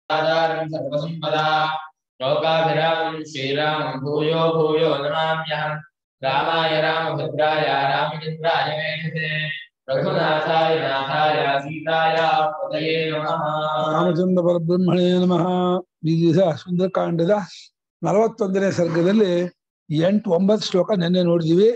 आधारं सर्वसम्पदा लोकाभिरामं श्रीरामं भूयो भूयो नमाम्यहम् रामाय रामभद्राय रामचन्द्राय वेधसे रघुनाथाय नाथाय सीताय पतये नमः ರಾಮಚಂದ್ರ ಪರಬ್ರಹ್ಮಣೇ ನಮಃ ಈ ದಿವಸ ಸುಂದರಕಾಂಡದ ನಲವತ್ತೊಂದನೇ ಸರ್ಗದಲ್ಲಿ ಎಂಟು ಒಂಬತ್ತು ಶ್ಲೋಕ ನಿನ್ನೆ ನೋಡಿದೀವಿ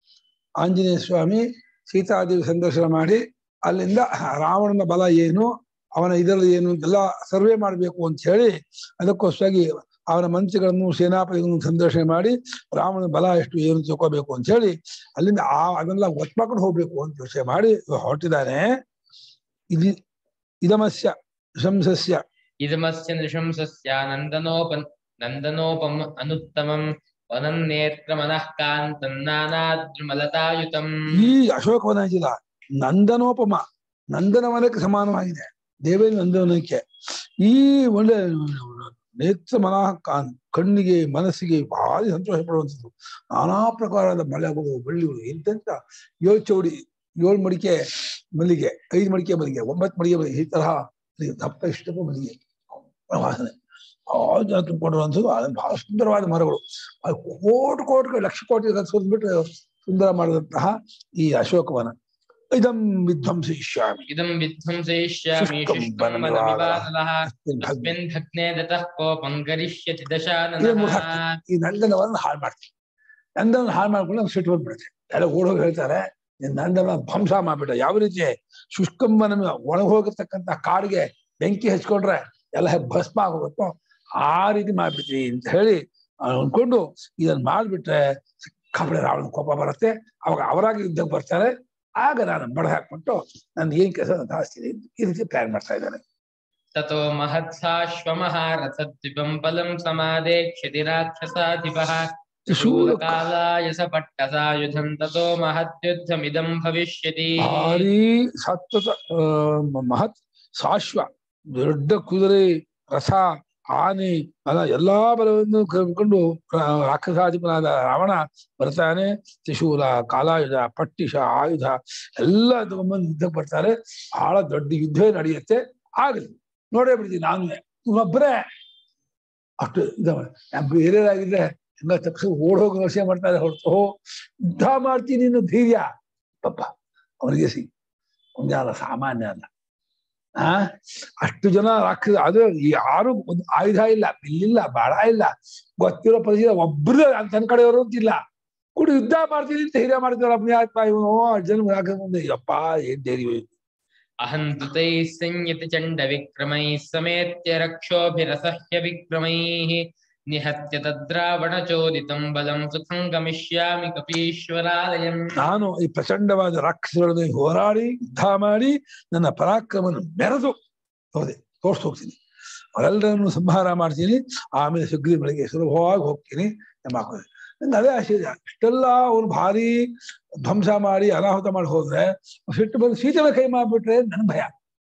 ಆಂಜನೇಯ ಸ್ವಾಮಿ ಸೀತಾದೇವಿ ಸಂದರ್ಶನ ಮಾಡಿ ಅಲ್ಲಿಂದ ರಾವಣನ ಬಲ ಏನು ಅವನ ಇದರಲ್ಲಿ ಏನು ಅಂತೆಲ್ಲ ಸರ್ವೆ ಮಾಡಬೇಕು ಅಂತ ಹೇಳಿ ಅದಕ್ಕೋಸ್ಕರಾಗಿ ಅವನ ಮಂತ್ರಿಗಳನ್ನು ಸೇನಾಪತಿಗಳನ್ನು ಸಂದರ್ಶನ ಮಾಡಿ ರಾವಣನ ಬಲ ಎಷ್ಟು ಏನು ತಿಳ್ಕೋಬೇಕು ಅಂತ ಹೇಳಿ ಅಲ್ಲಿಂದ ಆ ಅದನ್ನೆಲ್ಲ ಒತ್ಮಕೊಂಡು ಹೋಗ್ಬೇಕು ಅಂತ ಯೋಚನೆ ಮಾಡಿ ಹೊರಟಿದ್ದಾನೆ ಇದು ಇದಮಸ್ಯ ಶಂಸಸ್ಯ इदमस्य नृशंसस्य नन्दनोप नन्दनोपम् अनुत्तमम् वनन्नेत्रमनः कान्तम् नानाद्रुमलतायुतम् ಈ ಅಶೋಕವನ ಇದೆಯಲ್ಲ ನಂದನೋಪಮ ನಂದನವನಕ್ಕೆ ಸಮಾನವಾಗಿದೆ ದೇವೇಂದ್ರ ನಂದನವನಕ್ಕೆ ಈ ಒಳ್ಳೆ ನೇತ್ರ ಮನಃ ಕಾನ್ ಕಣ್ಣಿಗೆ ಮನಸ್ಸಿಗೆ ಭಾರಿ ಸಂತೋಷ ಪಡುವಂಥದ್ದು ನಾನಾ ಪ್ರಕಾರದ ಮಳೆಗಳು ಬಳ್ಳಿಗಳು ಎಂತೆಂತ ಏಳು ಚೌಡಿ ಏಳು ಮಡಿಕೆ ಮಲ್ಲಿಗೆ ಐದು ಮಡಿಕೆ ಮಲ್ಲಿಗೆ ಒಂಬತ್ತು ಮಡಿಕೆ ಮಲ್ಲಿಗೆ ಈ ತರಹ ಮಲ್ಲಿಗೆ, ದಪ್ಪ ಇಷ್ಟಪ್ಪ ಮಲ್ಲಿಗೆ ವಾಸನೆ ಭಾಳ ಜನ ತುಂಬಿಕೊಂಡಿರುವಂಥದ್ದು ಅದು ಬಹಳ ಸುಂದರವಾದ ಮರಗಳು ಅದು ಕೋಟಿ ಕೋಟಿ ಲಕ್ಷ ಕೋಟಿ ಬಿಟ್ಟು ಸುಂದರ ಮಾಡಿದಂತಹ ಈ ಅಶೋಕವನ ಇದಂ ವಿಧ್ವಂಸಿಷ್ಯಾಮಿ इदम् विध्वंसयिष्यामि शुष्कं शुष्कं वननिवासः। वननिवासः तस्मिन् भग्ने दतः कोपं करिष्यति ಇದೇ दशाननः ಮೂರ್ಖ. ಈ ನಂದನವನ್ನ ಹಾಳು ಮಾಡ್ತೀವಿ ನಂದನ ಹಾಳು ಮಾಡ್ಕೊಂಡು ನಮ್ಗೆ ಸಿಟ್ಟು ಬಂದ್ಬಿಡುತ್ತೆ ಎಲ್ಲ ಓಡೋಗಿ ಹೇಳ್ತಾರೆ ನೀನ್ ನಂದನ ಧ್ವಂಸ ಮಾಡ್ಬಿಟ್ಟ ಯಾವ ರೀತಿ ಶುಷ್ಕಂಬನ ಒಣಗ ಹೋಗಿರ್ತಕ್ಕಂಥ ಕಾಡಿಗೆ ಬೆಂಕಿ ಹಚ್ಕೊಂಡ್ರೆ ಎಲ್ಲ ಭಸ್ಮ ಆಗೋಗುತ್ತೋ ಆ ರೀತಿ ಮಾಡ್ಬಿಟ್ರಿ ಅಂತ ಹೇಳಿ ಅವ್ನು ಅನ್ಕೊಂಡು ಇದನ್ನ ಮಾಡ್ಬಿಟ್ರೆ ಸಿಕ್ಕಾಪಡೆ ರಾವಣ ಕೋಪ ಬರುತ್ತೆ ಅವಾಗ ಅವರಾಗಿ ಯುದ್ಧಕ್ಕೆ ಬರ್ತಾರೆ ಆಗ ನಾನು ಬಡ ಹಾಕ್ಬಿಟ್ಟು ನಾನು ಏನ್ ಕೆಲಸ ದಾಸ್ತೀನಿ ಈ ರೀತಿ ಪ್ಲಾನ್ ಮಾಡ್ತಾ ಇದ್ದಾನೆ ततो महत्साश्वमहारथद्विपं फलं समादेक्ष्यति राक्षसाधिपः ಶೂಲ कालाय स पट्टसायुधं ततो महद्युद्धमिदं भविष्यति ಭಾರಿ ಸತ್ವತ ಆ, ಮ- ಮಹತ್ ಸಾಶ್ವ ದೊಡ್ಡ ಕುದುರೆ ರಥ ಆನೆ ಅಲ್ಲ ಎಲ್ಲಾ ಬಲವನ್ನು ಕಂಡು ರಾಕ್ಷಸಾಧಿಪನಾದ ರಾವಣ ಬರ್ತಾನೆ ತ್ರಿಶೂಲ ಕಾಲಾಯುಧ ಪಟ್ಟಿಷ ಆಯುಧ ಎಲ್ಲ ತಗೊಂಡ್ಬಂದು ಯುದ್ಧಕ್ಕೆ ಬರ್ತಾರೆ ಬಹಳ ದೊಡ್ಡ ಯುದ್ಧವೇ ನಡೆಯುತ್ತೆ ಆಗಲಿ ನೋಡೇ ಬಿಡ್ತೀನಿ ನಾನು ಒಬ್ಬರೇ ಅಷ್ಟು ಇದ ಬೇರೆಯವರಾಗಿದ್ರೆ ಎಲ್ಲ ತಕ್ಷಣ ಓಡ್ ಹೋಗಿ ಯೋಚನೆ ಮಾಡ್ತಾರೆ ಹೊರತು ಯುದ್ಧ ಮಾಡ್ತೀನಿ ಅನ್ನೋ ಧೈರ್ಯ ಪಾಪ ಅವನಿಗೆ ಸಿ ಒಂದ್ಯಾಲ ಸಾಮಾನ್ಯ ಅಲ್ಲ ಆ ಅಷ್ಟು ಜನ ರಾಕ್ಷಸ ಅದು ಯಾರು ಒಂದು ಆಯುಧ ಇಲ್ಲ ಬಿಲ್ಲಿಲ್ಲ ಬಾಳ ಇಲ್ಲ ಗೊತ್ತಿರೋ ಪರಿಚಯ ಒಬ್ರು ತನ್ನ ಕಡೆಯವರು ಅಂತಿಲ್ಲ ಕೂಡ ಯುದ್ಧ ಮಾಡ್ತೀನಿ ಅಂತ ಧೈರ್ಯ ಮಾಡ್ತಾರೆ ಅಪ್ಪ ಇವನು ಜನ ಹಾಕಿದ ಮುಂದೆ ಯಪ್ಪ ಏನ್ ಧೈರ್ಯ ಇದು. अहं दुतैः संयति चण्डविक्रमैः समेत्य रक्षोभिरसह्य विक्रमैः निहत्य तद्रावणचोदितं बलं सुखं गमिष्यामि कपीश्वरालयम् ನಾನು ಈ ಪ್ರಚಂಡವಾದ ರಾಕ್ಷಸರೊಡನೆ ಹೋರಾಡಿ ಯುದ್ಧ ಮಾಡಿ ನನ್ನ ಪರಾಕ್ರಮವನ್ನು ಮೆರೆದು ಹೋದೆ ತೋರ್ಸ್ ಹೋಗ್ತೀನಿ ಅವರೆಲ್ಲರನ್ನು ಸಂಹಾರ ಮಾಡ್ತೀನಿ ಆಮೇಲೆ ಸುಗ್ರಿ ಬೆಳಗ್ಗೆ ಸುಲಭವಾಗಿ ಹೋಗ್ತೀನಿ ಎಂಬ ಹಾಕೋದು ನಂಗೆ ಅದೇ ಆಶ್ಚರ್ಯ ಇಷ್ಟೆಲ್ಲ ಅವನು ಭಾರಿ ಧ್ವಂಸ ಮಾಡಿ ಅನಾಹುತ ಮಾಡಿ ಹೋದ್ರೆ ಸಿಟ್ಟು ಬಂದು ಸೀತೆನ ಕೈ ಮಾಡ್ಬಿಟ್ರೆ ನನ್ ಭಯ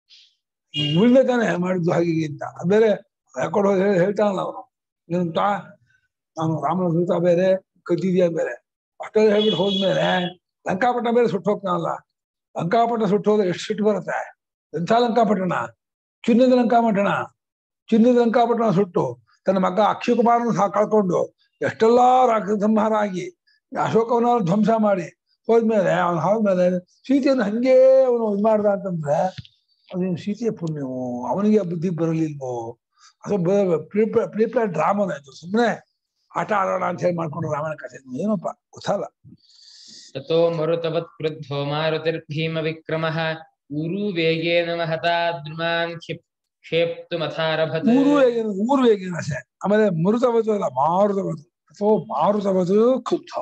ಉಳಿದ ತಾನೆ ಮಾಡಿದ್ದು ಹಾಗೆ ಹೀಗೆ ಅಂತ ಅದ್ ಬೇರೆ ಯಾಕೊಂಡು ಹೋಗಿ ಹೇಳಿ ಹೇಳ್ತಾನಲ್ಲ ಅವನು ಏನಂತ ನಾನು ರಾಮನ ದೂತ ಬೇರೆ ಕದ್ದಿದ್ಯಾ ಬೇರೆ ಅಷ್ಟೆಲ್ಲ ಹೇಳ್ಬಿಟ್ಟು ಹೋದ್ಮೇಲೆ ಲಂಕಾಪಟ್ಟಣ ಬೇರೆ ಸುಟ್ಟು ಹೋಗ್ತಾನಲ್ಲ ಲಂಕಾಪಟ್ಟಣ ಸುಟ್ಟು ಹೋದ್ರೆ ಎಷ್ಟು ಸಿಟ್ಟು ಬರುತ್ತೆ ಎಂಥ ಲಂಕಾಪಟ್ಟಣ ಚಿನ್ನದ ಲಂಕಾಪಟ್ಟಣ ಚಿನ್ನದ ಲಂಕಾಪಟ್ಟಣ ಸುಟ್ಟು ತನ್ನ ಮಗ ಅಕ್ಷಯ ಕುಮಾರನ ಸಹ ಕಳ್ಕೊಂಡು ಎಷ್ಟೆಲ್ಲಾ ರಾಕ್ಷಸ ಸಂಹಾರ ಆಗಿ ಅಶೋಕವನ ಧ್ವಂಸ ಮಾಡಿ ಹೋದ್ಮೇಲೆ ಅವನು ಹೋದ್ಮೇಲೆ ಸೀತೆಯನ್ನು ಹಂಗೇ ಅವನು ಇದು ಮಾಡ್ದ ಅಂತಂದ್ರೆ ಅದೇನು ಸೀತೆಯ ಪುಣ್ಯವು ಅವನಿಗೆ ಆ ಬುದ್ಧಿ ಬರಲಿಲ್ವೋ ಅದು ಪ್ರೀಪ್ಲೇ ಡ್ರಾಮನ ಇದು ಸುಮ್ಮನೆ ಆಟ ಆಡೋಣ ಅಂತ ಹೇಳಿ ಮಾಡ್ಕೊಂಡು ರಾಮನ ಕಥೆ ಏನಪ್ಪ ಗೊತ್ತಲ್ಲ ततो मरुतवत् क्रुद्धो मारुतिर्भीमविक्रमः ऊरुवेगेन महता द्रुमान् क्षिप् क्षेप्तुमथारभत ಊರು ಹೇಗೇನು ಊರು ಹೇಗೇನು ಅಷ್ಟೇ ಆಮೇಲೆ ಮರುತವತು ಅಲ್ಲ ಮಾರುತವತು ಅಥವಾ ಮಾರುತವತು ಕ್ಷುಬ್ಧ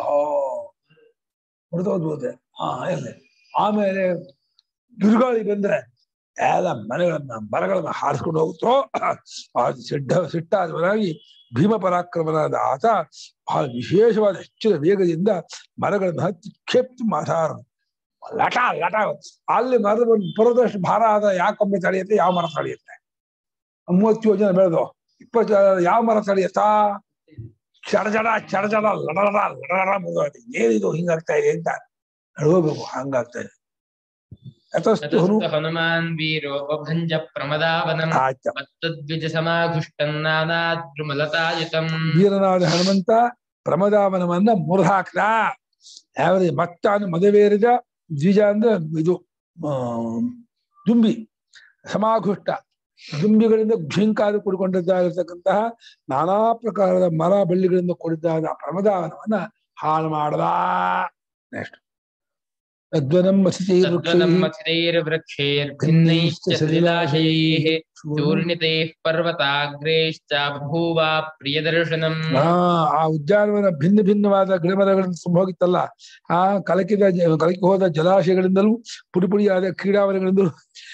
ಮರುತವತು ಹೋದೆ ಹಾ ಎಲ್ಲಿ ಆಮೇಲೆ ದುರ್ಗಾಳಿ ಬಂದ್ರೆ ಎಲ್ಲ ಮನೆಗಳನ್ನ ಮರಗಳನ್ನ ಹಾರಿಸ್ಕೊಂಡು ಹೋಗುತ್ತೋ ಆ ಸಿಡ್ಡ ಸಿಟ್ಟಾದವನಾಗಿ ಭೀಮ ಪರಾಕ್ರಮನಾದ ಆತ ಬಹಳ ವಿಶೇಷವಾದ ಹೆಚ್ಚಿನ ವೇಗದಿಂದ ಮರಗಳನ್ನು ಹತ್ತಿ ಕ್ಷೇಪ್ತು ಮಾತಾರ ಲಟ ಲಟ ಅಲ್ಲಿ ಮರದ ಪರ್ವತಷ್ಟು ಭಾರ ಆದ ಯಾಕೊಮ್ಮೆ ತಡೆಯುತ್ತೆ ಯಾವ ಮರ ತಡೆಯುತ್ತೆ ಮೂವತ್ತೇಳು ಜನ ಬೆಳೆದು ಇಪ್ಪತ್ತು ಜನ ಯಾವ ಮರ ತಡೆಯತ್ತಾ ಚಡಚಡ ಚಡಚಡ ಲಡಲಡ ಲಡಲಡ ಮುಗಿದೋಯ್ತು ಏನಿದು ಹಿಂಗಾಗ್ತಾ ಇದೆ ಅಂತ ನಡ್ಕೋಬೇಕು ಹಂಗಾಗ್ತಾ ಇದೆ ಯತಸ್ತು ಹನು ततस्तु हनुमान् वीरो बभञ्ज प्रमदावनम् ಆಯ್ತ मत्तद्विज समाघुष्टम् नानाद्रुमलतायुतम् ವೀರನಾದ ಹನುಮಂತ ಪ್ರಮದಾವನವನ್ನ ಮುರಿದಾಕ್ದ ಯಾವ್ದು ಮತ್ತಾನು ಮದವೇರಿದ ದ್ವಿಜ ಅಂದ್ರೆ ಇದು ಆ, ದುಂಬಿ ಸಮಾಘುಷ್ಟ ದುಂಬಿಗಳಿಂದ ಘುಂಕಾರ ಕೂಡಿಕೊಂಡಿದ್ದಾಗಿರ್ತಕ್ಕಂತಹ ನಾನಾ ಪ್ರಕಾರದ ಮರ ಬಳ್ಳಿಗಳಿಂದ ಕೂಡಿದ್ದಾದ ಪ್ರಮದಾವನವನ್ನ ಹಾಳು ಮಾಡದ ನೆಕ್ಸ್ಟ್ ತದ್ವನಂ ಮಥಿತೈ तद्वनम् मथितैर्वृक्षैर्भिन्नैश्च सलिलाशयैः चूर्णितैः पर्वताग्रैश्च बभूव प्रियदर्शनम् ಆ ಆ ಉದ್ಯಾನವನ ಭಿನ್ನ ಭಿನ್ನವಾದ ಗಿಡಮರಗಳಿಂದ ತುಂಬ ಹೋಗಿತ್ತಲ್ಲ ಆ ಕಲಕಿದ ಜ- ಕಲಕಿ ಹೋದ ಜಲಾಶಯಗಳಿಂದಲೂ ಪುಡಿ ಪುಡಿಯಾದ ಕ್ರೀಡಾವನಗಳಿಂದಲೂ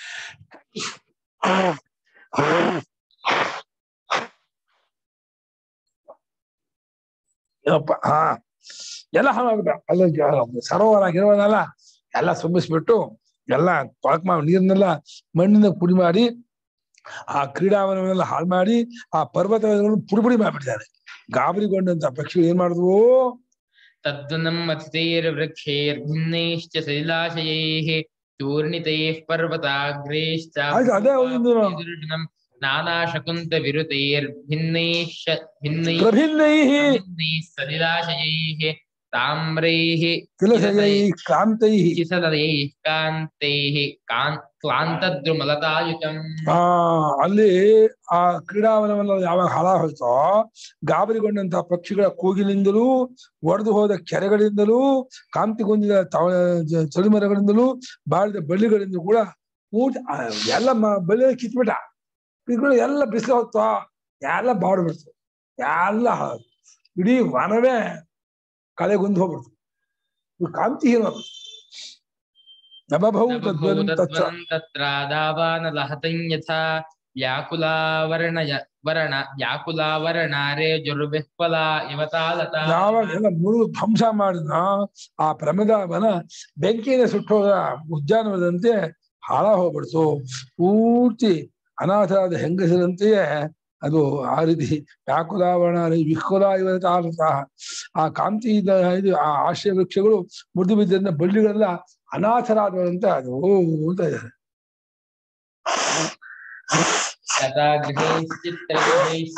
ಏನಪ್ಪ ಹಾ ಎಲ್ಲ ಹಾಳಾಗ್ಬಿಟ್ಟ ಅಲ್ಲ ಜ- ಸರೋವರ ಗಿರವನೆಲ್ಲ ಎಲ್ಲ ತುಂಬಿಸ್ಬಿಟ್ಟು ಎಲ್ಲ ಕೊಳಕ್ ಮಾಡಿ ನೀರನ್ನೆಲ್ಲ ಮಣ್ಣಿನ ಪುಡಿ ಮಾಡಿ ಆ ಕ್ರೀಡಾವನವನ್ನೆಲ್ಲ ಹಾಳು ಮಾಡಿ ಆ ಪರ್ವತಗಳನ್ನು ಪುಡಿ ಪುಡಿ ಮಾಡಿಬಿಟ್ಟಿದ್ದಾರೆ ಗಾಬರಿಗೊಂಡಂತ ಪಕ್ಷಿಗಳು ಏನ್ ಮಾಡಿದ್ವು तद्वनम् मथितैर्वृक्षैर्भिन्नैश्च सलिलाशयैः चूर्णितैः पर्वताग्रैश्च ಆಯ್ತು, ಅದೇ ಒಂದು प्रियदर्शनम् नानाशकुन्तविरुतैर्भिन्नैश्च भिन्नैः ಪ್ರಭಿನ್ನೈಹಿ भिन्नैः सलिलाशयैः ताम्रैः ಕಿಲಸೈ ಕ್ರಾಂತೈ किसलदैः कान्तैः कान् क्लान्तद्रुमलतायुतम् ಆ ಅಲ್ಲಿ ಆ ಕ್ರೀಡಾವನವನ್ನ ಯಾವಾಗ ಹಾಳ ಹೋಯ್ತೋ ಗಾಬರಿಗೊಂಡಂತ ಪಕ್ಷಿಗಳ ಕೂಗಿನಿಂದಲೂ ಒಡೆದು ಹೋದ ಕೆರೆಗಳಿಂದಲೂ ಕಾಂತಿಗೊಂದಿದ ತವ ಜ- ಚಳಿಮರಗಳಿಂದಲೂ ಬಾಳಿದ ಬಳ್ಳಿಗಳಿಂದ ಕೂಡ ಪೂರ್ತಿ ಆ ಎಲ್ಲ ಮ- ಬಳ್ಳಿ ಕಿತ್ಬಿಟ್ಟ ಇವುಗಳು ಎಲ್ಲ ಬಿಸಿಲು ಹೊತ್ತು ಎಲ್ಲ ಬಾಡ್ಬಿಡ್ತು ಎಲ್ಲ ಹಾಳಾಯ್ತು. ಇಡೀ ವನವೇ ಕಳೆಗುಂದು ಹೋಗ್ಬಿಡ್ತು ಇವು ಕಾಂತಿಹೀನ ನಭಭೌ ತದ್ವನಂ ತಚ್ಚ तद्वनं तत्र दावानलहतं यथा व्याकुलावरणय वरण व्याकुलावरणारे जुर्विह्वला इव तालता ಯಾವಾಗ ಎಲ್ಲ ಮುರು ಧ್ವಂಸ ಮಾಡಿದ ಆ ಪ್ರಮದಾವನ ಬೆಂಕಿಯಿಂದ ಸುಟ್ಟೋದ ಉದ್ಯಾನವನದಂತೆ ಹಾಳ ಹೋಗ್ಬಿಡ್ತು ಪೂರ್ತಿ ಅನಾಥರಾದ ಹೆಂಗಸರಂತೆಯೇ ಅದು ಆ ರೀತಿ ವ್ಯಾಕುಲಾವರಣ ವಿಕುಲ ಇವತ್ತ ಆ ಕಾಂತಿ ಇದ್ದ ಇದು ಆ ಆಶ್ರಯ ವೃಕ್ಷಗಳು ಮುರಿದು ಬಿದ್ದರಿಂದ ಬಳ್ಳಿಗಳೆಲ್ಲ ಅನಾಥರಾದವಂತೆ ಅದು ಓ ಅಂತ ಇದ್ದಾರೆ तथा गृहैश्चित्रगृहैः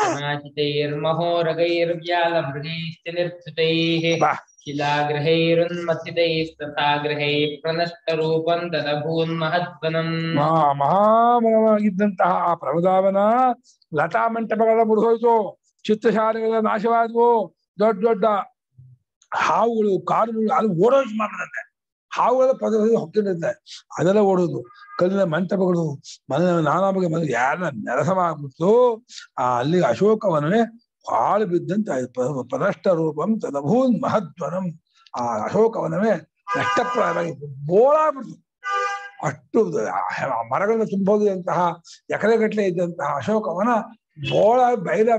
समाहितैर्महोरगैर्व्यालमृगैश्च निर्धुतैः ಬಾ शिलागृहैरुन्मथितैस्तथा गृहैः प्रनष्टरूपं ददभून्महद्वनम् ಮಹಾ ಮಹಾಮನವಾಗಿದ್ದಂತಹ ಆ ಪ್ರಮದಾವನ ಲತಾ ಮಂಟಪಗಳ ಮುರಿದೋಯ್ತು ಚಿತ್ರಶಾಲೆಗಳ ನಾಶವಾದವು ದೊಡ್ಡ ದೊಡ್ಡ ಹಾವುಗಳು ಕಾಡುಗಳು ಅಲ್ಲಿ ಓಡೋದು ಮಾಡ್ಬಿಡುತ್ತೆ ಹಾವುಗಳ ಪದದಲ್ಲಿ ಹೊಕ್ಕಿರುತ್ತೆ ಅದೆಲ್ಲ ಓಡೋದು ಕಲ್ಲಿನ ಮಂಟಪಗಳು ಮನೆ ನಾನಾ ಬಗೆ ಮನೆ ಎಲ್ಲ ನೆಲಸಮಾಗ್ಬಿಟ್ಟು ಆ ಅಲ್ಲಿ ಅಶೋಕವನವೇ ಹಾಳು ಬಿದ್ದಂತ ಪರಷ್ಟ ರೂಪಂ ತದಭೂನ್ ಮಹದ್ವನಂ ಆ ಅಶೋಕವನವೇ ನಷ್ಟಪ್ರಾಯವಾಗಿ ಬೋಳಾಗ್ಬಿಡ್ತು ಅಷ್ಟು ಆ ಮರಗಳನ್ನ ತುಂಬೋದಂತಹ ಎಕರೆಗಟ್ಟಲೆ ಇದ್ದಂತಹ ಅಶೋಕವನ ಬೋಳ ಬಯಲ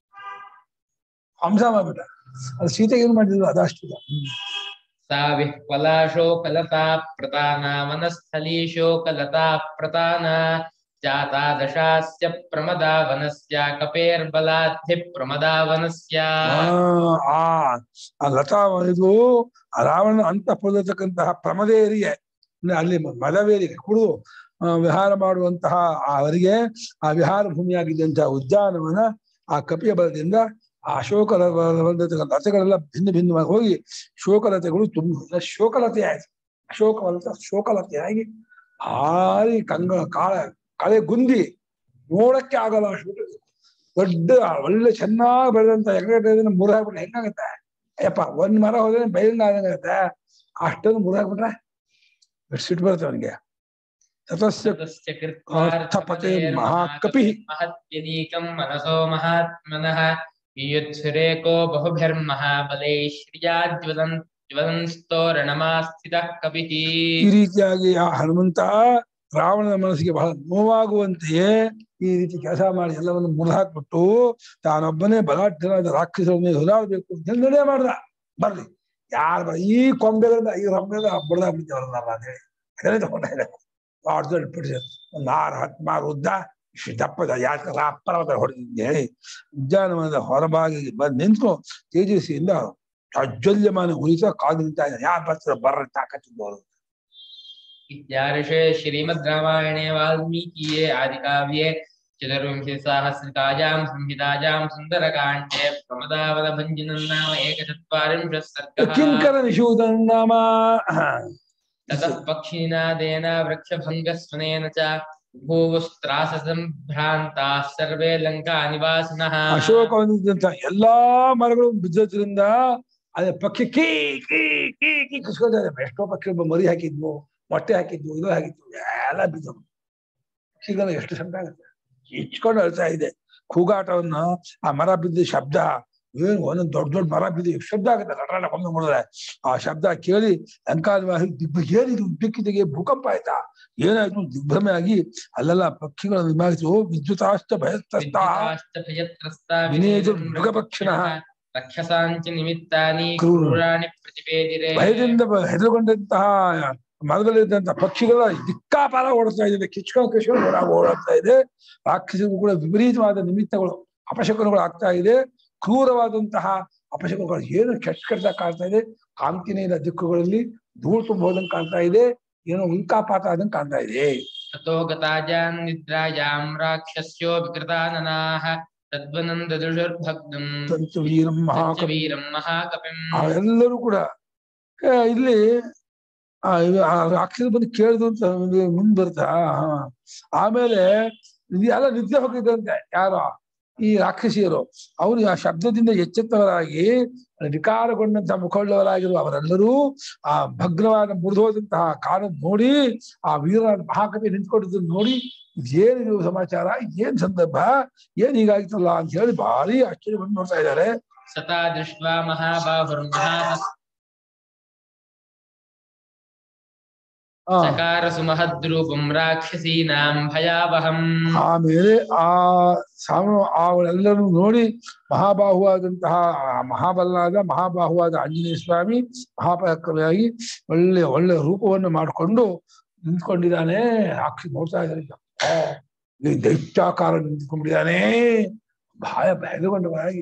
ಹಂಸ ಮಾಡ್ಬಿಟ್ಟ ಅದು ಸೀತೆಗೆ ಏನ್ ಮಾಡಿದ್ರು ಅದಷ್ಟು सा विह्वलाशोकलता प्रताना वनस्थलीशोकलता प्रताना जाता दशास्य प्रमदा वनस्य कपेर्बलाद्धिः प्रमदा वनस्य ಆ ಆ ಲತಾ ಇದು ಆ ರಾವಣ ಅಂತಃಪುರದತಕ್ಕಂತಹ ಪ್ರಮದೇರಿಗೆ ಅಂದ್ರೆ ಅಲ್ಲಿ ಮದವೇರಿಗೆ ಕುಡಿದು ಆ, ವಿಹಾರ ಮಾಡುವಂತಹ ಅವರಿಗೆ ಆ ವಿಹಾರ ಭೂಮಿಯಾಗಿದ್ದಂತಹ ಉದ್ಯಾನವನ ಆ ಕಪಿಯ ಬಲದಿಂದ ಆ ಅಶೋಕ ಲತೆಗಳೆಲ್ಲ ಭಿನ್ನ ಭಿನ್ನವಾಗಿ ಹೋಗಿ ಶೋಕಲತೆಗಳು ತುಂಬ ಶೋಕಲತೆ ಆಯ್ತು ಅಶೋಕವಲತ ಶೋಕಲತೆಯಾಗಿ ಭಾರಿ ಕಂಗ ಕಾಳ ಕಳೆ ಗುಂದಿ ನೋಡಕ್ಕೆ ಆಗಲ್ಲ ಅಷ್ಟು ದೊಡ್ಡ ಒಳ್ಳೆ ಚೆನ್ನಾಗಿ ಬೆಳೆದಂತ ಎಕರೆ ಮುರಿದು ಹಾಕ್ಬಿಟ್ರೆ ಹೆಂಗಾಗತ್ತೆ ಅಯ್ಯಪ್ಪ ಒಂದ್ ಮರ ಹೋದ್ರೆ ಬಯಲಿನ ಆದಂಗಾಗತ್ತೆ ಅಷ್ಟೊಂದು ಮುರಿದು ಹಾಕ್ಬಿಟ್ರೆ ಎಷ್ಟು ಸಿಟ್ಟು ಬರುತ್ತೆ ಅವನಿಗೆ ತತಸ್ಯ ततश्च अर्थपते महाकपिः। महत्यनीकं मनसो महात्मनः युयुत्सुरेको बहुभिर्महाबलैः श्रियाज्वलन् ज्वलंस्तोरणमास्थितः कपिः ಈ ರೀತಿಯಾಗಿ ಆ ಹನುಮಂತ ರಾವಣನ ಮನಸ್ಸಿಗೆ ಬಹಳ ನೋವಾಗುವಂತೆಯೇ ಈ ರೀತಿ ಕೆಲಸ ಮಾಡಿ ಎಲ್ಲವನ್ನು ಮುರಿದು ಹಾಕ್ಬಿಟ್ಟು ತಾನೊಬ್ಬನೇ ಬಲಾಢ್ಯನಾದ ರಾಕ್ಷಸರನ್ನೇ ಹೊದಾಡ್ಬೇಕು ಅಂತ ಹೇಳಿ ನಿರ್ಣಯ ಮಾಡ್ದ ಬರ್ಲಿ ಯಾರು ಬರ ಈ ಕೊಂಬೆಗಳಿಂದ ಈ ರಂಬೆದ ಬಡ್ದಾಗ್ಬಿಡ್ತೀವಲ್ಲ ಅಂತ ಹೇಳಿ ಅದನ್ನೇ ತಗೊಂಡ ದೊಡ್ಡ ದೊಡ್ಡ ಪಿಡಿಸಿ ಒಂದು ಆರು ಹತ್ತು ಮಾರು ಉದ್ದ ಇಷ್ಟು ದಪ್ಪದ ಯಾಕೆ ಅಪ್ಪರವತ್ತ ಹೊಡೆದಿದ್ದೆ ಉದ್ಯಾನವನದ ಹೊರಭಾಗಿಗೆ ಬಂದು ನಿಂತು ತೇಜಸ್ವಿಯಿಂದ ಪ್ರಜ್ವಲ್ಯಮಾನ ಉಳಿತ ಕಾದು ನಿಂತ ಇದ್ದಾನೆ ಯಾರು ಬರ್ತಾರೆ ಬರ್ರ ತಾಕತ್ತಿದ್ದವರು इत्यार्षे श्रीमद् रामायणे वाल्मीकीये आदिकाव्ये चतुर्विंशतिसाहस्रिकायां संहितायां सुन्दरकाण्डे प्रमदावनभञ्जनं नाम एकचत्वारिंशः सर्गः ಕಿಂಕರ ನಿಷೂದನ ನಾಮ ततः पक्षिनादेन वृक्षभङ्गस्वनेन च भूवस्त्राससम्भ्रान्ताः सर्वे लङ्कानिवासिनः ಅಶೋಕವನದಂತ ಎಲ್ಲಾ ಮರಗಳು ಬಿದ್ದೋದ್ರಿಂದ ಅದೇ ಪಕ್ಷಿ ಕೀ ಕೀ ಕೀ ಕೀ ಕುಸ್ಕೊತಾರೆ ಎಷ್ಟೋ ಪಕ್ಷಿ ಮರಿ ಹಾಕಿದ್ವು ಮೊಟ್ಟೆ ಹಾಕಿದ್ವು ಇದು ಹಾಕಿದ್ವು ಎಲ್ಲ ಬಿದ್ದವು ಪಕ್ಷಿಗಳು ಎಷ್ಟು ಶಬ್ದ ಆಗುತ್ತೆ ಇಚ್ಕೊಂಡು ಅಳ್ತಾ ಇದೆ ಕೂಗಾಟವನ್ನ ಆ ಮರ ಬಿದ್ದ ಶಬ್ದ ಏನು ಒಂದೊಂದು ದೊಡ್ಡ ದೊಡ್ಡ ಮರ ಬಿದ್ದು ಎಷ್ಟು ಶಬ್ದ ಆಗುತ್ತೆ ಕಟ್ರಾಟ ಕೊಂದು ನೋಡಿದ್ರೆ ಆ ಶಬ್ದ ಕೇಳಿ ಲಂಕಾನಿವಾಸಿ ದಿಗ್ಭ ಏನಿದು ದಿಕ್ಕಿದಿಗೆ ಭೂಕಂಪ ಆಯ್ತಾ ಏನಾಯ್ತು ದಿಗ್ಭ್ರಮೆ ಆಗಿ ಅಲ್ಲೆಲ್ಲ ಪಕ್ಷಿಗಳ ವಿಮಾನಿಸು ವಿದ್ಯುತಾಶ್ಚ ಭಯಸ್ತಸ್ತಾ विद्युताश्च विनेतुं मृगपक्षिणः रक्षसाञ्च निमित्तानि क्रूर. क्रूराणि प्रतिपेदिरे ಭಯದಿಂದ ಬ- ಹೆದರುಗೊಂಡಂತಹ ಮರದಲ್ಲಿದ್ದಂತಹ ಪಕ್ಷಿಗಳ ದಿಕ್ಕಾಪಾಲ ಓಡಿಸ್ತಾ ಇದೆ ಕಿಚ್ಕೊಂಡು ಕಿಚ್ಕೊಂಡು ಓಡ ಓಡಾಡ್ತಾ ಇದೆ ರಾಕ್ಷಸರು ಕೂಡ ವಿಪರೀತವಾದ ನಿಮಿತ್ತಗಳು ಅಪಶಕುನಗಳು ಆಗ್ತಾ ಇದೆ ಕ್ರೂರವಾದಂತಹ ಅಪಶಕುನಗಳು ಏನು ಕೆಟ್ಟ ಕೆಟ್ಟ ಕಾಣ್ತಾ ಇದೆ ಕಾಂತಿನೇಯ ದಿಕ್ಕುಗಳಲ್ಲಿ ಧೂಳು ತುಂಬ ಹೋದಂಗೆ ಕಾಣ್ತಾ ಇದೆ ಏನೋ ಉಲ್ಕಾಪಾತ ಆದಂಗೆ ಕಾಣ್ತಾ ಇದೆ ततो गताजान् निद्रायां राक्षस्यो विकृताननाः तद्वनन्ददुषुर्भग्नम् ತಂತು ವೀರಂ ಮಹಾಕವಿ वीरं महाकपिम् ಎಲ್ಲರೂ ಕೂಡ ಆ, ಇಲ್ಲಿ ಆ ಇವ- ಆ ರಾಕ್ಷಸ ಬಂದು ಕೇಳಿದ್ರು ಅಂತ ಒಂದು ಮುಂದ್ ಬರ್ತಾ ಆ, ಆಮೇಲೆ ಇದು ಎಲ್ಲ ನಿದ್ದೆ ಹೋಗಿದ್ದಂತೆ ಯಾರೋ ಈ ರಾಕ್ಷಸಿಯರು ಅವರು ಆ ಶಬ್ದದಿಂದ ಎಚ್ಚೆತ್ತವರಾಗಿ ವಿಕಾರಗೊಂಡಂತಹ ಮುಖವುಳ್ಳವರಾಗಿರುವ ಅವರೆಲ್ಲರೂ ಆ ಭಗ್ನವಾದ ಮುರಿದೋದಂತಹ ಕಾರಣ ನೋಡಿ ಆ ವೀರನಾದ ಮಹಾಕವಿ ನಿಂತ್ಕೊಂಡಿದ್ದನ್ನು ನೋಡಿ ಏನಿದು ಸಮಾಚಾರ ಏನ್ ಸಂದರ್ಭ ಏನ್ ಹೀಗಾಗಿತ್ತಲ್ಲ ಅಂತ ಹೇಳಿ ಭಾರಿ ಆಶ್ಚರ್ಯವನ್ನು ನೋಡ್ತಾ ಇದ್ದಾರೆ सता दृष्ट्वा महाबाहुर्महा ಆ चकार सुमहद्रूपं राक्षसीनां भयावहम् ಆಮೇಲೆ ಆ ಸಾಮ ಅವಳೆಲ್ಲರೂ ನೋಡಿ ಮಹಾಬಾಹುವಾದಂತಹ ಆ ಮಹಾಬಲನಾದ ಮಹಾಬಾಹುವಾದ ಆಂಜನೇಯ ಸ್ವಾಮಿ ಮಹಾಪರಾಕ್ರಮಿಯಾಗಿ ಒಳ್ಳೆ ಒಳ್ಳೆ ರೂಪವನ್ನು ಮಾಡಿಕೊಂಡು ನಿಂತ್ಕೊಂಡಿದ್ದಾನೆ ರಾಕ್ಷಿ ನೋಡ್ತಾ ಇದ್ದಾರೆ ಆ, ಈ ದೈತ್ಯಾಕಾರ ನಿಂತ್ಕೊಂಡಿದ್ದಾನೆ ಭಯ ಭಯಗೊಂಡವರಾಗಿ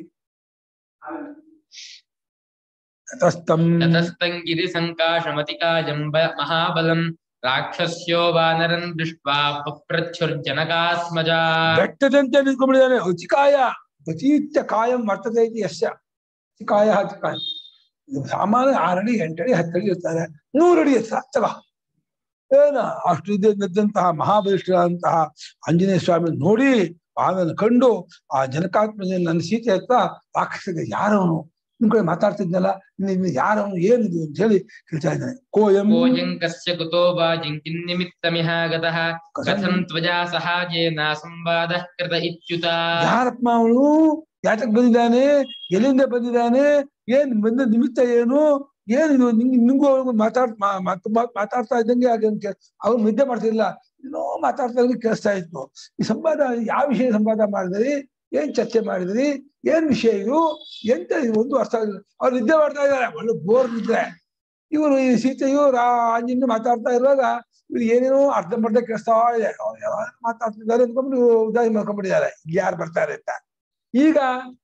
ತಸ್ತಂ ततस्तं गिरिसङ्काशमतिकायं ब- महाबलं राक्षस्यो वानरं दृष्ट्वा पप्रच्छुर्जनकात्मजा ಬೆಟ್ಟದಂತೆ ನಿಂತ್ಕೊಂಡಿದ್ದಾನೆ ಅತಿಕಾಯ ಅತೀತ್ಯ ಕಾಯಂ ವರ್ತತೆ ಇತಿ ಯಶ್ಯ ಅತಿಕಾಯ ಅತಿಕಾಯ ಇದು ಸಾಮಾನ್ಯ ಆರಡಿ ಎಂಟಡಿ ಹತ್ತಡಿ ಇರ್ತಾರೆ ನೂರಡಿ ಎತ್ತರ ತಗ ಏನ ಅಷ್ಟು ಇದ್ದಂತಹ ಮಹಾಬಲಿಷ್ಠರಾದಂತಹ ಆಂಜನೇಯ ಸ್ವಾಮಿ ನೋಡಿ ಅದನ್ನು ಕಂಡು ಆ ಜನಕಾತ್ಮಜ ನನ್ನ ಸೀತೆ ಹತ್ತ ರಾಕ್ಷಸಿಗೆ ಯಾರವನು ನಿಮ್ ಕಡೆ ಮಾತಾಡ್ತಿದ್ನಲ್ಲ ನಿನ್ನ ಯಾರವನು ಏನಿದು ಅಂತ ಹೇಳಿ ಕೇಳ್ತಾ ಇದ್ದಾನೆ ಕೋಯಂ कोऽयं कस्य कुतो वा किन्निमित्तमिह गतः कथं त्वया सहायेन संवादः कृत इत्युत ಯಾರಪ್ಪ ಅವನು ಯಾತಕ್ ಬಂದಿದ್ದಾನೆ ಎಲ್ಲಿಂದ ಬಂದಿದ್ದಾನೆ ಏನ್ ಬಂದ ನಿಮಿತ್ತ ಏನು ಏನಿದು ನಿಂಗ್ ನಿಂಗೂ ಅವ್ರಿಗೂ ಮಾತಾಡ್ ಮಾ- ಮಾ- ತುಂಬಾ ಮಾತಾಡ್ತಾ ಇದ್ದಂಗೆ ಹಾಗೆ ಅವ್ರು ನಿದ್ದೆ ಮಾಡ್ತಿರ್ಲಿಲ್ಲ ಏನೋ ಮಾತಾಡ್ತಾ ಇದ್ರೆ ಕೇಳಿಸ್ತಾ ಇತ್ತು ಈ ಸಂವಾದ ಯಾವ ವಿಷಯ ಸಂವಾದ ಮಾಡಿದ್ರಿ ಏನ್ ಚರ್ಚೆ ಮಾಡಿದ್ರಿ ಏನ್ ವಿಷಯ ಇದು ಎಂತ ಇದು ಒಂದು ಅರ್ಥ ಆಗಿಲ್ಲ ಅವ್ರು ನಿದ್ದೆ ಮಾಡ್ತಾ ಇದ್ದಾರೆ ಒಳ್ಳೆ ಬೋರ್ ನಿದ್ರೆ ಇವರು ಈ ಸೀತೆಯು ರಾ ಆಂಜನೇಯ ಮಾತಾಡ್ತಾ ಇರುವಾಗ ಇವ್ರು ಏನೇನೋ ಅರ್ಧಂಬರ್ಧ ಕೇಳಿಸ್ತಾ ಇದೆ ಅವ್ರು ಯಾವಾಗ ಮಾತಾಡ್ತಿದ್ದಾರೆ ಅಂದ್ಕೊಂಡು ಉದಾರಿ ಮಾಡ್ಕೊಂಡ್ಬಿಟ್ಟಿದ್ದಾರೆ ಯಾರು ಬರ್ತಾರೆ ಅಂತ ಈಗ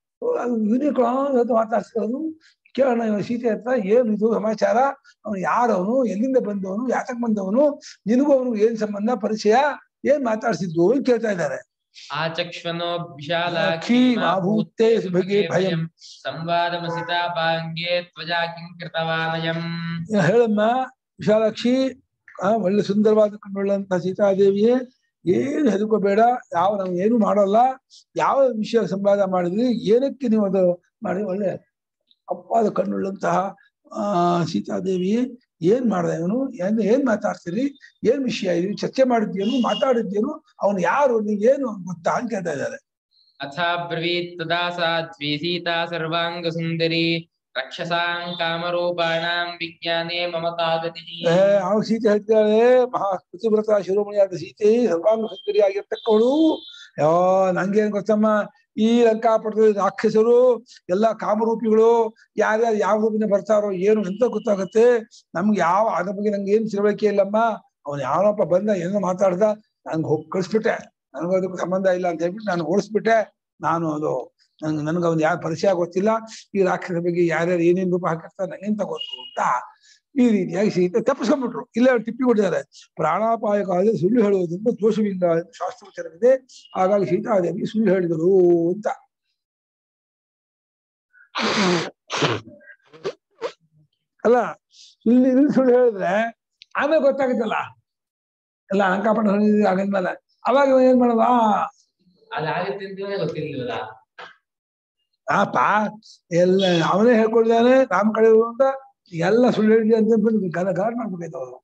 ಯೂನಿಕಾನ್ ಮಾತಾಡ್ಸ್ಕೊಳ್ಳೋದು ಕೇಳೋಣ ಇವ ಸೀತೆ ಹತ್ರ ಏನು ಇದು ಸಮಾಚಾರ ಅವನು ಯಾರವನು ಎಲ್ಲಿಂದ ಬಂದವನು ಯಾತಕ್ ಬಂದವನು ನಿನಗೂ ಅವನು ಏನ್ ಸಂಬಂಧ ಪರಿಚಯ ಏನ್ ಮಾತಾಡ್ಸಿದ್ದು ಅಂತ ಕೇಳ್ತಾ ಇದ್ದಾರೆ आचक्ष्वनो ಅಖಿ विशालाक्षी ಮಾಭೂತೆ ಸುಭಗೆ ಭಯಂ संवादमसितापाङ्गे त्वया किं कृतवानयम् ಏನ್ ಹೇಳಮ್ಮ ವಿಶಾಲಾಕ್ಷಿ ಆ ಒಳ್ಳೆ ಸುಂದರವಾದ ಕಣ್ಣುಳ್ಳಂತ ಸೀತಾದೇವಿಯೇ ಏನು ಹೆದರ್ಕೋಬೇಡ ಯಾವ ನಾವು ಏನು ಮಾಡಲ್ಲ ಯಾವ ವಿಷಯ ಸಂವಾದ ಮಾಡಿದ್ರಿ ಏನಕ್ಕೆ ನೀವು ಅದು ಮಾಡಿ ಒಳ್ಳೆ ಅಪ್ಪಾದ ಕಣ್ಣುಳ್ಳಂತಹ ಆ ಸೀತಾದೇವಿಯೇ ಏನ್ ಮಾಡ್ದ ಇವನು ಏನ್ ಏನ್ ಮಾತಾಡ್ತೀರಿ ಏನ್ ವಿಷಯ ಇದು ಚರ್ಚೆ ಮಾಡಿದ್ಯೇನು ಮಾತಾಡಿದ್ಯೇನು ಅವನು ಯಾರು ನೀವೇನು ಗೊತ್ತಾ ಅಂತ ಕೇಳ್ತಾ ಇದ್ದಾರೆ अथाब्रवीत् तदा सा द्वि सीता सर्वाङ्गसुन्दरी रक्षसां कामरूपाणां विज्ञाने मम का गतिः ಏ ಅವ ಸೀತೆ ಹೇಳ್ತಾಳೆ ಮಹಾ ಪತಿವ್ರತ ಶಿರೋಮಣಿಯಾದ ಸೀತೆ ಸರ್ವಾಂಗ ಸುಂದರಿ ಆಗಿರ್ತಕ್ಕವಳು ಯೋ ನಂಗೇನ್ ಗೊತ್ತಮ್ಮ ಈ ಲಂಕಾಪಟ್ಟಣದ ರಾಕ್ಷಸರು ಎಲ್ಲಾ ಕಾಮರೂಪಿಗಳು ಯಾರ್ಯಾರು ಯಾವ ರೂಪಿನ ಬರ್ತಾರೋ ಏನು ಎಂತ ಗೊತ್ತಾಗತ್ತೆ ನಮ್ಗೆ ಯಾವ ಅದ್ರ ಬಗ್ಗೆ ನಂಗೆ ಏನ್ ತಿಳುವಳಿಕೆ ಇಲ್ಲಮ್ಮ ಅವನು ಯಾವನಪ್ಪ ಬಂದ ಏನೋ ಮಾತಾಡ್ದ ನನ್ಗೆ ಹೋಗಿ ಕಳಿಸ್ಬಿಟ್ಟೆ ನನಗೂ ಅದಕ್ಕೂ ಸಂಬಂಧ ಇಲ್ಲ ಅಂತ ಹೇಳ್ಬಿಟ್ಟು ನಾನು ಓಡಿಸ್ಬಿಟ್ಟೆ ನಾನು ಅದು ನನ್ಗೆ ನನ್ಗೆ ಅವ್ನು ಯಾರು ಪರಿಚಯ ಗೊತ್ತಿಲ್ಲ ಈ ರಾಕ್ಷಸ ಬಗ್ಗೆ ಯಾರ್ಯಾರು ಏನೇನ್ ರೂಪ ಹಾಕಿರ್ತಾರೆ ನಂಗೇನ್ ಗೊತ್ತು ಅಂತ ಈ ರೀತಿಯಾಗಿ ಸೀತೆ ತಪ್ಪಿಸ್ಕೊಂಡ್ಬಿಟ್ರು ಇಲ್ಲೇ ಅವ್ರು ಟಿಪ್ಪಿ ಕೊಟ್ಟಿದ್ದಾರೆ ಪ್ರಾಣಾಪಾಯ ಕಾಲದಲ್ಲಿ ಸುಳ್ಳು ಹೇಳುವುದರಿಂದ ದೋಷವಿಲ್ಲ ಎಂದು ಶಾಸ್ತ್ರೋಚ್ಚರವಿದೆ ಹಾಗಾಗಿ ಸೀತಾದೇವಿ ಸುಳ್ಳು ಹೇಳಿದರು ಅಂತ ಅಲ್ಲ ಸುಳ್ಳು ಇಲ್ಲಿ ಸುಳ್ಳು ಹೇಳಿದ್ರೆ ಆಮೇಲೆ ಗೊತ್ತಾಗುತ್ತಲ್ಲ ಎಲ್ಲ ಅಣಕಾಪಣ ಆಗಿದ್ಮೇಲೆ ಅವಾಗ ಇವ ಏನ್ ಮಾಡೋದ ಅದಾಗುತ್ತೆ ಅಂತಾನೆ ಗೊತ್ತಿರ್ಲಿಲ್ವಲ್ಲ ಆಪ ಎಲ್ಲ ಅವನೇ ಹೇಳ್ಕೊಂಡಿದ್ದಾನೆ ನಮ್ಮ ಕಡೆ ಅಂತ ಎಲ್ಲ ಸುಳ್ಳು ಹೇಳಿದ್ಯ ಅಂತ ಬಂದು ಗಲ ಗಲಾಟೆ ಮಾಡ್ಬೇಕಾಯ್ತು ಅವರು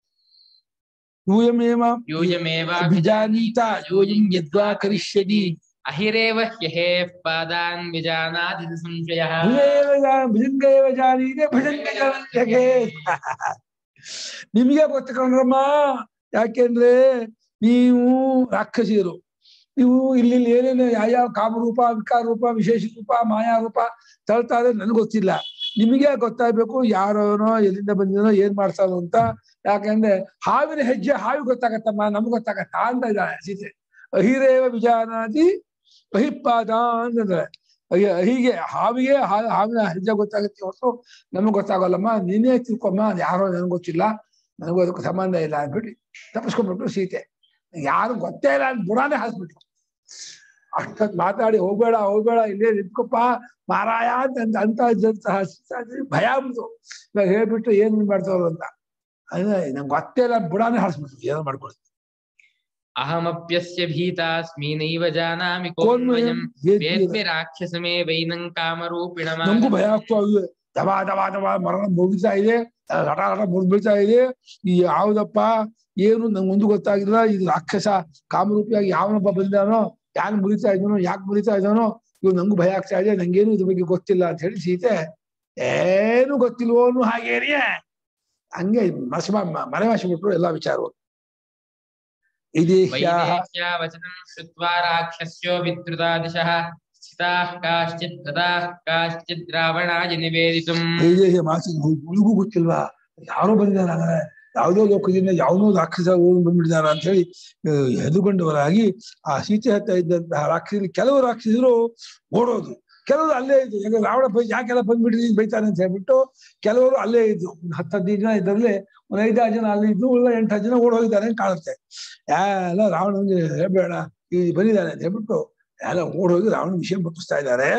ಯೂಯಮೇವ ಯೂಯಮೇವ ವಿಜಾನೀತ ಯೋಜಿಂ ಯದ್ವಾ ಕರಿಷ್ಯತಿ ಅಹಿರೇವ ಹ್ಯಹೇ ಪಾದಾನ್ ವಿಜಾನಾದಿ ಸಂಶಯ ಭುಜೇವ ಜಾ- ಭುಜಂಗೇವ ಜಾನೀತೆ ಭುಜಂಗ ಜಾನಂತ್ಯಗೆ ನಿಮಗೆ ಗೊತ್ತಕೊಂಡ್ರಮ್ಮ ಯಾಕೆಂದ್ರೆ ನೀವು ರಾಕ್ಷಸಿಯರು ನೀವು ಇಲ್ಲಿ ಇಲ್ಲಿ ಏನೇನು ಯಾವ್ಯಾವ ಕಾಮರೂಪ ವಿಕಾರ ರೂಪ ವಿಶೇಷ ರೂಪ ಮಾಯಾ ರೂಪ ತಳ್ತಾ ಇದ್ರೆ ನನಗೆ ಗೊತ್ತಿಲ್ಲ ನಿಮಗೆ ಗೊತ್ತಾಗ್ಬೇಕು ಯಾರೋನೋ ಎಲ್ಲಿಂದ ಬಂದಿನೋ ಏನ್ ಮಾಡ್ತಾರೋ ಅಂತ ಯಾಕಂದ್ರೆ ಹಾವಿನ ಹೆಜ್ಜೆ ಹಾವಿ ಗೊತ್ತಾಗತ್ತಮ್ಮ ನಮ್ಗೆ ಗೊತ್ತಾಗತ್ತಾ ಅಂತ ಇದ್ದಾಳೆ ಸೀತೆ ಅಹಿರೇವ ವಿಜಾನಾದಿ ಅಹಿಪಾದ ಅಂತಂದ್ರೆ ಅಯ್ಯ ಹೀಗೆ ಹಾವಿಗೆ ಹಾ- ಹಾವಿನ ಹೆಜ್ಜೆ ಗೊತ್ತಾಗುತ್ತೆ ಹೊರತು ನಮಗ್ ಗೊತ್ತಾಗಲ್ಲಮ್ಮ ನೀನೇ ತಿಳ್ಕೊಮ್ಮ ಅದ್ ಯಾರೋ ನನಗೆ ಗೊತ್ತಿಲ್ಲ ನನಗೂ ಅದಕ್ಕೂ ಸಂಬಂಧ ಇಲ್ಲ ಅಂದ್ಬಿಟ್ಟು ತಪ್ಪಿಸ್ಕೊಂಡ್ಬಿಟ್ರು ಸೀತೆ ಯಾರು ಗೊತ್ತೇ ಇಲ್ಲ ಅಂತ ಬುಡಾನೇ ಹಾಸ್ಬಿಟ್ರು ಅಷ್ಟೊತ್ ಮಾತಾಡಿ ಹೋಗ್ಬೇಡ ಹೋಗ್ಬೇಡ ಇಲ್ಲೇ ನಿಂತ್ಕೊಪ್ಪ ಮಾರಾಯ ಅಂತ ಅಂತ ಅಂತ ಇದ್ದಂತಹ ಸೀತಾದೇವಿ ಭಯ ಆಗ್ಬಿಡ್ತು ಇವಾಗ ಹೇಳ್ಬಿಟ್ಟು ಏನ್ ಮಾಡ್ತಾವ್ರು ಅಂತ ಅಂದ್ರೆ ನಂಗೆ ಗೊತ್ತೇ ಇಲ್ಲ ಅಂತ ಬುಡಾನೇ ಹಾರಿಸ್ಬಿಟ್ರು ಏನೋ ಮಾಡ್ಕೊಳ್ತು ಅಹಮಪ್ಯಸ್ಯ ಭೀತಾಸ್ಮಿ ನೈವ ಜಾನಾಮಿ ಕೋನ್ವಯಂ ವೇದ್ಮಿ ರಾಕ್ಷಸಮೇ ವೈನಂ ಕಾಮರೂಪಿಣಮ ನಂಗೂ ಭಯ ಆಗ್ತಾ ಇದೆ ದಬಾ ದಬಾ ದಬಾ ಮರ ಮುಗಿತಾ ಇದೆ ಲಟ ಲಟ ಮುರಿದು ಬೀಳ್ತಾ ಇದೆ ಈ ಯಾವ್ದಪ್ಪ ಏನು ನಂಗೆ ಒಂದು ಗೊತ್ತಾಗಿಲ್ಲ ಇದು ರಾಕ್ಷಸ ಕಾಮರೂಪಿಯಾಗಿ ಯಾವನೊಬ್ಬ ಬಂದಾನೋ ಯಾನ್ ಮುರಿತಾ ಇದ್ದಾನೋ ಯಾಕೆ ಮುರಿತಾ ಇದ್ದಾನೋ ಇವ್ ನಂಗೂ ಭಯ ಆಗ್ತಾ ಇದೆ ನಂಗೇನು ಇದ್ರ ಬಗ್ಗೆ ಗೊತ್ತಿಲ್ಲ ಅಂತ ಹೇಳಿ ಸೀತೆ ಏನು ಗೊತ್ತಿಲ್ವೋನು ಹಾಗೇನೆ ಹಂಗೆ ಮಸ ಮನೆ ಬಿಟ್ರು ಎಲ್ಲಾ ವಿಚಾರವು ಇದೇಶ್ಯಾಹ ವೈದೇಹ್ಯ ವಚನಂ ಶ್ರುತ್ವಾ ರಾಕ್ಷಸ್ಯೋ ವಿದ್ರುತಾ ದಿಶಃ ಸ್ಥಿತಾಃ ಕಾಶ್ಚಿತ್ ಗತಾಃ ಕಾಶ್ಚಿತ್ ರಾವಣಾಯ ನಿವೇದಿತುಂ ವೈದೇಹಿ ಮಾತು ಹುಡುಗೂ ಗೊತ್ತಿಲ್ವಾ ಯಾರೋ ಬಂದಿದ್ದಾನೆ ಅಂದ್ರೆ ಯಾವುದೋ ಲೋಕದಿಂದ ಯಾವನೋ ರಾಕ್ಷಸ ಓಡಿ ಬಂದ್ಬಿಟ್ಟಿದಾನ ಅಂತ ಹೇಳಿ ಹೆದುಕೊಂಡವರಾಗಿ ಆ ಸೀತೆ ಹತ್ತ ಇದ್ದಂತಹ ರಾಕ್ಷಸರು ಕೆಲವು ರಾಕ್ಷಸರು ಓಡೋದು ಕೆಲವರು ಅಲ್ಲೇ ಇದ್ದು ಯಾಕಂದ್ರೆ ರಾವಣ ಬೈ ಯಾಕೆಲ್ಲ ಬಂದ್ಬಿಟ್ಟಿದೀನಿ ಬೈತಾನೆ ಅಂತ ಹೇಳ್ಬಿಟ್ಟು ಕೆಲವರು ಅಲ್ಲೇ ಇದ್ದು ಒಂದು ಹತ್ತು ಹದಿನೈದು ಜನ ಇದರಲ್ಲಿ ಒಂದ್ ಐದಾರು ಜನ ಅಲ್ಲಿ ಇದ್ದು ಉಳಿದ ಎಂಟು ಹತ್ತು ಜನ ಓಡ್ ಹೋಗಿದ್ದಾರೆ ಅಂತ ಕಾಣುತ್ತೆ ಎಲ್ಲ ರಾವಣನಿಗೆ ಹೇಳ್ಬೇಡ ಈ ಬಂದಿದ್ದಾನೆ ಅಂತ ಹೇಳ್ಬಿಟ್ಟು ಎಲ್ಲ ಓಡ್ ಹೋಗಿ ರಾವಣ ವಿಷಯ ಮುಟ್ಟಿಸ್ತಾ ಇದ್ದಾರೆ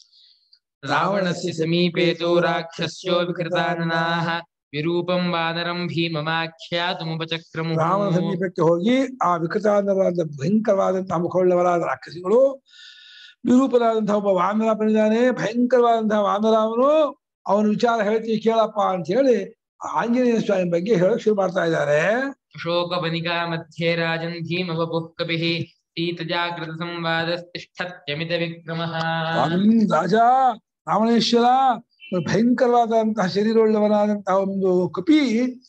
ರಾವಣಸ್ಯ ಸಮೀಪೇ ತು ರಾಕ್ಷಸ್ಯೋ ವಿಕೃತಾನನಾಃ ವಿರೂಪಂ ವಾನರಂ ಭೀಮಮಾಖ್ಯಾತುಮುಪಚಕ್ರಮುಃ ರಾವಣ ಸಮೀಪಕ್ಕೆ ಹೋಗಿ ಆ ವಿಕೃತಾಂಧರಾದ ಭಯಂಕರವಾದಂತಹ ಮುಖವುಳ್ಳವರಾದ ರಾಕ್ಷಸಿಗಳು ವಿರೂಪನಾದಂತಹ ಒಬ್ಬ ವಾನರ ಬಂದಿದ್ದಾನೆ ಭಯಂಕರವಾದಂತಹ ವಾನರ ಅವನು ಅವನ ವಿಚಾರ ಹೇಳ್ತೀವಿ ಕೇಳಪ್ಪ ಅಂತ ಹೇಳಿ ಆಂಜನೇಯ ಸ್ವಾಮಿ ಬಗ್ಗೆ ಹೇಳಕ್ ಶುರು ಮಾಡ್ತಾ ಇದ್ದಾರೆ ಶೋಕವನಿಕಾ ಮಧ್ಯೆ ರಾಜನ್ ಭೀಮವಪುಃ ಕಪಿಃ ಸೀತಜಾಗೃತ ಸಂವಾದಸ್ತಿಷ್ಠತ್ಯಮಿತ ವಿಕ್ರಮಃ ಸ್ವಾಮಿ ರಾಜ ರಾವಣೇಶ್ವರ ಭಯಂಕರವಾದಂತಹ ಶರೀರವುಳ್ಳವನಾದಂತಹ ಒಂದು ಕಪಿ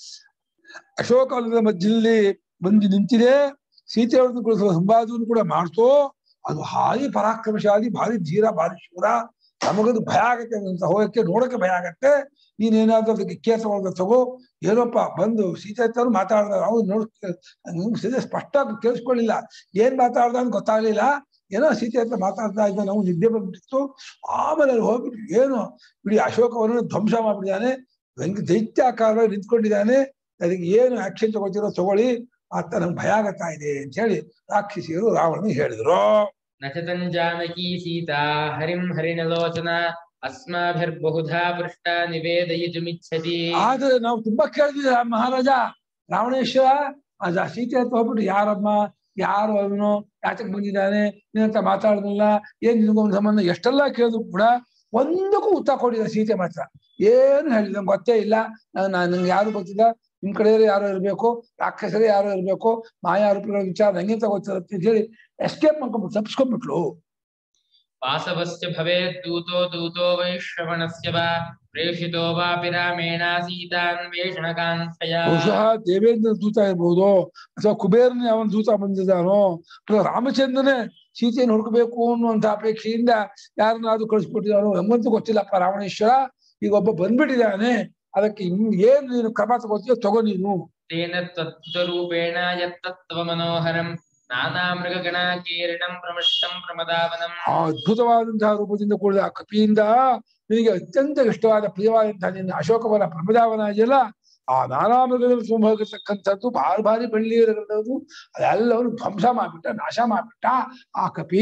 ಅಶೋಕವನದ ಮಧ್ಯದಲ್ಲಿ ಬಂದು ನಿಂತಿದೆ ಸೀತೆಯವರನ್ನು ಕುರಿತ ಸಂವಾದವನ್ನು ಕೂಡ ಮಾಡ್ತೋ ಅದು ಭಾರಿ ಪರಾಕ್ರಮಶಾಲಿ ಭಾರಿ ಧೀರ ಭಾರಿ ಶೂರ ನಮಗದು ಭಯ ಆಗತ್ತೆ ಅಂತ ಹೋಗಕ್ಕೆ ನೋಡಕ್ಕೆ ಭಯ ಆಗತ್ತೆ ನೀನೇನಾದ್ರೂ ಅದಕ್ಕೆ ಕೇಸ ತಗೋ ಏನಪ್ಪ ಬಂದು ಸೀತೆ ಹತ್ರ ಮಾತಾಡ್ದ ಅವ್ನು ನೋಡ್ ಸೀತೆ ಸ್ಪಷ್ಟ ಕೇಳಿಸ್ಕೊಳ್ಳಿಲ್ಲ ಏನ್ ಮಾತಾಡ್ದ ಅಂತ ಗೊತ್ತಾಗ್ಲಿಲ್ಲ ಏನೋ ಸೀತೆ ಹತ್ರ ಮಾತಾಡ್ತಾ ಇದ್ದ ನಾವು ನಿದ್ದೆ ಬಂದ್ಬಿಟ್ಟಿತ್ತು ಆಮೇಲೆ ಅಲ್ಲಿ ಹೋಗ್ಬಿಟ್ಟು ಏನು ಇಡೀ ಅಶೋಕವನ್ನು ಧ್ವಂಸ ಮಾಡ್ಬಿಟ್ಟಿದ್ದಾನೆ ವ್ಯಂಗ್ಯ ದೈತ್ಯಾಕಾರವಾಗಿ ನಿಂತ್ಕೊಂಡಿದ್ದಾನೆ ಅದಕ್ಕೆ ಏನು ಆಕ್ಷನ್ ತಗೋತಿರೋ ತಗೊಳ್ಳಿ ಅಂತ ನಂಗೆ ಭಯ ಆಗತ್ತಾ ಇದೆ ಅಂತ ಹೇಳಿ ರಾಕ್ಷಸಿಯರು ರಾವಣನಿಗೆ ಹೇಳಿದ್ರು ನ ಚ ತಂ ಜಾನಕಿ ಸೀತಾ ಹರಿಂ ಹರಿಣಲೋಚನ ಅಸ್ಮಾಭಿರ್ಬಹುಧಾ ಪೃಷ್ಟ ನಿವೇದಯಿತುಮಿಚ್ಛತಿ ಆದ್ರೆ ನಾವು ತುಂಬಾ ಕೇಳಿದ್ವಿ ಆ ಮಹಾರಾಜ ರಾವಣೇಶ್ವರ ಅದ ಸೀತೆ ಹತ್ರ ಹೋಗ್ಬಿಟ್ಟು ಯಾರಮ್ಮ ಯಾರು ಅವನು ಯಾತಕ್ ಬಂದಿದ್ದಾನೆ ನಿನ್ನಂತ ಮಾತಾಡ್ದಿಲ್ಲ ಏನ್ ನಿನ್ಗೊಂದು ಸಂಬಂಧ ಎಷ್ಟೆಲ್ಲ ಕೇಳಿದ್ರು ಕೂಡ ಒಂದಕ್ಕೂ ಉತ್ತರ ಕೊಡಿಲ್ಲ ಸೀತೆ ಮಾತ್ರ ಏನು ಹೇಳಿಲ್ಲ ನಂಗೆ ಗೊತ್ತೇ ಇಲ್ಲ ನಾನು ನಂಗೆ ಯಾರು ಗೊತ್ತಿಲ್ಲ ನಿಮ್ ಕಡೆ ಯಾರೋ ಇರ್ಬೇಕು ರಾಕ್ಷಸರೇ ಯಾರೋ ಇರ್ಬೇಕು ಮಾಯಾ ರೂಪಗಳ ವಿಚಾರ ನಂಗೆ ಗೊತ್ತಿರುತ್ತೆ ಅಂತ ಹೇಳಿ ಎಸ್ಕೇಪ್ ಮಾಡ್ಕೊಂಡ್ಬಿಟ್ಟು ತಪ್ಪಿಸ್ಕೊಂಡ್ಬಿಟ್ಲು ವಾಸವಸ್ಯ ಭವೇತ್ ದೂತೋ ದೂತೋ ವೈಶ್ರವಣಸ್ಯ ವಾ ಪ್ರೇಷಿತೋ ವಾಪಿ ರಾಮೇಣ ಸೀತಾನ್ವೇಷಣಕಾಂಕ್ಷಯ ಬಹುಶಃ ದೇವೇಂದ್ರ ದೂತ ಇರ್ಬೋದು ಅಥವಾ ಕುಬೇರನೇ ಅವನ ದೂತ ಬಂದಿದ್ದಾನೋ ಅಥವಾ ರಾಮಚಂದ್ರನೇ ಸೀತೆಯನ್ನು ಹುಡುಕಬೇಕು ಅನ್ನುವಂತ ಅಪೇಕ್ಷೆಯಿಂದ ಯಾರನ್ನಾದ್ರೂ ಕಳಿಸ್ಕೊಟ್ಟಿದ್ದಾನೋ ಎಂಬಂತೂ ಗೊತ್ತಿಲ್ಲಪ್ಪ ರಾವಣೇಶ್ವರ ಈಗ ಒಬ್ಬ ಬಂದ್ಬಿಟ್ಟಿದ್ದಾನೆ ಅದಕ್ಕೆ ಇನ್ ಏನ್ ನೀನು ಕ್ರಮ ತಗೋತೀಯೋ ತಗೋ ನೀನು ತೇನ ತ್ವದ್ಭುತರೂಪೇಣ ಯತ್ತತ್ವ ಮನೋಹರಂ ನಾನಾ ಮೃಗಗಣಾಕೀರ್ಣಂ ಪ್ರಮೃಷ್ಟಂ ಪ್ರಮದಾವನಂ ಆ ಅದ್ಭುತವಾದಂತಹ ರೂಪದಿಂದ ಕೂಡಿದ ಆ ಕಪಿಯಿಂದ ನಿನಗೆ ಅತ್ಯಂತ ಇಷ್ಟವಾದ ಪ್ರಿಯವಾದಂತಹ ನಿನ್ನ ಅಶೋಕವನ ಪ್ರಮದಾವನ ಇದೆಯಲ್ಲ ಆ ನಾನಾಮೃಗದಲ್ಲಿ ತುಂಬ ಹೋಗಿರ್ತಕ್ಕಂಥದ್ದು ಭಾರಿ ಭಾರಿ ಬೆಳ್ಳಿ ಇರತಕ್ಕಂಥದ್ದು ಅದೆಲ್ಲವನ್ನು ಧ್ವಂಸ ಮಾಡ್ಬಿಟ್ಟ ನಾಶ ಮಾಡ್ಬಿಟ್ಟ ಆ ಕಪಿ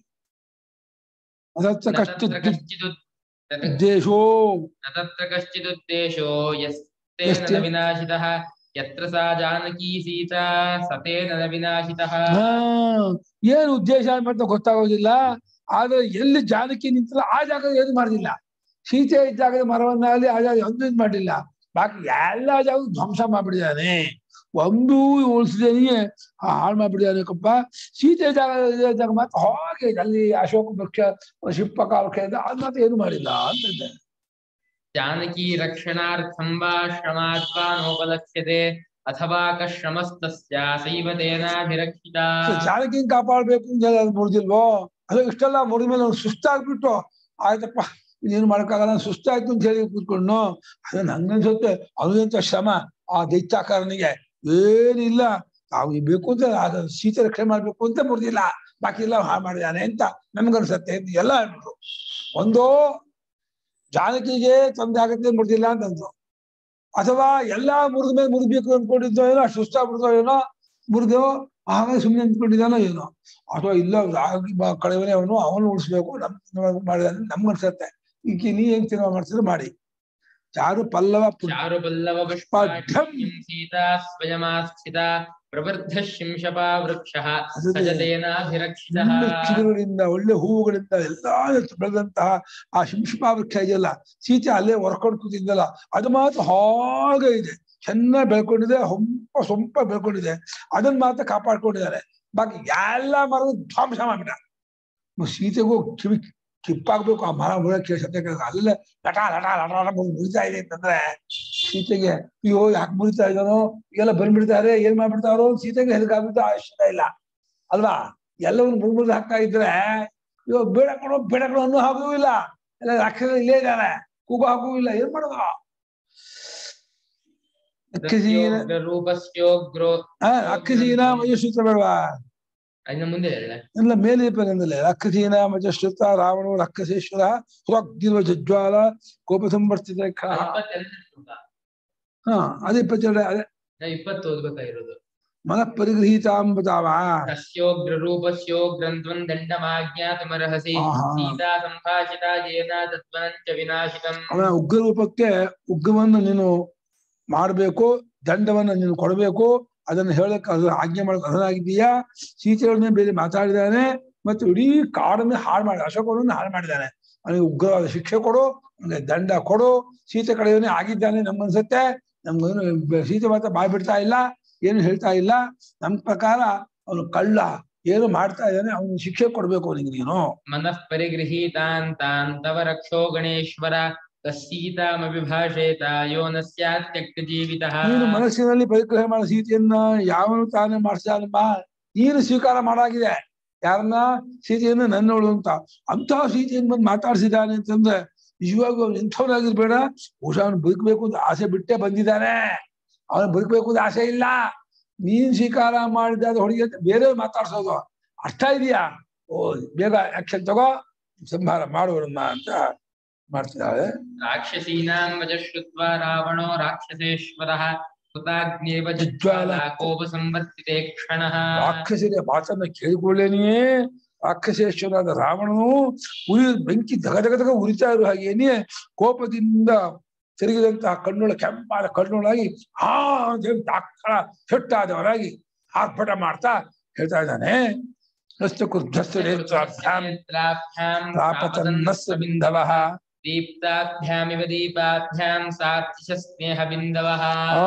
ಅದತ್ತ न ಕಷ್ಟ तत्र कश्चिदुत्- तत्- ಉದ್ದೇಶೋ न तत्र कश्चिदुद्देशो यस्तेन यस्ते- न विनाशितः यत्र सा जानकी सीता सतेन न विनाशितः ಹಾ ಏನು ಉದ್ದೇಶ ಅಂತ ಗೊತ್ತಾಗೋದಿಲ್ಲ ಆದ್ರೆ ಎಲ್ಲಿ ಜಾನಕಿ ನಿಂತಲ್ಲ ಆ ಜಾಗ ಏನು ಮಾಡಿಲ್ಲ ಸೀತೆ ಇದ್ದ ಜಾಗದ ಮರವನ್ನಾಗಲಿ ಆ ಜಾಗ ಒಂದು ಇದು ಮಾಡಿಲ್ಲ ಬಾಕಿ ಎಲ್ಲ ಜಾಗ ಧ್ವಂಸ ಮಾಡ್ಬಿಟ್ಟಿದ್ದಾನೆ ಒಂದು ಉಳಿಸಿದೇನೆ ಹಾಳು ಮಾಡ್ಬಿಟ್ಟಿದ್ದಾನೆ ಕಪ್ಪ ಸೀತೆ ಜಾಗ ಇರೋ ಜಾಗ ಮಾತ್ರ ಹಾಗೆ ಇದೆ. ಅಲ್ಲಿ ಅಶೋಕ ವೃಕ್ಷ ಶಿಲ್ಪ ಕಾಲಕ್ಕೆ ಇದೆ ಅದು ಮಾತ್ರ ಏನು ಮಾಡಿಲ್ಲ ಅಂತ ಇದ್ದಾರೆ जानकी रक्षणार्थं वा श्रमाद्वा नोपलक्ष्यते अथवा कश्रमस्तस्यासैव तेनाभिरक्षिता ಜಾನಕಿನ ಕಾಪಾಡ್ಬೇಕು ಅಂತ ಹೇಳಿ ಅದು ಮುರಿದಿಲ್ವೋ ಅದು ಇಷ್ಟೆಲ್ಲ ಮುರಿದ ಮೇಲೆ ಅವ್ನು ಸುಸ್ತಾಗ್ಬಿಟ್ಟು ಆಯ್ತಪ್ಪ ಇದೇನು ಮಾಡಕ್ಕಾಗಲ್ಲ ನಾನ್ ಸುಸ್ತಾಯ್ತು ಅಂತ ಹೇಳಿ ಕೂತ್ಕೊಂಡು ಅದು ನಂಗನ್ಸುತ್ತೆ ಅವನಂತ ಶ್ರಮ ಆ ದೈತ್ಯಾಕಾರನಿಗೆ ಏನಿಲ್ಲ ತಾವು ಬೇಕು ಅಂತ ಅದು ಶೀತ ರಕ್ಷಣೆ ಮಾಡ್ಬೇಕು ಅಂತ ಮುರಿದಿಲ್ಲ ಬಾಕಿ ಎಲ್ಲ ಹಾಳು ಮಾಡಿದಾನೆ ಅಂತ ನಮ್ಗನ್ಸತ್ತೆ ಅಂತ ಎಲ್ಲ ಹೇಳ್ಬಿಟ್ರು ಒಂದು ಜಾನಕಿಗೆ ತೊಂದರೆ ಆಗತ್ತೆ ಮುರಿದಿಲ್ಲ ಅಂತಂದ್ರು ಅಥವಾ ಎಲ್ಲಾ ಮುರಿದ ಮೇಲೆ ಮುರಿಬೇಕು ಅನ್ಕೊಂಡಿದ್ದೋ ಏನೋ ಅಷ್ಟು ಸುಸ್ತಾಗ್ಬಿಡ್ತೋ ಏನೋ ಮುರಿದು ಆಗ ಸುಮ್ಮನೆ ಅಂದ್ಕೊಂಡಿದ್ದಾನೋ ಏನೋ ಅಥವಾ ಇಲ್ಲ ರಾಗಿ ಬ- ಕಳೆವನೇ ಅವನು ಅವನು ಉಳಿಸ್ಬೇಕು ನಮ್ ಮಾಡಿದಾನೆ ನಮ್ಗನ್ಸತ್ತೆ ಈಗ ನೀ ಹೆಂಗ್ ತೀರ್ಮಾನ ಮಾಡ್ತಿದ್ರೆ ಮಾಡಿ ಚಾರು ಪಲ್ಲವ ಪುಟ್ಟ चारुपल्लव पुष्पाढ्यं सीता स्वयमास्थिता प्रवृद्धः शिंशपा वृक्षः स च तेनाभिरक्षितः ಒಳ್ಳೆ ಕಿರುಗಳಿಂದ ಒಳ್ಳೆ ಹೂವುಗಳಿಂದ ಎಲ್ಲಾ ಬೆಳೆದಂತಹ ಆ ಶಿಂಶುಪಾ ವೃಕ್ಷ ಇದೆಯಲ್ಲ ಸೀತೆ ಅಲ್ಲೇ ಹೊರ್ಕೊಂಡು ಕೂತಿದ್ದಲ್ಲ ಅದು ಮಾತ್ರ ಹಾಗೆ ಇದೆ ಚೆನ್ನಾಗಿ ಬೆಳ್ಕೊಂಡಿದೆ ಹೊಂಪ ಸೊಂಪ ಬೆಳ್ಕೊಂಡಿದೆ ಅದನ್ನ ಮಾತ್ರ ಕಾಪಾಡ್ಕೊಂಡಿದ್ದಾರೆ ಬಾಕಿ ಎಲ್ಲ ಮರದ ಧ್ವಂಸ ಮಾಡ್ಬಿಟ್ಟ ಮ- ಸೀತೆಗೂ ಕಿವಿ ಕಿಪ್ಪಾಗ್ಬೇಕು ಆ ಮರ ಮುಳಕ್ಕೆ ಸತ್ಯಕ್ಕೆ ಅಲ್ಲೇ ಲಟ ಲಟ ಲಟ ಲಟ ಬಂದು ಮುರಿತಾ ಇದೆ ಅಂತಂದ್ರೆ ಸೀತೆಗೆ ಅಯ್ಯೋ ಯಾಕೆ ಮುರಿತಾ ಇದ್ದಾನೋ ಎಲ್ಲ ಬಂದ್ಬಿಡ್ತಾರೆ ಏನ್ ಮಾಡ್ಬಿಡ್ತಾರೋ ಸೀತೆಗೆ ಹೆದರ್ಕಾಗ್ಬಿಟ್ಟು ಅವಶ್ಯಕ ಇಲ್ಲ ಅಲ್ವಾ ಎಲ್ಲವನ್ನು ಮುರ್ಮುರ್ದು ಹಾಕ್ತಾ ಇದ್ರೆ ಇವಾಗ ಬೇಡ ಕೊಡೋ ಬೇಡ ಕೊಡೋ ಅನ್ನೋ ಹಾಗೂ ಇಲ್ಲ ಎಲ್ಲ ರಾಕ್ಷಸ ಇಲ್ಲೇ ಇದ್ದಾನೆ ಕೂಗು ಹಾಗೂ ಇಲ್ಲ ಏನ್ ಮಾಡೋದು ಅಕ್ಕಸೀನ ರೂಪಸ್ಯೋಗ್ರೋ ಆ, ಅಕ್ಕಸೀನ ಮಜಶ್ರುತ ಬೇಡವಾ ಇನ್ನು ಮುಂದೆ ಹೇಳಿದೆ ಎಲ್ಲ ಮೇಲೆ ಬಂದಲೆ ಅಕ್ಕಸೀನ ಮಜಶ್ರುತ ರಾವಣ ರಕ್ಕಸೇಶ್ವರ ಹುರಗ್ಗಿರುವ ಜಜ್ವಾಲ ಕೋಪ ಸಂವರ್ತಿತ ಖ- ಇಪ್ಪತ್ತೆರಡನೇ ಶ್ಲೋಕ. ಹಾ ಅದೇ ಇಪ್ಪತ್ತೆರಡು ಅದೇ ನಾ ಇಪ್ಪತ್ತು ಓದ್ಬೇಕಾಗಿರೋದು ಮನಃ ಪರಿಗೃಹೀತಾಂಬತಾವ ತಸ್ಯೋಗ್ರರೂಪಸ್ಯೋಗ್ರಂತ್ವಂ ದಂಡಮಾಜ್ಞಾತಮರ್ಹಸಿ ಆಹಾ. ಸೀತಾ ಸಂಭಾಷಿತಾ ಯೇನ ತದ್ವನಂಚ ವಿನಾಶಿತಂ ಅವನ ಉಗ್ರ ರೂಪಕ್ಕೆ ಉಗ್ರವನ್ನು ನೀನು ಮಾಡಬೇಕು ದಂಡವನ್ನು ನೀನು ಕೊಡಬೇಕು ಅದನ್ನು ಹೇಳಕ್ಕೆ ಅದು ಆಜ್ಞೆ ಮಾಡಕ್ಕೆ ಅರ್ಹನಾಗಿದ್ದೀಯಾ ಸೀತೆಯೊಡನೆ ಬೇರೆ ಮಾತಾಡಿದಾನೆ ಮತ್ತು ಇಡೀ ಕಾಡನ್ನೇ ಹಾಳು ಮಾಡಿ ಅಶೋಕನನ್ನು ಹಾಳು ಮಾಡಿದ್ದಾನೆ ಅವನಿಗೆ ಉಗ್ರವಾದ ಶಿಕ್ಷೆ ಕೊಡು ಅವನಿಗೆ ದಂಡ ಕೊಡು ಸೀತೆ ಕಡೆಯವನೇ ಆಗಿದ್ದಾನೆ ನಮ್ಗನ್ಸತ್ತೆ ನಮ್ಗೇನು ಬ- ಸೀತೆ ಮಾತ್ರ ಬಾಯ್ ಬಿಡ್ತಾ ಇಲ್ಲ ಏನು ಹೇಳ್ತಾ ಇಲ್ಲ ನಮ್ ಪ್ರಕಾರ ಅವನು ಕಳ್ಳ ಏನು ಮಾಡ್ತಾ ಇದ್ದಾನೆ ಅವನು ಶಿಕ್ಷೆ ಕೊಡ್ಬೇಕು ಅವನಿಗೆ ನೀನು ಮನಃ ಪರಿಗೃಹೀತಾನ್ ತಾನ್ ತವ ರಕ್ಷೋ ಗಣೇಶ್ವರ ತಸ್ಸೀತಾಮಭಿಭಾಷೇತ ಯೋ ನ ಸ್ಯಾತ್ ತ್ಯಕ್ತ ಜೀವಿತಃ ನೀನು ಮನಸ್ಸಿನಲ್ಲಿ ಪರಿಗ್ರಹ ಮಾಡೋ ಸೀತೆಯನ್ನ ಯಾವನು ತಾನೇ ಮಾಡಿಸ್ತಾನಮ್ಮ ನೀನು ಸ್ವೀಕಾರ ಮಾಡಾಗಿದೆ ಯಾರನ್ನ ಸೀತೆಯನ್ನ ನನ್ನವಳು ಅಂತ ಅಂತಹ ಸೀತೆಯನ್ನು ಬಂದು ಮಾತಾಡ್ಸಿದ್ದಾನೆ ಅಂತಂದ್ರೆ ನಿಜವಾಗೂ ಅವ್ನು ಇಂಥವನಾಗಿರ್ಬೇಡ ಬಹುಶಃ ಅವನು ಬದುಕಬೇಕು ಅಂತ ಆಸೆ ಬಿಟ್ಟೆ ಬಂದಿದ್ದಾನೆ ಅವನು ಬದುಕಬೇಕು ಅಂತ ಆಸೆ ಇಲ್ಲ ನೀನ್ ಸ್ವೀಕಾರ ಮಾಡಿದ ಹುಡುಗಿ ಅಂತ ಬೇರೆ ಮಾತಾಡ್ಸೋದು ಅರ್ಥ ಇದೆಯಾ ಓ ಬೇಗ ಆಕ್ಷನ್ ತಗೋ ಸಂಹಾರ ಮಾಡುವರನ್ನ ಅಂತ ಮಾಡ್ತಿದ್ದಾಳೆ ರಾಕ್ಷಸೀನಾಂ ವಜ ಶ್ರುತ್ವಾ ರಾವಣೋ ರಾಕ್ಷಸೇಶ್ವರಃ ಕೃತಾಗ್ನೇವ ಜ್ವಾಲ. ಜ್ವಾಲ ಕೋಪ ಸಂವರ್ತಿತೆ ಕ್ಷಣಃ ರಾಕ್ಷಸರ ಮಾತನ್ನ ಕೇಳಿಕೊಳ್ಳೇನೆಯೇ ರಾಕ್ಷಸೇಶ್ವರಾದ ರಾವಣನು ಉರಿ ಬೆಂಕಿ ದಗ ದಗ ದಗ ಉರಿತಾ ಇರುವ ಹಾಗೇನೆ ಕೋಪದಿಂದ ತಿರುಗಿದಂತಹ ಕಣ್ಣುಳ ಕೆಂಪಾದ ಕಣ್ಣುಳಾಗಿ ಆ ಅಂತ ಹೇಳಿ ದಾಖಲ ಕೆಟ್ಟಾದವರಾಗಿ ಆರ್ಭಟ ಮಾಡ್ತಾ ಹೇಳ್ತಾ ಇದ್ದಾನೆ ಹಸ್ತ ಕುರ್ಧಸ್ತು ನೇತ್ರಾಭ್ಯಾಂ ನೇತ್ರಾಭ್ಯಾಂ ಪ್ರಾಪತನ್ನಸ್ಸ ಬಿಂದವಃ ದೀಪ್ತಾಭ್ಯಾಮಿವ ದೀಪಾಭ್ಯಾಂ ಸಾತ್ವಿಷ ಸ್ನೇಹ ಬಿಂದವಃ ಆ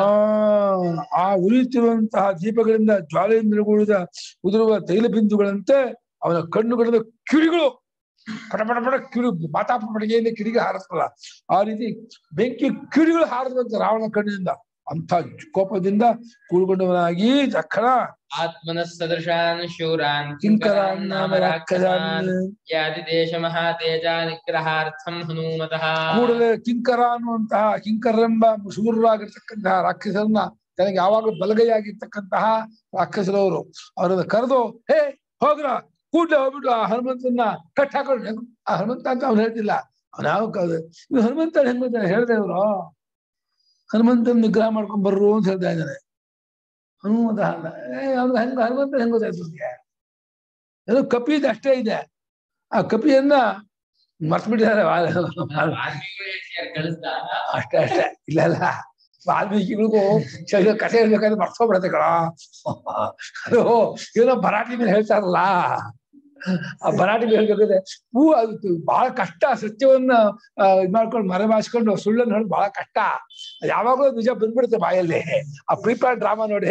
ಆ ಉರಿಯುತ್ತಿರುವಂತಹ ದೀಪಗಳಿಂದ ಜ್ವಾಲೆಯಿಂದ ಕೂಡಿದ ಉದುರುವ ತೈಲ ಬಿಂದುಗಳಂತೆ ಅವನ ಕಣ್ಣುಗಳಿಂದ ಕಿಡಿಗಳು ಪಟ ಪಟ ಪಟ ಕಿಡಿ ಮಾತಾಪ ಪಡಿಗೆಯಿಂದ ಕಿಡಿಗೆ ಹಾರಿಸ್ತಲ್ಲ ಆ ರೀತಿ ಬೆಂಕಿ ಕಿಡಿಗಳು ಹಾರಿದಂತೆ ರಾವಣ ಕಣ್ಣಿನಿಂದ ಅಂತ ಕೋಪದಿಂದ ಕೂಡ್ಕೊಂಡವನಾಗಿ ತಕ್ಷಣ ಆತ್ಮನಃ ಸದೃಶಾನ್ ಶೂರಾನ್ ಕಿಂಕರಾನ್ ನಾಮ ರಾಕ್ಷಸಾನ್ ಯಾದಿ ದೇಶ ಮಹಾತೇಜ ನಿಗ್ರಹಾರ್ಥಂ ಹನುಮತಃ ಕೂಡಲೇ ಕಿಂಕರ ಅನ್ನುವಂತಹ ಕಿಂಕರೆಂಬ ಶೂರರಾಗಿರ್ತಕ್ಕಂತಹ ರಾಕ್ಷಸರನ್ನ ತನಗೆ ಯಾವಾಗಲೂ ಬಲಗೈಯಾಗಿರ್ತಕ್ಕಂತಹ ರಾಕ್ಷಸರವರು ಅವರನ್ನ ಕರೆದು ಹೇ ಹೋಗ್ರ ಕೂಡ್ಲೆ ಹೋಗ್ಬಿಟ್ಟು ಆ ಹನುಮಂತನ ಕಟ್ ಹಾಕೊಂಡು ಆ ಹನುಮಂತ ಅಂತ ಅವ್ನು ಹೇಳ್ತಿಲ್ಲ ಅವ್ನು ಯಾವ ಕಾಲ ಇವ್ ಹನುಮಂತ ಹೆಂಗ್ ಗೊತ್ತಾ ಹೇಳ್ದೆ ಇವ್ರು ಹನುಮಂತನ ನಿಗ್ರಹ ಮಾಡ್ಕೊಂಡ್ ಬರ್ರು ಅಂತ ಹೇಳ್ತಾ ಇದ್ದಾನೆ ಹನುಮಂತ ಅಲ್ಲ. ಏ ಅವ್ನು ಹೆಂಗ ಹನುಮಂತ ಹೆಂಗ್ ಗೊತ್ತಾಯ್ತು ನಿಮ್ಗೆ ಏನೋ ಕಪಿ ಇದೆ ಅಷ್ಟೇ ಇದೆ ಆ ಕಪಿಯನ್ನ ಮರ್ತ್ಬಿಟ್ಟಿದ್ದಾರೆ ವಾಲ್ಮೀಕಿಗಳು ಹೇಳ್ತಿದ್ದಾರೆ ಕಳಿಸ್ದ ಅಷ್ಟೇ ಅಷ್ಟೇ ಇಲ್ಲ ಇಲ್ಲ ವಾಲ್ಮೀಕಿಗಳಿಗೂ ಚಳಿ ಕಥೆ ಹೇಳ್ಬೇಕಾದ್ರೆ ಮರ್ತೋಗ್ಬಿಡತ್ತೆ ಕಣ ಅದು ಏನೋ ಭರಾಟಿ ಮೇಲೆ ಹೇಳ್ತಾರಲ್ಲ ಆ ಭರಾಟಿ ಮೇಲೆ ಹೇಳ್ಬೇಕಾದ್ರೆ ಹೂ ಅದು ಬಹಳ ಕಷ್ಟ ಸತ್ಯವನ್ನ ಆ, ಇದ್ ಮಾಡ್ಕೊಂಡು ಮರೆ ಮಾಸ್ಕೊಂಡು ಸುಳ್ಳನ್ನು ಹೇಳೋದು ಬಹಳ ಕಷ್ಟ ಯಾವಾಗಲೂ ನಿಜ ಬಂದ್ಬಿಡುತ್ತೆ ಬಾಯಲ್ಲಿ ಆ ಪ್ರೀಪೇರ್ ಡ್ರಾಮಾ ನೋಡಿ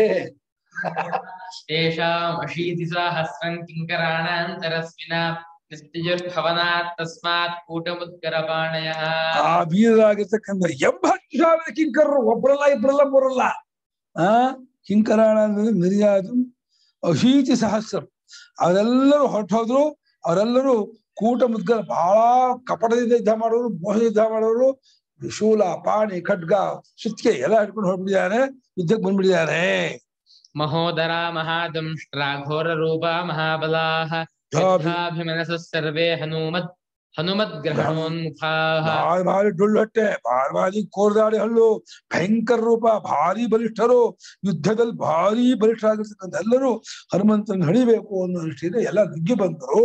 तेषाम् अशीतिसाहस्रं किङ्कराणान्तरस्विन निस्तिजुर्भवनात् तस्मात् कूटमुद्गरपाणयः ಆ ಬೀರರಾಗಿರ್ತಕ್ಕಂಥ ಎಂಬತ್ತು ಸಾವಿರ ಕಿಂಕರರು ಒಬ್ಬರಲ್ಲ ಇಬ್ಬರಲ್ಲ ಮೂರಲ್ಲ ಆ ಕಿಂಕರಾಣ ಅಂದ್ರೆ ನಿರ್ಯಾದು ಅಶೀತಿ ಸಹಸ್ರ ಅವರೆಲ್ಲರೂ ಹೊರಟೋದ್ರು ಅವರೆಲ್ಲರೂ ಕೂಟ ಮುದ್ಗರ ಬಹಳ ಕಪಟದಿಂದ ಯುದ್ಧ ಮಾಡೋರು ಮೋಸ ಯುದ್ಧ ಮಾಡೋರು ಶೂಲ ಪಾಣಿ ಖಡ್ಗ ಸುತ್ತಿಗೆ ಎಲ್ಲ ಹಿಡ್ಕೊಂಡು ಹೊರಬಿಟ್ಟಿದ್ದಾರೆ ಯುದ್ಧಕ್ಕೆ ಬಂದ್ಬಿಟ್ಟಿದ್ದಾರೆ महोदरा महादंष्ट्रा घोररूपा महाबलाः ಧಾಭಿ- युद्धाभिमनसः सर्वे हनुमत् हनुमद्ग्रहणोन्मुखाः ಭಾರಿ ಭಾರಿ ಡೊಳ್ಳು ಹೊಟ್ಟೆ ಭಾರಿ ಭಾರಿ ಕೋರ್ದಾಡಿ ಹಲ್ಲು ಭಯಂಕರ ರೂಪ ಭಾರಿ ಬಲಿಷ್ಠರು ಯುದ್ಧದಲ್ಲಿ ಭಾರಿ ಬಲಿಷ್ಠರಾಗಿರ್ತಕ್ಕಂಥ ಎಲ್ಲರೂ ಹನುಮಂತನ ಹಣಿಬೇಕು ಅನ್ನೋ ದೃಷ್ಟಿಯಿಂದ ಎಲ್ಲ ನುಗ್ಗಿ ಬಂದರು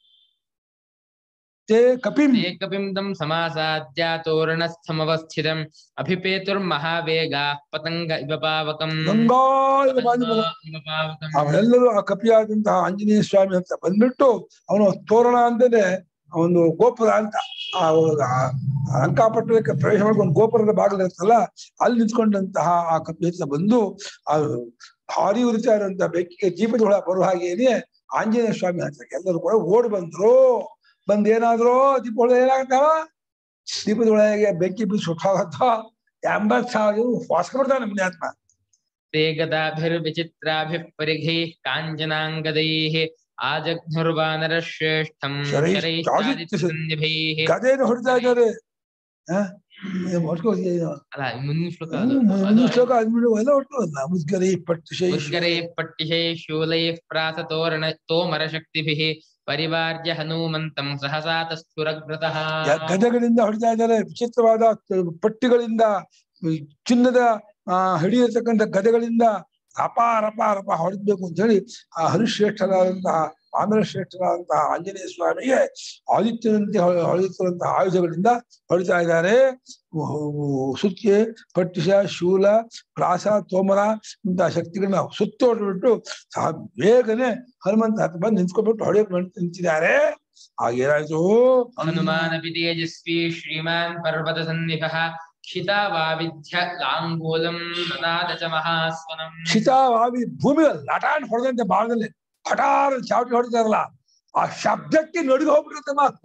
ತೇ ಕಪಿಂ एकपिन्दं समासाद्य तोरणस्थमवस्थितम् अभिपेतुर्महावेगाः पतङ्ग इव पावकम् ಗಂಗಾ ಇವ ಬಾಂಧವ इव पावकम् ಅವರೆಲ್ಲರೂ ಆ ಕಪಿಯಾದಂತಹ ಆಂಜನೇಯ ಸ್ವಾಮಿ ಅಂತ ಬಂದ್ಬಿಟ್ಟು ಅವನು ತೋರಣ ಅಂತಂದ್ರೆ ಒಂದು ಗೋಪುರ ಅಂತ ಆ ಒಂದು ಆ- ಆ ಲಂಕಾಪಟ್ಟಣಕ್ಕೆ ಪ್ರವೇಶ ಮಾಡ್ಕೊಂಡು ಗೋಪುರದ ಬಾಗಿಲು ಇರ್ತಲ್ಲ ಅಲ್ಲಿ ನಿಂತ್ಕೊಂಡಂತಹ ಆ ಕಪಿ ಹತ್ರ ಬಂದು ಆ ಭಾರಿ ಉರಿತಾ ಇರುವಂತಹ ಬೆಕ್ಕಿಗೆ ದೀಪದ ಒಳ ಬರುವ ಹಾಗೇನೆ ಆಂಜನೇಯ ಸ್ವಾಮಿ ಹತ್ರ ಎಲ್ಲರೂ ಕೂಡ ಓಡ್ ಬಂದ್ರು ಬಂದ್ ಏನಾದ್ರು ದೀಪ ಒಳಗೆ ಏನಾಗತ್ತವ ದೀಪದ ಒಳಗೆ ಬೆಂಕಿ ಬಿದ್ದು ಸುಟ್ಟಾಗತ್ತ ಎಂಬತ್ ಸಾವಿರ ವಾಸ್ಕೊಬಿಡ್ತಾನೆ ನಮ್ಮ ಆತ್ಮ ते गदाभिर्विचित्राभिः परिघैः काञ्चनाङ्गदैः आजघ्नुर्वानरश्रेष्ठम् शरैः शरैश्चादित्यसन्निभैः ಗದೆಯನ್ನು ಹೊಡಿತಾ ಇದ್ದಾರೆ ಹ? ಏನ್ ಹೊಡ್ಸ್ಕೊಳ್ತೀಯ ಏನು? ಅಲ್ಲ ಮುಂದಿನ ಶ್ಲೋಕ ಅದು. ಹ್ಮ್, ಮುಂದಿನ ಶ್ಲೋಕ ಆದ್ಮೇಲೆ ಎಲ್ಲ ಹೊಡ್ಕೊಳ್ಳೋಲ್ಲ ಮುದ್ಗರಿ ಪಟ್ಟು ಶೈ उद्गरैः पट्टिशैः शूलैः प्रासतोरण तोमरशक्तिभिः परिवार्य हनूमन्तं सहसा तस्थुरग्रतः ಯ- ಗದೆಗಳಿಂದ ಹೊಡಿತಾ ಇದ್ದಾರೆ ವಿಚಿತ್ರವಾದ ಪಟ್ಟಿಗಳಿಂದ ಈ ಚಿನ್ನದ ಆ ಹಿಡಿಯತಕ್ಕಂಥ ಗದೆಗಳಿಂದ ಅಪಾರ ಅಪಾರ ಅಪ ಹೊಡಿದ್ಬೇಕು ಅಂತ ಹೇಳಿ ಆ ಹರಿಶ್ರೇಷ್ಠರಾದಂತಹ ಆಮೇಲೆ ಶ್ರೇಷ್ಠರಾದಂತಹ ಆಂಜನೇಯ ಸ್ವಾಮಿಗೆ ಆದಿತ್ಯನಂತೆ ಹೊಳೆ- ಹೊಳೆಯುತ್ತಿರುವಂತಹ ಆಯುಧಗಳಿಂದ ಹೊಡಿತಾ ಇದ್ದಾರೆ ಸುತ್ತಿಗೆ ಪಟ್ಟಿಷ ಶೂಲ ಪ್ರಾಸ ತೋಮರ ಇಂತಹ ಶಕ್ತಿಗಳನ್ನ ಸುತ್ತಿ ಹೊಡೆದ್ಬಿಟ್ಟು ಸಹ ಬೇಗನೆ ಹನುಮಂತ ಹತ್ರ ಬಂದು ನಿಂತ್ಕೊಂಡ್ಬಿಟ್ಟು ಹೊಡೆಯಕ್ಕೆ ನಿಂತಿದ್ದಾರೆ ಆಗೇನಾಯ್ತು हनुमानपि तेजस्वी श्रीमान् पर्वतसन्निभः क्षितावाविध्य लाङ्गूलम् ननाद च महास्वनम् ಶಿತಾವಾವಿ ಭೂಮಿ ಲಟಾನ್ ಹೊಡೆದಂತೆ ಭಾಗದಲ್ಲಿ ಹಠಾರ ಚಾವಟಿ ಹೊಡಿತಾರಲ್ಲ ಆ ಶಬ್ದಕ್ಕೆ ನಡುಗೆ ಹೋಗ್ಬಿಡುತ್ತೆ ಮಾತು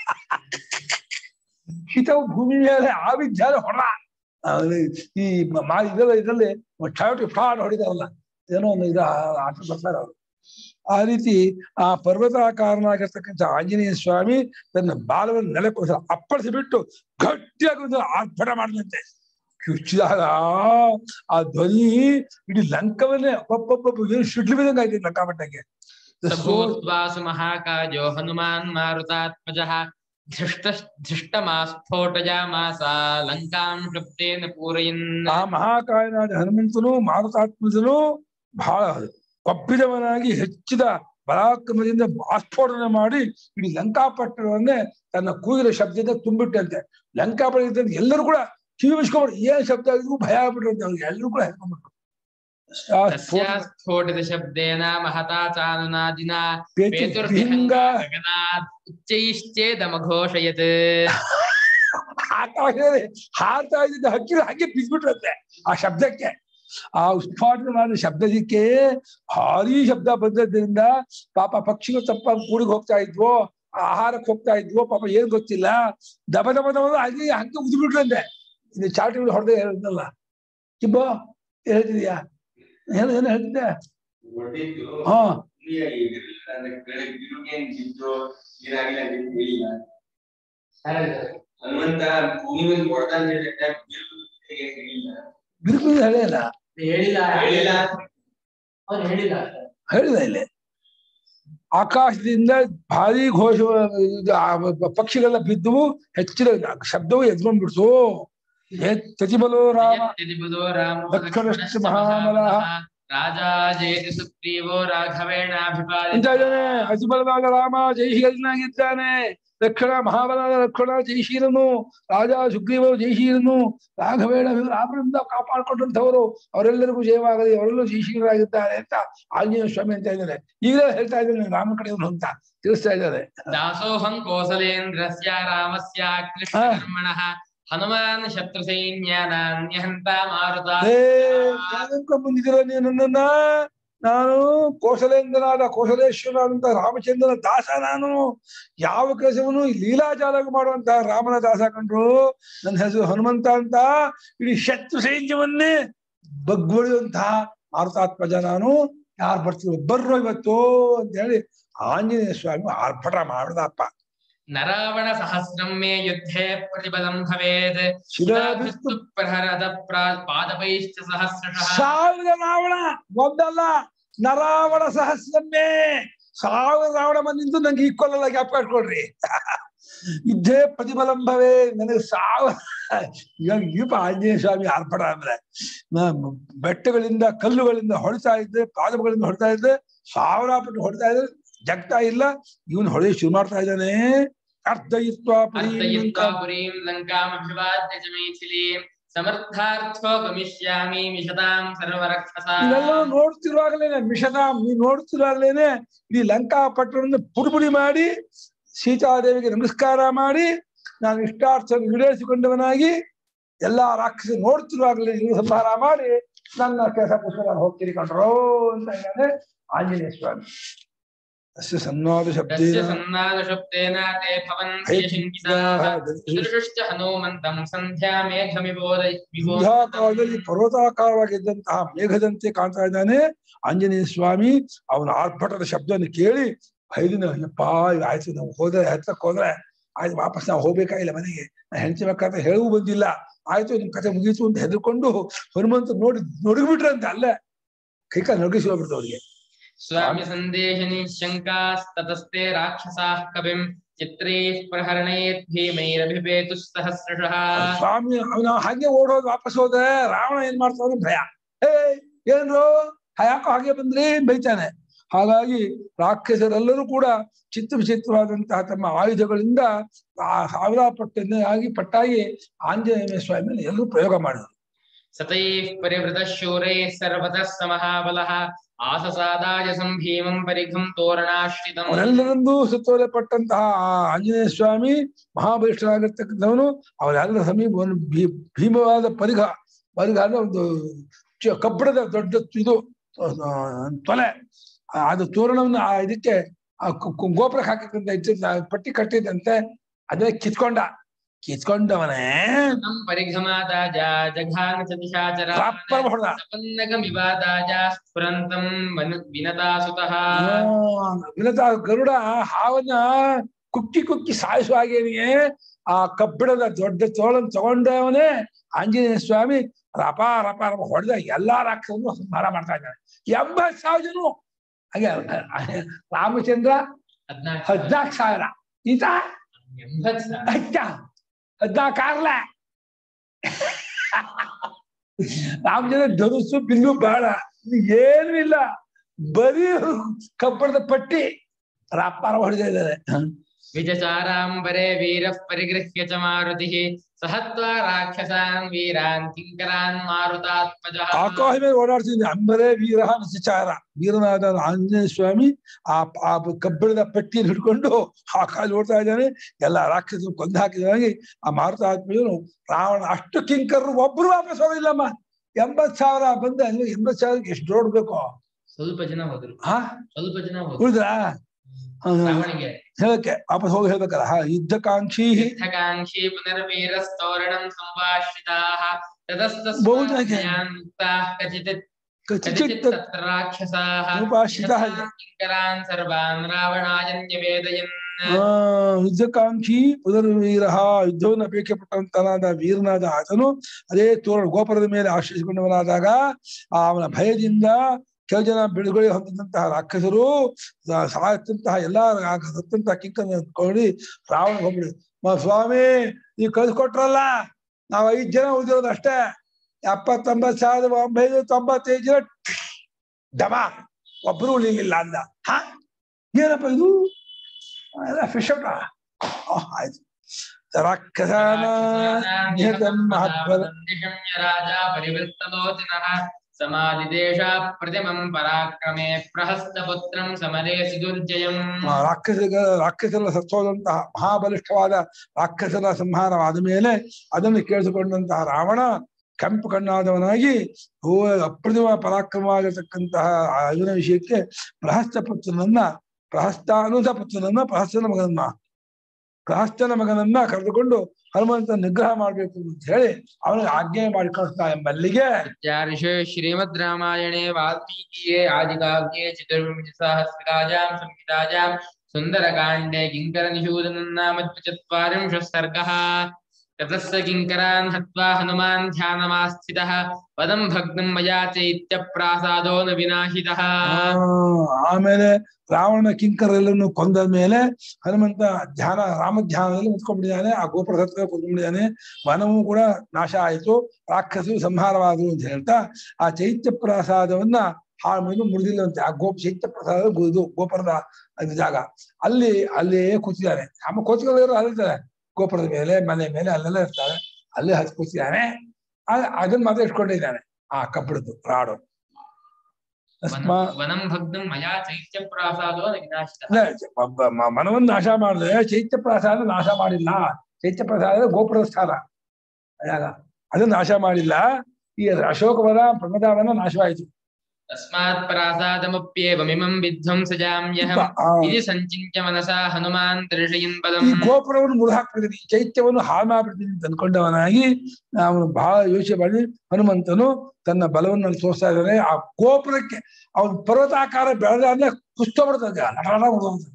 ಶಿತವು ಭೂಮಿ ಮೇಲೆ ಆವಿದ್ಯಾಲ ಹೊಡ ಈ ಮಾ ಇದೆಲ್ಲ ಇದರಲ್ಲಿ ಚಾವಟಿ ಫಾಡ್ ಹೊಡಿತಾರಲ್ಲ ಏನೋ ಒಂದು ಇದು ಆ- ಆಟ ಬರ್ತಾರೆ ಅವರು ಆ ರೀತಿ ಆ ಪರ್ವತಾಕಾರನಾಗಿರ್ತಕ್ಕಂಥ ಆಂಜನೇಯ ಸ್ವಾಮಿ ತನ್ನ ಬಾಲವನ್ನು ನೆಲಕ್ಕೆ ಅಪ್ಪಳಿಸಿ ಬಿಟ್ಟು ಗಟ್ಟಿಯಾಗಿ ಒಂದು ಆರ್ಭಟ ಮಾಡಿದಂತೆ ಕಿಚ್ಚಿದಾಗ ಆ ಧ್ವನಿ ಇಡೀ ಲಂಕವನ್ನೇ ಒಬ್ಬೊಬ್ಬೊಬ್ಬ ಏನು ಶಿಡ್ಲು ಬಿದ್ದಂಗೆ ಆಯ್ತು ಲಂಕಾಪಟ್ಟಕ್ಕೆ स भूत्वासु महाकाजो हनुमान् मारुतात्मजः धृष्ट धृष्टमास्फोटयामास लङ्कां शब्देन पूरयन् ಆ ಮಹಾಕಾಯನಾದ ಹನುಮಂತನು ಮಾರುತಾತ್ಮಜನು ಬಹಳ ಕೊಬ್ಬಿದವನಾಗಿ ಹೆಚ್ಚಿದ ಪರಾಕ್ರಮದಿಂದ ಆಸ್ಫೋಟನೆ ಮಾಡಿ ಇಡೀ ಲಂಕಾಪಟ್ಟಣವನ್ನೇ ತನ್ನ ಕೂಗಿನ ಶಬ್ದದಿಂದ ತುಂಬಿಟ್ಟಂತೆ ಲಂಕಾಪಟ್ಟಣ ಎಲ್ಲರೂ ಕೂಡ ಕಿವಿ ಮುಚ್ಕೊಂಡ್ಬಿಟ್ಟು ಏನ್ ಶಬ್ದ ಆಗಿದ್ರು ಭಯ ಆಗ್ಬಿಟ್ರಂತೆ ಅವ್ರಿಗೆ ಎಲ್ಲರೂ ಕೂಡ ಹೆದ್ಕೊಂಡ್ಬಿಟ್ರು ಆ ಸ್ಫೋಟ तस्या स्फोटितशब्देन महता चानुनादिना ಪೇತಿ पेतुर्भिहङ्ग ಭಿಂಗ गगनात् उच्चैश्चेदमघोषयत् ಆಕಾಶದಲ್ಲಿ ಹಾರ್ತಾ ಇದ್ದ ಹಕ್ಕಿಗಳು ಹಾಗೆ ಬಿದ್ಬಿಟ್ರಂತೆ ಆ ಶಬ್ದಕ್ಕೆ ಆ ಉತ್ಪಾಟನವಾದ ಶಬ್ದಕ್ಕೆ ಭಾರಿ ಶಬ್ದ ಬಂದದ್ರಿಂದ ಪಾಪ ಪಕ್ಷಿಗಳು ತಪ್ಪಾಗಿ ಕೂಡಿಗೆ ಹೋಗ್ತಾ ಇದ್ವೋ ಆಹಾರಕ್ಕೆ ಹೋಗ್ತಾ ಇದ್ವೋ ಪಾಪ ಏನ್ ಗೊತ್ತಿಲ್ಲ ದಬ ದಬ ದಬ ಹಾಗೆ ಹಂಗೆ ಉದ್ಬಿಟ್ರಂತೆ ಇದು ಚಾಟಿಗಳು ಹೊಡೆದೇ ಹೇಳಿದ್ನಲ್ಲ ಕಿಬ್ಬ ಏನ್ ಹೇಳ್ತಿದ್ಯಾ ಏನು ಏನು ಹೇಳ್ತಿದ್ದೆ ಹೊರಟಿದ್ದು ಹಾ ಫ್ರೀಯಾಗಿ ಇರ್ಲಿಲ್ಲ ಅಂದ್ರೆ ಕೆಳಗೆ ಬಿರುಗೇನ್ ಬಿದ್ದು ಏನಾಗಿಲ್ಲ ಅಂತ ಹೇಳಿಲ್ಲ ಹನುಮಂತ ಭೂಮಿ ಮೇಲೆ ಹೊಡೆದ ಅಂತ ಹೇಳಿ attack ಬಿರುಕು ಬಿದ್ದಿದೆ ಹೇಳಿಲ್ಲ ಬಿರುಕು ಹೇಳಿಲ್ಲ ಹೇಳಿಲ್ಲ ಹೇಳಿಲ್ಲ ಅವ್ನು ಹೇಳಿಲ್ಲ ಹೇಳಿಲ್ಲ ಇಲ್ಲಿ ಆಕಾಶದಿಂದ ಭಾರಿ ಘೋಷ ಇದು ಆ ಪಕ್ಷಿಗಳ ಬಿದ್ದುವು ಹೆಚ್ಚಿನ ಶಬ್ದವು ಎದ್ಕೊಂಡ್ಬಿಡ್ತು ಪ್ರತಿಬಲೋ ರಾಮ ಯದ್ಯದಿಬುಧೋ ರಾಮೋ ದಕ್ಷಿಣಶ್ಚ ದಕ್ಷಿಣಶ್ಚ ಮಹಾಬಲಃ. ಮಹಾಬಲಃ. ರಾಜಾ ಜಯತಿ ಸುಗ್ರೀವೋ ರಾಘವೇಣಾಭಿಪಾದಿತ ಅಂತ ಇದ್ದಾನೆ ಅತಿಬಲವಾದ ರಾಮ ಜಯಶೀಲನಾಗಿದ್ದಾನೆ ದಕ್ಷಿಣ ಮಹಾಬಲದ ರಕ್ಷಣ ಜಯಶೀಲನು ರಾಜ ಸುಗ್ರೀವ ಜಯಶೀಲನು ರಾಘವೇಣ ರಾಮನಿಂದ ಕಾಪಾಡ್ಕೊಂಡಂಥವರು ಅವರೆಲ್ಲರಿಗೂ ಜಯವಾಗಲಿ ಅವರೆಲ್ಲರೂ ಜಯಶೀಲರಾಗಿದ್ದಾರೆ ಅಂತ ಆಂಜನೇಯ ಸ್ವಾಮಿ ಅಂತ ಇದ್ದಾರೆ ಈಗಲೇ ಹೇಳ್ತಾ ಇದ್ದಾನೆ ರಾಮನ ಕಡೆಯವನು ಅಂತ ತಿಳಿಸ್ತಾ ಇದ್ದಾರೆ ದಾಸೋಹಂ ಕೋಸಲೇಂದ್ರಸ್ಯ ರಾಮಸ್ಯ ಕೃಷ್ಣಕರ್ಮಣಃ ಹನುಮಾನ್ ಶತ್ರು ಸೈನ್ಯಾನಾನ್ಯಹಂತ ಮಾರುತ ಏ ಯಾಕೆ ಬಂದಿದ್ದೀರ ನೀವು ನನ್ನನ್ನ ನಾನು ಕೋಸಲೇಂದ್ರನಾದ ಕೋಸಲೇಶ್ವರನಾದಂತ ರಾಮಚಂದ್ರನ ದಾಸ ನಾನು ಯಾವ ಕೆಲಸವನ್ನು ಲೀಲಾಚಾರ ಮಾಡುವಂತಹ ರಾಮನ ದಾಸ ಕಂಡ್ರು ನನ್ನ ಹೆಸರು ಹನುಮಂತ ಅಂತ ಇಡೀ ಶತ್ರು ಸೈನ್ಯವನ್ನೇ ಬಗ್ಗೊಳಿಯುವಂತಹ ಮಾರುತಾತ್ಮಜ ನಾನು ಯಾರು ಬರ್ತೀವಿ ಬರ್ರೋ ಇವತ್ತು ಅಂತ ಹೇಳಿ ಆಂಜನೇಯ ಸ್ವಾಮಿ ಆರ್ಭಟ ಮಾಡ್ದಪ್ಪ ನರಾವಣ ಸಹಸ್ರಂ ಮೇ ಯುದ್ಧೇ ಪ್ರತಿಬಲಂ ಭವೇತ್ ಶಿಲಾಭಿಸ್ತು ಪ್ರಹರದ ಪ್ರಾ- ಪಾದಪೈಶ್ಚ ಸಹಸ್ರಶಃ ಸಾವಿರ ರಾವಣ ಒಂದಲ್ಲ ನರಾವಣ ಸಹಸ್ರನ್ನೇ ಸಾವಿರ ರಾವಣ ಬಂದಿಂದು ನಂಗೆ ಈಕ್ವಲ್ ಅಲ್ಲ ಜ್ಞಾಪಕ ಇಟ್ಕೊಳ್ರಿ ಇದ್ದೇ ಪ್ರತಿಫಲಂಭವೇ ನನಗೆ ಸಾವಿರ ಇವಾಗ ದೀಪ ಆಂಜನೇಯ ಸ್ವಾಮಿ ಆರ್ಭಟ ಅಂದ್ರೆ ನ- ಬೆಟ್ಟಗಳಿಂದ ಕಲ್ಲುಗಳಿಂದ ಹೊಡಿತಾ ಇದ್ದೆ ಪಾದಗಳಿಂದ ಹೊಡಿತಾ ಇದ್ದೆ ಸಾವಿರ ಪಟ್ಟು ಹೊಡಿತಾ ಇದ್ದೆ ಜಗ್ತಾ ಇಲ್ಲ ಇವನು ಹೊಡೆಯ ಶುರು ಮಾಡ್ತಾ ಇದ್ದಾನೆ ಅರ್ಧಯಿತ್ವ ಅರ್ಥಯಿತ್ವಾ ಪುರೀಂ ಲಂಕಾಮಭಿವಾದ್ಯ ಚ ಮೈಥಿಲೀಂ ಸಮರ್ಥಾರ್ಥೋ ಗಮಿಷ್ಯಾಮಿ ಮಿಷತಾಂ ಸರ್ವರಕ್ಷಸಾ ಇವೆಲ್ಲ ನೋಡ್ತಿರುವಾಗಲೇನೆ ಮಿಷಧಾಮ್ ನೀವು ನೋಡ್ತಿರುವಾಗಲೇನೆ ಈ ಲಂಕಾ ಪಟ್ಟಣವನ್ನು ಪುಡಿಪುಡಿ ಮಾಡಿ ಸೀತಾದೇವಿಗೆ ನಮಸ್ಕಾರ ಮಾಡಿ ನಾನು ಇಷ್ಟಾರ್ಥ ಈಡೇರಿಸಿಕೊಂಡವನಾಗಿ ಎಲ್ಲಾ ರಾಕ್ಷಸ ನೋಡ್ತಿರುವಾಗಲೇ ನೀವು ಸಂಹಾರ ಮಾಡಿ ನನ್ನ ಕೆಲಸ ಪುಸ್ತಕ ನಾನು ಹೋಗ್ತೀನಿ ಕಂಡ್ರೋ ಅಂತ ಇದ್ದಾನೆ ಆಂಜನೇಯ ಸ್ವಾಮಿ ಅಸ್ಯ ಸನ್ನಾದ ತಸ್ಯ ಶಬ್ದೇನ ಸನ್ನಾದಶಬ್ದೇನ ತೇ ಭವಂತಿ ಶಂಕಿತಾಃ ದೃಶಶ್ಚ ಹನುಮಂತಂ ಸಂಧ್ಯಾ ಮೇಘಮಿಬೋಧ ಸಂಧ್ಯಾಕಾಲದಲ್ಲಿ ಪರ್ವತಾಕಾರವಾಗಿದ್ದಂತಹ ಮೇಘದಂತೆ ಕಾಣ್ತಾ ಇದ್ದಾನೆ ಆಂಜನೇಯ ಸ್ವಾಮಿ ಅವನ ಆರ್ಭಟದ ಶಬ್ದವನ್ನು ಕೇಳಿ ಭಯದಿಂದ ಅಯ್ಯಪ್ಪ ಇದು ಆಯ್ತು ನಾವು ಹೋದ್ರೆ ಹತ್ತಕ್ಕೆ ಹೋದ್ರೆ ಆಯ್ತು ವಾಪಸ್ ನಾವು ಹೋಗ್ಬೇಕಾಗಿಲ್ಲ ಮನೆಗೆ ನಾ ಹೆಂಡತಿ ಮಕ್ಕಳ ಹೇಳೂ ಬಂದಿಲ್ಲ ಆಯ್ತು ನಿಮ್ ಕತೆ ಮುಗೀತು ಅಂತ ಹೆದರ್ಕೊಂಡು ಹನುಮಂತ ನೋಡಿ ನಡುಗ್ಬಿಟ್ರಂತೆ ಅಲ್ಲೇ ಕೈಕಾಲ ನಡುಗಿಸಿ ಹೋಗ್ಬಿಡ್ತು ಅವ್ರಿಗೆ ಸ್ವಾಮಿ ಸಂದೇಶ ನಿಶಂಕಾಸ್ತತಸ್ತೆ ರಾಕ್ಷಸಾಃ ಕವಿಂ ಚಿತ್ರೈಃ ಪ್ರಹರಣೇತ್ ಭೀಮೈರಭಿಪೇತು ಸಹಸ್ರಶಃ ಸ್ವಾಮಿ ಅವನ ಹಾಗೆ ಓಡೋದು ವಾಪಸ್ ಹೋದ್ರೆ ರಾವಣ ಏನ್ ಮಾಡ್ತಾನೆ ಭಯ ಏ ಏನ್ರು ಯಾಕೋ ಹಾಗೆ ಬಂದ್ರಿ ಬೈತಾನೆ ಹಾಗಾಗಿ ರಾಕ್ಷಸರೆಲ್ಲರೂ ಕೂಡ ಚಿತ್ರ ವಿಚಿತ್ರವಾದಂತಹ ತಮ್ಮ ಆಯುಧಗಳಿಂದ ಆ ಸಾವಿರ ಪಟ್ಟನ್ನೇ ಆಗಿ ಪಟ್ಟಾಗಿ ಆಂಜನೇಯ ಸ್ವಾಮಿ ಮೇಲೆ ಎಲ್ಲರೂ ಪ್ರಯೋಗ ಮಾಡಿದ್ರು ಸತೈಃ ಪರಿವೃತಃ ಶೂರೈಃ ಸರ್ವತಃ ಸಮಹಾಬಲಃ ಆಸಸಾದಾಯ ಸಂಭೀಮಂ ಪರಿಘಂ ತೋರಣಾಶ್ರಿತಂ ಅವರೆಲ್ಲರನ್ನೂ ಸುತ್ತೋಲೆ ಪಟ್ಟಂತಹ ಆ ಆಂಜನೇಯ ಸ್ವಾಮಿ ಮಹಾಬಲಿಷ್ಠನಾಗಿರ್ತಕ್ಕಂಥವನು ಅವರೆಲ್ಲರ ಸಮೀಪ ಒಂದು ಭೀ ಭೀಮವಾದ ಪರಿಘ ಪರಿಘ ಅಂದ್ರೆ ಒಂದು ಚ- ಕಬ್ಬಿಣದ ದೊಡ್ಡ ಇದು ಆ, ತೊಲೆ ಆ, ಅದು ತೋರಣವನ್ನು ಆ ಇದಕ್ಕೆ ಆ ಕು- ಕು- ಗೋಪುರಕ್ಕೆ ಹಾಕಿದಂತ ಇಟ್ಟಿದ್ದ ಪಟ್ಟಿ ಕಟ್ಟಿದಂತೆ ಅದೇ ಕಿತ್ಕೊಂಡ ಕಿತ್ಕೊಂಡವನೇ ತಂ ಪರಿಘಮಾದಾಜ ಜಘಾನ ಚ ದಿಶಾಚರ ರಾಪ್ಪರ ಹೊಡೆದ ಸಪನ್ನಗಮಿವಾದಾಜ ಸ್ಫುರಂತಂ ಮನು ವಿನತಾಸುತಃ ವಿನತ ಗರುಡ ಹಾವನ್ನ ಕುಕ್ಕಿ ಕುಕ್ಕಿ ಸಾಯಿಸುವ ಹಾಗೇನಿಗೆ ಆ ಕಬ್ಬಿಣದ ದೊಡ್ಡ ತೋಳನ್ನು ತಗೊಂಡವನೇ ಆಂಜನೇಯ ಸ್ವಾಮಿ ರಪ ರಪ ರಪ ಹೊಡೆದ ಎಲ್ಲಾ ರಾಕ್ಷಸನ್ನು ಸಂಹಾರ ಮಾಡ್ತಾ ಇದ್ದಾನೆ ಎಂಬತ್ ಸಾವಿರ ಜನ ಹಾಗೆ ರಾಮಚಂದ್ರ ಹದ್ನಾಲ್ಕು ಹದ್ನಾಲ್ಕು ಸಾವಿರ ಈತ ಎಂಬತ್ತು ಸಾವಿರ. ಅಚ್ಚ ಹದ್ನಾಲ್ಕು ಆಗ್ಲ ರಾಮಚಂದ್ರ ಧನುಸ್ಸು ಬಿಲ್ಲು ಬಾಳ ಏನು ಇಲ್ಲ ಬರೀ ಕಬ್ಬಣದ ಪಟ್ಟಿ ರಾಪಾರ ಹೊಡೆದ ಇದ್ದಾರೆ ವಿಜಚಾರಾಂಬರೆ ವೀರಃ ಪರಿಗೃಹ್ಯ ಚ ಮಾರುತಿಃ ಸಹತ್ವಾ ರಾಕ್ಷಸಾನ್ ವೀರಾನ್ ಕಿಂಕರಾನ್ ಮಾರುತಾತ್ಮಜಃ ಆಕಾಶ ಮೇಲೆ ಓಡಾಡ್ತಿದ್ದೆ ಅಂಬರೇ ವೀರ ನಿಚಾರ ವೀರನಾದ ಆಂಜನೇಯ ಸ್ವಾಮಿ ಆ ಆ ಕಬ್ಬಿಣದ ಪಟ್ಟಿಯನ್ನು ಹಿಡ್ಕೊಂಡು ಆಕಾಶ ಓಡ್ತಾ ಇದ್ದಾನೆ ಎಲ್ಲ ರಾಕ್ಷಸರು ಕೊಂದು ಹಾಕಿದಾಗಿ ಆ ಮಾರುತ ಆತ್ಮೀಯನು ರಾವಣ ಅಷ್ಟು ಕಿಂಕರರು ಒಬ್ರು ವಾಪಸ್ ಹೋಗಿಲ್ಲಮ್ಮ ಎಂಬತ್ ಸಾವಿರ ಬಂದ ಅಂದ್ರೆ ಎಂಬತ್ ಸಾವಿರಕ್ಕೆ ಎಷ್ಟು ನೋಡ್ಬೇಕು ಸ್ವಲ್ಪ ಜನ ಹೋದ್ರು ಹಾ ಸ್ವಲ್ಪ ಜನ ಹೋದ್ರು ಉಳಿದ್ರಾ ರಾವಣಿಗೆ ಹೇಳಕ್ಕೆ ವಾಪಸ್ ಹೋಗಿ ಹೇಳ್ಬೇಕಲ್ಲ ಹಾ ಯುದ್ಧಕಾಂಕ್ಷಿ ಯುದ್ಧಕಾಂಕ್ಷಿ ಪುನರ್ವೀರಸ್ತೋರಣಂ ಸಂಭಾಷಿತಾಃ ಬಹುಜನಕ್ಕೆ. ತತಸ್ತಸ್ಮಾನ್ ಕಚಿತ್ ಕಚಿಚಿತ್ ಕಚಿಚಿತ್ ತತ್ರ ರಾಕ್ಷಸಾಃ ಸಂಭಾಷಿತಃ ಕಿಂಕರಾನ್ ಸರ್ವಾನ್ ರಾವಣಾಯ ನ್ಯವೇದಯನ್ ಆ ಯುದ್ಧಕಾಂಕ್ಷಿ ಪುನರ್ವೀರ ಯುದ್ಧವನ್ನು ಅಪೇಕ್ಷೆ ಪಟ್ಟಂತನಾದ ವೀರನಾದ ಆತನು ಅದೇ ತೋರಣ ಗೋಪುರದ ಮೇಲೆ ಆಶ್ರಯಿಸಿಕೊಂಡವನಾದಾಗ ಆ ಅವನ ಭಯದಿಂದ ಕೆಲವು ಜನ ಬಿಡುಗಡೆ ಹೊಂದಿದಂತಹ ರಾಕ್ಷಸರು ಸಾ- ಸಾಯತ್ತಂತಹ ಎಲ್ಲಾ ರಾ- ಸತ್ತಂತಹ ಕಿಂಕನ್ನು ಕೊಳ್ಳಿ ರಾವಣ ಹೋಗ್ಬಿಡಿ ಮ- ಸ್ವಾಮಿ ನೀವು ಕಳ್ಸಿಕೊಟ್ರಲ್ಲ ನಾವ್ ಐದ್ ಜನ ಉಳಿದಿರೋದು ಅಷ್ಟೇ ಎಪ್ಪತ್ತೊಂಬತ್ತು ಸಾವಿರದ ಒಂಬೈನೂರ ತೊಂಬತ್ತೈದು ಜನ ಡಮ ಒಬ್ರು ಉಳಿಲಿಲ್ಲ ಅಂದ ಹ ಏನಪ್ಪ ಇದು ಎಲ್ಲ ಫಿಶ್ ಔಟ ಆಯ್ತು ರಾಕ್ಷಸಾನ ನಿಹತಂ ಮಹತ್ವದ ನಿಶಮ್ಯ ರಾಜ ಪರಿವೃತ್ತಲೋಚನಃ ಸಮಾಧಿದೇಶ ಪ್ರತಿಮಂ ಪರಾಕ್ರಮೆ ಪ್ರಹಸ್ತಪುತ್ರಂ ಸಮರೇ ಸುದುರ್ಜಯಂ ಆ ರಾಕ್ಷಸ ರಾಕ್ಷಸರ ಸತ್ತೋದಂತಹ ಮಹಾಬಲಿಷ್ಠವಾದ ರಾಕ್ಷಸರ ಸಂಹಾರವಾದ ಮೇಲೆ ಅದನ್ನು ಕೇಳಿಸಿಕೊಂಡಂತಹ ರಾವಣ ಕೆಂಪು ಕಣ್ಣಾದವನಾಗಿ ಓ ಅಪ್ರತಿಮ ಪರಾಕ್ರಮವಾಗಿರತಕ್ಕಂತಹ ಅರ್ಜುನ ವಿಷಯಕ್ಕೆ ಪ್ರಹಸ್ತ ಪುತ್ರನನ್ನ ಪ್ರಹಸ್ತಾನುಜ ಪುತ್ರನನ್ನ ಪ್ರಹಸ್ತನ ಮಗನನ್ನ ಪ್ರಹಸ್ತನ ಮಗನನ್ನ ಕರೆದುಕೊಂಡು ಹನುಮಂತ ನಿಗ್ರಹ ಮಾಡಬೇಕು ಅಂತ ಹೇಳಿ ಅವನಿಗೆ ಆಜ್ಞೆ ಮಾಡಿ ಕಳಿಸ್ತಾ ಎಂಬಲ್ಲಿಗೆ इत्यार्षे श्रीमद् रामायणे वाल्मीकीये आदिकाव्ये चतुर्विंशतिसहस्रकाजां संहितायां सुन्दरकाण्डे किङ्करनिषूदनं नाम द्विचत्वारिंशः सर्गः ततस्य किङ्करान् हत्वा हनुमान् ध्यानमास्थितः पदं भग्नं मया चैत्यप्रासादो न विनाशितः ಆ, ಆಮೇಲೆ ರಾವಣ ಕಿಂಕರೆಲ್ಲನ್ನು ಕೊಂದ ಮೇಲೆ ಹನುಮಂತ ಧ್ಯಾನ ರಾಮ ಧ್ಯಾನದಲ್ಲಿ ಮುತ್ಕೊಂಡ್ಬಿಟ್ಟಿದ್ದಾನೆ ಆ ಗೋಪುರ ಹತ್ರ ಕುತ್ಕೊಂಡಿದ್ದಾನೆ ವನವೂ ಕೂಡ ನಾಶ ಆಯಿತು ರಾಕ್ಷಸರು ಸಂಹಾರವಾದರು ಅಂತ ಹೇಳ್ತಾ ಆ ಚೈತ್ಯ ಪ್ರಸಾದವನ್ನ ಹಾಳು ಮಾಡಿ ಮುರಿದಿಲ್ಲಂತೆ ಆ ಗೋಪ ಚೈತ್ಯ ಪ್ರಸಾದ ಗೋ- ಇದು ಗೋಪುರದ ಅದು ಜಾಗ ಅಲ್ಲಿ ಅಲ್ಲಿ ಕೂತಿದ್ದಾನೆ ಆಮೇಲೆ ಕೋಚ್ಕೊಳ್ಳೋರು ಅಲ್ಲಿರ್ತಾರೆ ಗೋಪುರದ ಮೇಲೆ ಮನೆ ಮೇಲೆ ಅಲ್ಲೆಲ್ಲ ಇರ್ತಾರೆ ಅಲ್ಲಿ ಹಚ್ಚಿ ಕೂತಿದ್ದಾನೆ ಆ- ಅದನ್ನ ಮಾತ್ರ ಇಟ್ಕೊಂಡಿದ್ದಾನೆ ಆ ಕಬ್ಬಿಣದ್ದು ರಾಡು ಅಸ್ಮಾ वनं वनं भग्नं मया चैत्यप्रासादो न विनाशितः ಅಲ್ಲ, ಒಬ್ಬ ಮ- ಮನವನ್ನು ನಾಶ ಮಾಡಿದ್ರೆ ಚೈತ್ಯ ಪ್ರಸಾದ ನಾಶ ಮಾಡಿಲ್ಲ ಚೈತ್ಯ ಪ್ರಸಾದ ಗೋಪುರದ ಸ್ಥಾನ ಆಗ ಅದನ್ನ ನಾಶ ಮಾಡಿಲ್ಲ ಈ ಅಶೋಕವನ ಪ್ರಮದಾವನ ನಾಶವಾಯಿತು तस्मात् प्रासादमप्येवमिमं विध्वंसजाम्यहम् ಆ, इति सञ्चिन्त्य मनसा हनुमान् दर्शयन् ಈ पदम् ಗೋಪುರವನ್ನು ಮುರಿದು ಹಾಕ್ಬಿಡ್ತೀನಿ ಈ ಚೈತ್ಯವನ್ನು ಹಾಳು ಮಾಡ್ಬಿಡ್ತೀನಿ ಅಂತ ಅನ್ಕೊಂಡವನಾಗಿ ಅವನು ಬಹಳ ಯೋಚನೆ ಮಾಡಿ ಹನುಮಂತನು ತನ್ನ ಬಲವನ್ನು ಅಲ್ಲಿ ತೋರಿಸ್ತಾ ಇದ್ದಾನೆ ಆ ಗೋಪುರಕ್ಕೆ ಅವನ ಪರ್ವತಾಕಾರ ಬೆಳೆದ ಅಂದ್ರೆ ಕುಸ್ತೋಗ್ಬಿಡ್ತದೆ ಲಟಲಟ ಮುರಿದೋಗ್ತದೆ.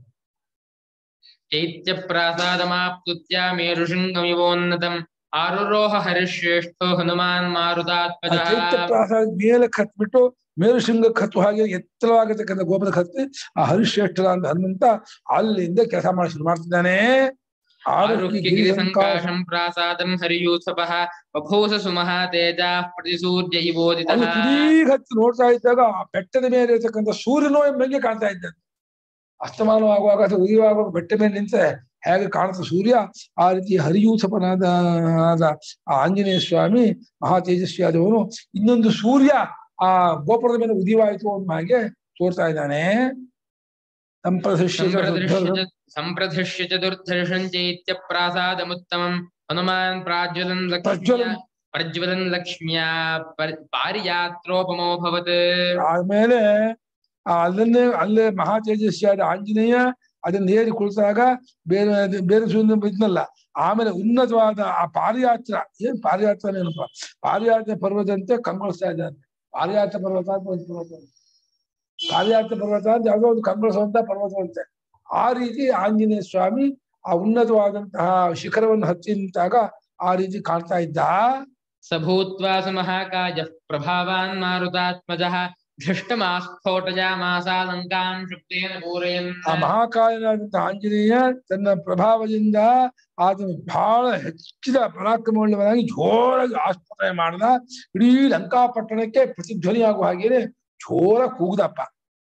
चैत्यप्रासादमाप्तुत्य मेरुशृङ्गमिवोन्नतम् आरुरोह हरिश्रेष्ठो हनुमान् ಆ मारुतात्मजः ಚೈತ್ಯ ಪ್ರಾಸಾದ ಮೇಲೆ ಕತ್ಬಿಟ್ಟು ಮೇರು ಶೃಂಗಕ್ಕೆ ಹತ್ತು ಹಾಗೆ ಎತ್ತರವಾಗಿರ್ತಕ್ಕಂಥ ಗೋಪುರ ಹತ್ತಿ ಆ ಹರಿಶ್ರೇಷ್ಠರ ಅಂತ ಹನುಮಂತ ಅಲ್ಲಿಂದ ಕೆಲಸ ಮಾಡಿ ಶುರು ಮಾಡ್ತಿದ್ದಾನೆ ಆರುಹ್ಯ ಗಿರಿಸಂಕಾಶ आरुह्यगिरिसङ्काशम् प्रासादम् हरियूथपः बभूस सुमहातेजाः प्रतिसूर्य इवोदितः ಅದು ತಿರೀಗ್ ಹತ್ತಿ ನೋಡ್ತಾ ಇದ್ದಾಗ ಆ ಬೆಟ್ಟದ ಮೇಲೆ ಇರತಕ್ಕಂಥ ಸೂರ್ಯನೋ ಎಂಬಂಗೆ ಕಾಣ್ತಾ ಇದ್ದ ಅಸ್ತಮಾನವಾಗುವಾಗ ಅಥವಾ ಉದಯವಾಗುವಾಗ ಬೆಟ್ಟ ಮೇಲೆ ನಿಂತೆ ಹೇಗೆ ಕಾಣುತ್ತೆ ಸೂರ್ಯ ಆ ರೀತಿ ಹರಿಯೂಥಪನಾದ ಆದ ಆ ಆಂಜನೇಯ ಸ್ವಾಮಿ ಮಹಾ ತೇಜಸ್ವಿ ಆದವನು ಇನ್ನೊಂದು ಸೂರ್ಯ ಆ ಗೋಪುರದ ಮೇಲೆ ಉದಯವಾಯಿತು ಅನ್ನೋ ಹಾಗೆ ತೋರ್ತಾ ಇದ್ದಾನೆ ಸಂಪ್ರದೃಶ್ಯ सम्प्रदृश्य च- सम्प्रदृश्य चतुर्धर्षम् चैत्यप्रासादमुत्तमम् हनुमान् प्राज्वलन् लक्ष्म्या प्रज्वलन्- प्रज्वलन् लक्ष्म्या पर- पारियात्रोपमोऽभवत् ಆಮೇಲೆ ಆ ಅಲ್ಲನ್ನೇ ಅಲ್ಲೇ ಮಹಾ ತೇಜಸ್ವಿಯಾದ ಆಂಜನೇಯ ಅದನ್ನ ಏರಿ ಕುಳಿತಾಗ ಬೇರೆ ಅದ್- ಬೇರೆ ಸೂರ್ಯನ ಇದ್ನಲ್ಲ ಆಮೇಲೆ ಉನ್ನತವಾದ ಆ ಪಾರಿಯಾತ್ರ ಏನ್ ಪಾರಿಯಾತ್ರ ಏನಪ್ಪ ಪಾರಿಯಾತ್ರ ಪರ್ವತಂತೆ ಕಂಗೊಳಿಸ್ತಾ ಇದ್ದಾನೆ ಪಾರಿಯಾತ್ರ ಪರ್ವತ ಅಂತ ಒಂದು ಪರ್ವತ ಉಂಟು. ಪಾರಿಯಾತ್ರ ಪರ್ವತ ಅಂತ ಯಾವುದೋ ಒಂದು ಕಂಗೊಳಿಸುವಂತ ಪರ್ವತ ಅಂತೆ ಆ ರೀತಿ ಆಂಜನೇಯ ಸ್ವಾಮಿ ಆ ಉನ್ನತವಾದಂತಹ ಶಿಖರವನ್ನು ಹತ್ತಿ ನಿಂತಾಗ ಆ ರೀತಿ ಕಾಣ್ತಾ ಇದ್ದ स भूत्वा सुमहाकायः प्रभावान् मारुतात्मजः धृष्टमास्फोटयामासा लङ्काम् शुक्तेन पूरयन् ಆ ಮಹಾಕಾಯನಾದಂತಹ ಆಂಜನೇಯ ತನ್ನ ಪ್ರಭಾವದಿಂದ ಆತನು ಬಹಳ ಹೆಚ್ಚಿದ ಪರಾಕ್ರಮವುಳ್ಳವನಾಗಿ ಜೋರಾಗಿ ಆಸ್ಪತ್ರೆ ಮಾಡ್ದ ಇಡೀ ಲಂಕಾಪಟ್ಟಣಕ್ಕೆ ಪ್ರತಿಧ್ವನಿಯಾಗುವ ಹಾಗೇನೆ ಜೋರ ಕೂಗ್ದಪ್ಪ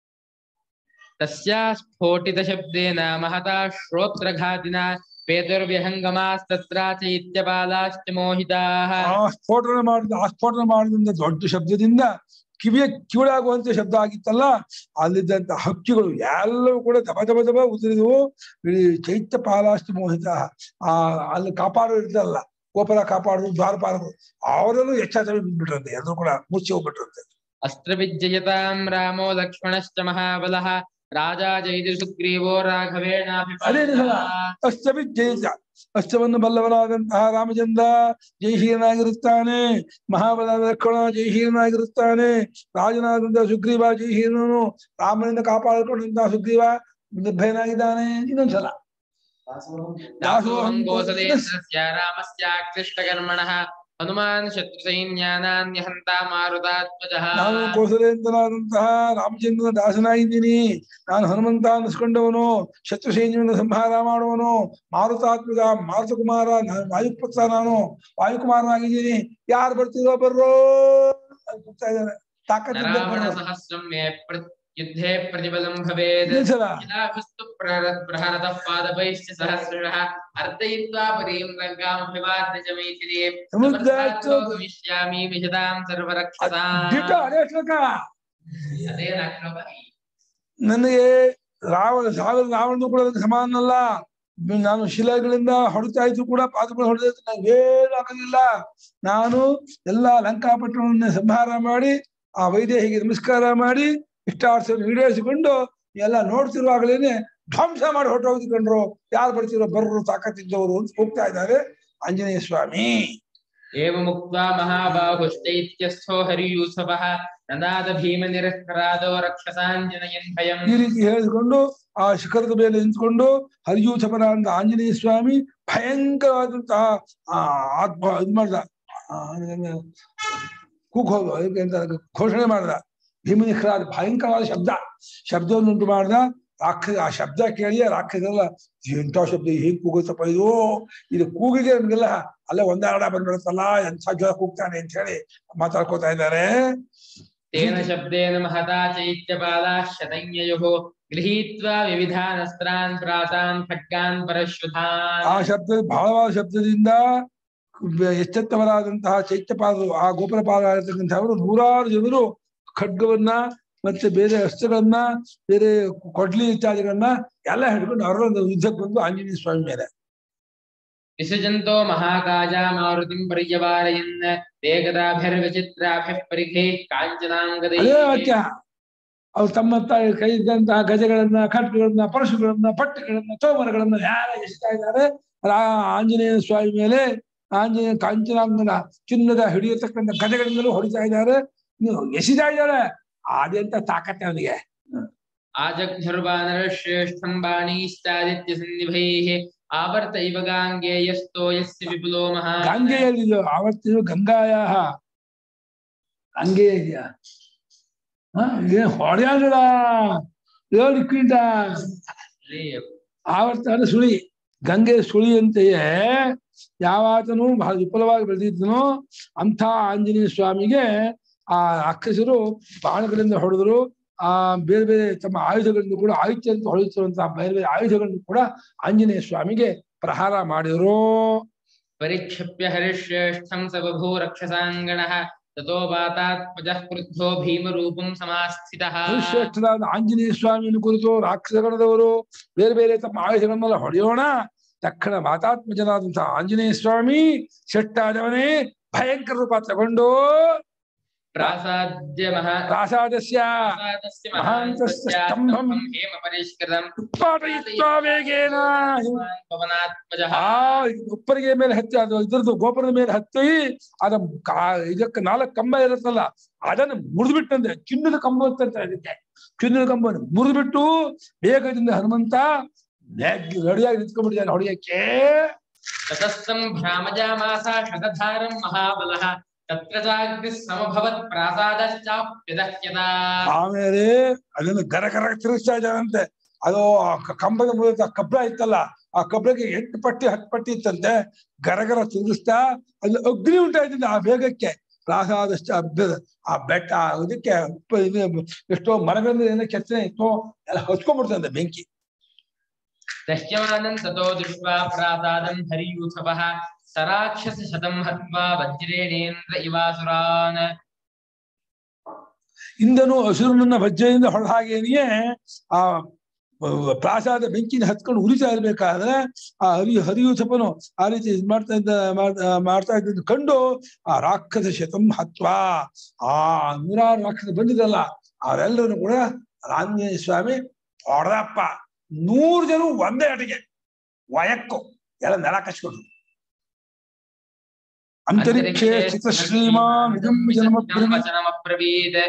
तस्या स्फोटितशब्देन महता श्रोत्रघातिना पेतुर्व्यहङ्गमास्तत्रा चैत्यपालाश्च मोहिताः ಆ ಸ್ಫೋಟನ ಮಾಡಿದ ಆ ಸ್ಫೋಟನ ಮಾಡಿದಂತ ದೊಡ್ಡ ಶಬ್ದದಿಂದ ಕಿವಿಯ ಕಿವಿಳಾಗುವಂತ ಶಬ್ದ ಆಗಿತ್ತಲ್ಲ ಅಲ್ಲಿದ್ದಂತ ಹಕ್ಕಿಗಳು ಎಲ್ಲವೂ ಕೂಡ ದಬ ದಬ ದಬ ಉದುರಿದವು ಇಡೀ ಚೈತ್ಯ ಪಾಲಾಷ್ಟು ಮೋಹಿತ ಆ ಅಲ್ಲಿ ಕಾಪಾಡೋರು ಇರ್ತಾರಲ್ಲ ಗೋಪುರ ಕಾಪಾಡೋರು ದ್ವಾರಪಾಲಕರು ಅವರಲ್ಲೂ ಹೆಚ್ಚಾಗಿ ಬಿಟ್ಬಿಟ್ರಂತೆ ಎಲ್ಲರೂ ಕೂಡ ಮುಚ್ಚಿ ಹೋಗ್ಬಿಟ್ರಂತೆ अस्त्रविजयताम् रामो लक्ष्मणश्च महाबलः राजा जयतिसुग्रीवो ಅದೇ ನಿಜ. राघवेणाभिपालितः ಅಸ್ತವಿ ಜಯಿತ ಅಸ್ತವನ್ನು ಬಲ್ಲವನಾದಂತಹ ರಾಮಚಂದ್ರ ಜಯಹೀನಾಗಿರುತ್ತಾನೆ ಮಹಾಬಲದ ಲಕ್ಷಣ ಜಯಹೀನಾಗಿರುತ್ತಾನೆ ರಾಜನಾದಂತಹ ಸುಗ್ರೀವ ಜಯಹೀನನು ರಾಮನಿಂದ ಕಾಪಾಡಿಕೊಂಡಂತಹ ಸುಗ್ರೀವ ನಿರ್ಭಯನಾಗಿದ್ದಾನೆ ಇನ್ನೊಂದ್ಸಲ दासोऽहं गोसलेन्द्रस्य रामस्याक्लिष्टकर्मणः ಹನುಮಾನ್ ಶತ್ರು ಸೈನ್ಯಾನಾನ್ಯಹಂತ ಮಾರುತಾತ್ಮಜಃ ನಾನು ಕೋಸಲೇಂದ್ರನಾದಂತಹ ರಾಮಚಂದ್ರನ ದಾಸನಾಗಿದ್ದೀನಿ ನಾನು ಹನುಮಂತ ಅನ್ನಿಸ್ಕೊಂಡವನು ಶತ್ರು ಸೈನ್ಯವನ್ನು ಸಂಹಾರ ಮಾಡುವನು ಮಾರುತಾತ್ಮಜ ಮಾರುತಕುಮಾರ ನಾನು ವಾಯುಪುತ್ರ ನಾನು ವಾಯುಕುಮಾರನಾಗಿದ್ದೀನಿ ಯಾರು ಬರ್ತೀರೋ ಬರ್ರೋ ಅಂತ ಕೂಗ್ತಾ ಇದ್ದಾನೆ ತಾಕತ್ತಿದ್ದ ನರಾವಣ ಸಹಸ್ರಂ ಮೇ ಪ್ರ- ಯುದ್ಧೇ ಪ್ರತಿಫಲಂ ಭವೇದ್ ನಿಲ್ಸಲ್ಲ ಶಿಲಾಭಿಸ್ತು ಪ್ರಹರ- ಪ್ರಹರತಃ ಪಾದಪೈಶ್ಚ ಸಹಸ್ರಶಃ ಅರ್ಧಯಿತ್ವಾ ಪರೀಂ ಲಂಕಾಮಭಿವಾದ್ಯ ಚ ಮೈಥಿಲೀ ಸಮುದ್ರಾಚ್ಚ ಗಮಿಷ್ಯಾಮಿ ವಿಶದಾಂ ಸರ್ವರಕ್ಷಸಾಂ ದಿಟ್ಟ ಅದೇ ಶ್ಲೋಕ ಅದೇನ ಶ್ಲೋಕ ನನಗೆ ರಾವಣ ಸಾವಿರ ರಾವಣನು ಕೂಡ ಅದಕ್ಕೆ ಸಮಾನಲ್ಲ ನಾನು ಶಿಲೆಗಳಿಂದ ಹೊಡಿತಾ ಇದ್ರು ಕೂಡ ಪಾದಗಳು ಹೊಡೆದ ನಂಗೆ ಏನು ಆಗೋದಿಲ್ಲ ನಾನು ಎಲ್ಲಾ ಲಂಕಾಪಟ್ಟಣವನ್ನ ಸಂಹಾರ ಮಾಡಿ ಆ ವೈದೇಹಿಗೆ ನಮಸ್ಕಾರ ಮಾಡಿ ಇಷ್ಟಾರ್ಥವನ್ನು ಈಡೇರಿಸಿಕೊಂಡು ಎಲ್ಲ ನೋಡ್ತಿರುವಾಗಲೇನೆ ಧ್ವಂಸ ಮಾಡಿ ಹೊರಟೋಗ್ಕೊಂಡ್ರು ಯಾರು ಬರ್ತಿರೋ ಬರ್ರು ತಾಕತ್ತಿದ್ದವರು ಅಂತ ಹೋಗ್ತಾ ಇದ್ದಾರೆ ಆಂಜನೇಯ ಸ್ವಾಮಿ ಏವಮುಕ್ತ್ವಾ ಮಹಾಬಾಹುಶ್ಚೈತ್ಯಸ್ಥೋ ಹರಿಯೂಸವಃ ನದಾದ ಭೀಮ ನಿರಸ್ಕರಾದೋ ರಕ್ಷಸಾಂಜನಯನ್ ಭಯಂ ಈ ರೀತಿ ಹೇಳಿಕೊಂಡು ಆ ಶಿಖರದ ಮೇಲೆ ನಿಂತ್ಕೊಂಡು ಹರಿಯೂಥಪನ ಅಂತ ಆಂಜನೇಯ ಸ್ವಾಮಿ ಭಯಂಕರವಾದಂತಹ ಆ ಆತ್ಮ ಇದು ಮಾಡ್ದ ಕೂಕ್ ಹೋಗು ಅದಕ್ಕೆ ಅಂತ ಅದಕ್ಕೆ ಘೋಷಣೆ ಮಾಡ್ದ ಭೀಮನಿಖರಾದ ಭಯಂಕರವಾದ ಶಬ್ದ ಶಬ್ದವನ್ನು ಉಂಟು ಮಾಡ್ದ ರಾಕ್ಷಸ ಆ ಶಬ್ದ ಕೇಳಿ ಆ ರಾಕ್ಷಸರೆಲ್ಲ ಎಂಥ ಶಬ್ದ ಹೇಗ್ ಕೂಗುತ್ತಪ್ಪ ಇದು ಇದು ಕೂಗಿಗೆ ನಮ್ಗೆಲ್ಲ ಅಲ್ಲೇ ಒಂದಾಡ ಬಂದ್ಬಿಡುತ್ತಲ್ಲ ಎಂಥ ಜೋರ ಕೂಗ್ತಾನೆ ಅಂತ ಹೇಳಿ ಮಾತಾಡ್ಕೋತಾ ಇದ್ದಾರೆ ತೇನ ಶಬ್ದೇನ ಮಹತಾ ಚೈತ್ಯಪಾಲಾಃ ಶತಜ್ಞಯೋಃ ಗೃಹೀತ್ವಾ ವಿವಿಧಾನಸ್ತ್ರಾನ್ ಪ್ರಾತಾನ್ ಖಡ್ಗಾನ್ ಪರಶ್ವಧಾನ್ ಆ ಶಬ್ದ ಬಹಳವಾದ ಶಬ್ದದಿಂದ ಎಚ್ಚೆತ್ತವರಾದಂತಹ ಚೈತ್ಯಪಾದರು ಆ ಗೋಪುರಪಾಲರಾಗಿರ್ತಕ್ಕಂಥವರು ನೂರಾರು ಜನರು ಖಡ್ಗವನ್ನ ಮತ್ತೆ ಬೇರೆ ಅಸ್ತ್ರಗಳನ್ನ ಬೇರೆ ಕೊಡ್ಲಿ ಇತ್ಯಾದಿಗಳನ್ನ ಎಲ್ಲ ಹಿಡ್ಕೊಂಡು ಅವರೊಂದು ಯುದ್ಧಕ್ಕೆ ಬಂದು ಆಂಜನೇಯ ಸ್ವಾಮಿ ಮೇಲೆ ವಿಸೃಜಂತೋ ಮಹಾಕಾಜ ಮಾರುತಿಂ ಪರ್ಯವಾರಯನ್ ವೇಗದಾಭಿರ್ವಿಚಿತ್ರಾಭಿಃ ಪರಿಘೈಃ ಕಾಂಚನಾಂಗದೈಃ ಅದೇ ವಾಕ್ಯ ಅವ್ರು ತಮ್ಮ ತ- ಕೈ ಇದ್ದಂತಹ ಗಜಗಳನ್ನ ಖಡ್ಗಗಳನ್ನ ಪರಶುಗಳನ್ನ ಪಟ್ಟಗಳನ್ನ ತೋಮರಗಳನ್ನ ಯಾರ ಎಸಿತಾ ಇದ್ದಾರೆ ರಾ ಆಂಜನೇಯ ಸ್ವಾಮಿ ಮೇಲೆ ಆಂಜನೇಯ ಕಾಂಚನಾಂಗನ ಚಿನ್ನದ ಹಿಡಿಯತಕ್ಕಂಥ ಗಜಗಳಿಂದಲೂ ಹೊಡಿತಾ ಇದ್ದಾರೆ ನೀವು ಎಸಿತಾ ಇದ್ದಾರೆ ಅದೆಂತ ತಾಕತ್ತೆ ಅವನಿಗೆ ಆಜಘ್ನುರ್ವಾನರಶ್ರೇಷ್ಠಂ ಬಾಣೀಶ್ಚಾದಿತ್ಯ ಸನ್ನಿಭೈಃ ಆವರ್ತ ಇವ ಗಾಂಗೇಯಸ್ತೋ ಯಸ್ಯ ವಿಪುಲೋ ಮಹಾ ಗಂಗೆಯಲ್ಲಿದೆಯೋ ಆವತ್ತಿನ ಗಂಗಾಯ ಗಂಗೆ ಇದೆಯಾ ಹ ಏನ್ ಹೊಡೆಯಾಗಡ ಏಳು ಕ್ವಿಂಟ ಆವರ್ತನ ಸುಳಿ ಗಂಗೆ ಸುಳಿ ಅಂತೆಯೇ ಯಾವಾತನು ಬಹಳ ವಿಪುಲವಾಗಿ ಬೆಳೆದಿದ್ದನೋ ಅಂಥ ಆಂಜನೇಯ ಸ್ವಾಮಿಗೆ ಆ ರಾಕ್ಷಸರು ಬಾಣಗಳಿಂದ ಹೊಡೆದ್ರು ಆ ಬೇರೆ ಬೇರೆ ತಮ್ಮ ಆಯುಧಗಳಿಂದ ಕೂಡ ಆಯುಧ ಅಂತ ಹೊಡೆಯುತ್ತಿರುವಂತಹ ಬೇರೆ ಬೇರೆ ಆಯುಧಗಳನ್ನು ಕೂಡ ಆಂಜನೇಯ ಸ್ವಾಮಿಗೆ ಪ್ರಹಾರ ಮಾಡಿದ್ರು ಪರಿಕ್ಷಿಪ್ಯ ಹರಿಶ್ರೇಷ್ಠಂ ಸ ಬಭೂ ರಕ್ಷಸಾಂಗಣಃ ತಥೋ ವಾತಾತ್ಮಜಃ ಕ್ರುದ್ಧೋ ಭೀಮರೂಪಂ ಸಮಾಸ್ಥಿತಃ ಶ್ರೇಷ್ಠರಾದ ಆಂಜನೇಯ ಸ್ವಾಮಿಯನ್ನು ಕುರಿತು ರಾಕ್ಷಸಗಣದವರು ಬೇರೆ ಬೇರೆ ತಮ್ಮ ಆಯುಧಗಳನ್ನೆಲ್ಲ ಹೊಡೆಯೋಣ ತಕ್ಷಣ ಮಾತಾತ್ಮಜನಾದಂತಹ ಆಂಜನೇಯ ಸ್ವಾಮಿ ಶೆಟ್ಟಾದವನೇ ಭಯಂಕರ ರೂಪ ತಗೊಂಡು ಪ್ರಾಸಾದ್ಯ ಮಹಾ ಪ್ರಾಸಾದಸ್ಯ ಪ್ರಾಸಾದಸ್ಯ ಮಹಾಂತಸ್ಯ ಮಹಾಂತಸ್ಯ ಸ್ತಂಭಂ ಸ್ತಂಭಂ ಹೇಮ ಪರಿಷ್ಕೃತಂ ಉತ್ಪಾಟಯಿತ್ವಾ ವೇಗೇನ ಭಗವಾನ್ ಪವನಾತ್ಮಜಃ ಆ ಉಪ್ಪರಿಗೆ ಮೇಲೆ ಹತ್ತಿ ಅದು ಇದ್ರದ್ದು ಗೋಪುರದ ಮೇಲೆ ಹತ್ತಿ ಅದ ಕಾ- ಇದಕ್ಕೆ ನಾಲ್ಕು ಕಂಬ ಇರುತ್ತಲ್ಲ ಅದನ್ನು ಮುರಿದ್ಬಿಟ್ಟಂತೆ ಚಿನ್ನದ ಕಂಬ ಅಂತಂತ ಅದಕ್ಕೆ ಚಿನ್ನದ ಕಂಬವನ್ನು ಮುರಿದ್ಬಿಟ್ಟು ವೇಗದಿಂದ ಹನುಮಂತ ರೆಡಿಯಾಗಿ ನಿಂತ್ಕೊಂಡ್ಬಿಟ್ಟಿದ್ದಾನೆ ಹೊಡೆಯಕ್ಕೆ ತತಸ್ಥಂ ಭ್ರಾಮಜಾಮಾಸ ಶತಧಾರಂ ಮಹಾಬಲಃ ತತ್ರ ಚಾಗ್ನಿಃ ಸಮಭವತ್ ಪ್ರಾಸಾದಶ್ಚಾಪ್ಯದಹ್ಯತಾ ಆಮೇಲೆ ಅದನ್ನು ಗರ ಗರ ತಿರುಗಿಸ್ತಾ ಇದ್ದಾನಂತೆ ಅದು ಆ ಕ- ಕಂಬದ ಮೂಲಕ ಕಬ್ಬಳ ಇತ್ತಲ್ಲ ಆ ಕಬ್ಬಳಕ್ಕೆ ಎಂಟು ಪಟ್ಟಿ ಹತ್ತು ಪಟ್ಟಿ ಇತ್ತಂತೆ ಗರಗರ ತಿರುಗಿಸ್ತಾ ಅಲ್ಲಿ ಅಗ್ನಿ ಉಂಟಾಯ್ತಿದೆ ಆ ಬೇಗಕ್ಕೆ ಪ್ರಾಸಾದಷ್ಟ ಅಭ್ಯದ ಆ ಬೆಟ್ಟ ಆ ಇದಕ್ಕೆ ಉಪ್ಪ ಇದು ಎಷ್ಟೋ ಮರಗಳಿಂದ ಏನೋ ಕೆತ್ತನೆ ಇತ್ತು ಎಲ್ಲ ಹಚ್ಕೊಂಡ್ಬಿಡ್ತಂತೆ ಬೆಂಕಿ ದಹ್ಯಮಾನಂ ತतो ದೃಷ್ಟ್ವಾ ಪ್ರಾಸಾದಂ ಹರಿಯೂಥವಃ ಸರಾಕ್ಷಸ ಶತಂ ಹತ್ವಾ ವಜ್ರೇಣೇಂದ್ರ ಇವಾಸುರಾನ್ ಇಂದನು ಹಸುರನನ್ನ ವಜ್ರದಿಂದ ಹೊಡೆದ ಹಾಗೇನೆಯೇ ಆ ಅಹ್, ಪ್ರಾಸಾದ ಬೆಂಕಿನ ಹತ್ಕೊಂಡು ಉರಿತಾ ಇರ್ಬೇಕಾದ್ರೆ ಆ ಹರಿ ಹರಿಯೂಥಪನು ಆ ರೀತಿ ಇದ್ ಮಾಡ್ತಾ ಇದ್ದ ಮಾಡ್- ಆ, ಮಾಡ್ತಾ ಇದ್ದದ್ದು ಕಂಡು ಆ ರಾಕ್ಷಸ ಶತಂ ಹತ್ವಾ ಆ ನೂರಾರು ರಾಕ್ಷಸ ಬಂದಿದ್ದಲ್ಲ ಅವರೆಲ್ಲರೂ ಕೂಡ ಆಂಜನೇಯ ಸ್ವಾಮಿ ಹೊಡೆದಪ್ಪ ನೂರು ಜನ ಒಂದೇ ಅಟಿಗೆ ವಯಕ್ಕು ಎಲ್ಲ ನೆಲ ಕಚ್ಕೊಂಡು ಅಂತರಿಕ್ಷೇ ಸ್ಥಿತ ಶ್ರೀಮಾನ್ ಇದಂ ಜನಮಬ್ರಹ್ಮ ವಚನಮಬ್ರವೀತ್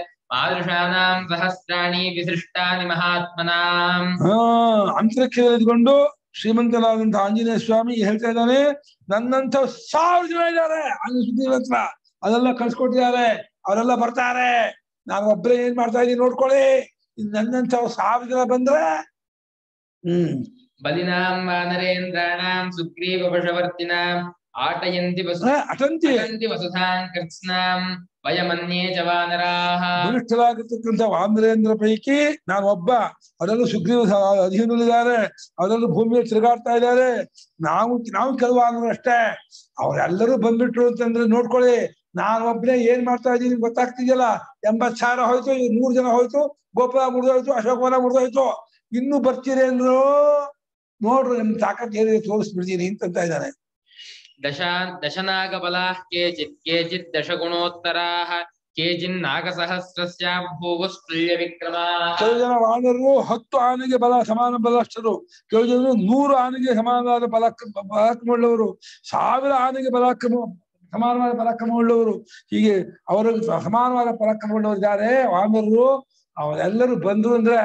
ಮಾದೃಶಾನಾಂ ಸಹಸ್ರಾಣಿ ವಿಸೃಷ್ಟಾನಿ ಮಹಾತ್ಮನಾಂ ಹಾ ಅಂತರಿಕ್ಷದಲ್ಲಿ ಇದ್ಕೊಂಡು ಶ್ರೀಮಂತನಾದಂತಹ ಆಂಜನೇಯ ಸ್ವಾಮಿ ಹೇಳ್ತಾ ಇದ್ದಾನೆ ನನ್ನಂತ ಸಾವಿರ ಜನ ಇದ್ದಾರೆ ಆಂಜನೇಯ ಸುಗ್ರೀವನ ಹತ್ರ ಅದೆಲ್ಲ ಕಳ್ಸ್ಕೊಟ್ಟಿದ್ದಾರೆ ಅವರೆಲ್ಲ ಬರ್ತಾರೆ ನಾನು ಒಬ್ಬರೇ ಏನ್ ಮಾಡ್ತಾ ಇದ್ದೀನಿ ನೋಡ್ಕೊಳ್ಳಿ ಇನ್ ನನ್ನಂತ ಸಾವಿರ ಜನ ಬಂದ್ರೆ ಹ್ಮ್ ಬಲಿನಾಂ ವಾನರೇಂದ್ರಾಣಾಂ ಸುಗ್ರೀವ ವಶವರ್ತಿನಾಂ ಆಟಯಂತಿ ವಸು ಆ, ಅಟಂತಿ ಆಟಯಂತಿ ವಸುಧಾನ್ ಕೃತ್ಸ್ನಾಂ ವಯಮನ್ಯೇ ಚ ವಾನರಾಃ ಬಲಿಷ್ಠರಾಗಿರ್ತಕ್ಕಂಥ ವಾಂದ್ರೇಂದ್ರ ಪೈಕಿ ನಾನು ಒಬ್ಬ ಅವರೆಲ್ಲ ಸುಗ್ರೀವ ಸ- ಅಧೀನದಲ್ಲಿದ್ದಾರೆ ಅವರೆಲ್ಲ ಭೂಮಿಯಲ್ಲಿ ತಿರುಗಾಡ್ತಾ ಇದ್ದಾರೆ ನಾವು ನಾವು ಕೆಲವು ಆನಂದ್ರು ಅಷ್ಟೇ ಅವರೆಲ್ಲರೂ ಬಂದ್ಬಿಟ್ರು ಅಂತಂದ್ರೆ ನೋಡ್ಕೊಳ್ಳಿ ನಾನು ಒಬ್ಬನೇ ಏನ್ ಮಾಡ್ತಾ ಇದ್ದೀನಿ ಗೊತ್ತಾಗ್ತಿದೆಯಲ್ಲ ಎಂಬತ್ ಸಾವಿರ ಹೋಯ್ತು ಈಗ ನೂರು ಜನ ಹೋಯ್ತು ಗೋಪುರ ಮುರಿದೋಯ್ತು ಅಶೋಕವನ ಮುರಿದೋಯ್ತು ಇನ್ನೂ ಬರ್ತೀರಿ ಅಂದ್ರು ನೋಡ್ರಿ ನಿಮ್ ತಾಕತ್ ಏನಿದೆ ತೋರಿಸ್ಬಿಡ್ತೀನಿ ಅಂತ ಇದ್ದಾನೆ ದಶಾನ್ ದಶನಾಗಬಲಾಃ ಕೇಚಿತ್ ಕೇಚಿತ್ ದಶಗುಣೋತ್ತರಾಃ ಕೇಚಿನ್ನಾಗಸಹಸ್ರಸ್ಯಾಭೂವಸ್ತುಲ್ಯ ವಿಕ್ರಮಾಃ ಕೆಲವು ಜನ ವಾನರರು ಹತ್ತು ಆನೆಗೆ ಬಲ ಸಮಾನ ಬಲಸ್ಥರು ಕೆಲವು ಜನರು ನೂರು ಆನೆಗೆ ಸಮಾನವಾದ ಬಲಾಕ್ ಪರಾಕ್ರಮವುಳ್ಳವರು ಸಾವಿರ ಆನೆಗೆ ಪರಾಕ್ರಮ ಸಮಾನವಾದ ಪರಾಕ್ರಮವುಳ್ಳವರು ಹೀಗೆ ಅವರ ಸಮಾನವಾದ ಪರಾಕ್ರಮವುಳ್ಳವರು ಇದ್ದಾರೆ ವಾನರರು ಅವರೆಲ್ಲರೂ ಬಂದ್ರು ಅಂದ್ರೆ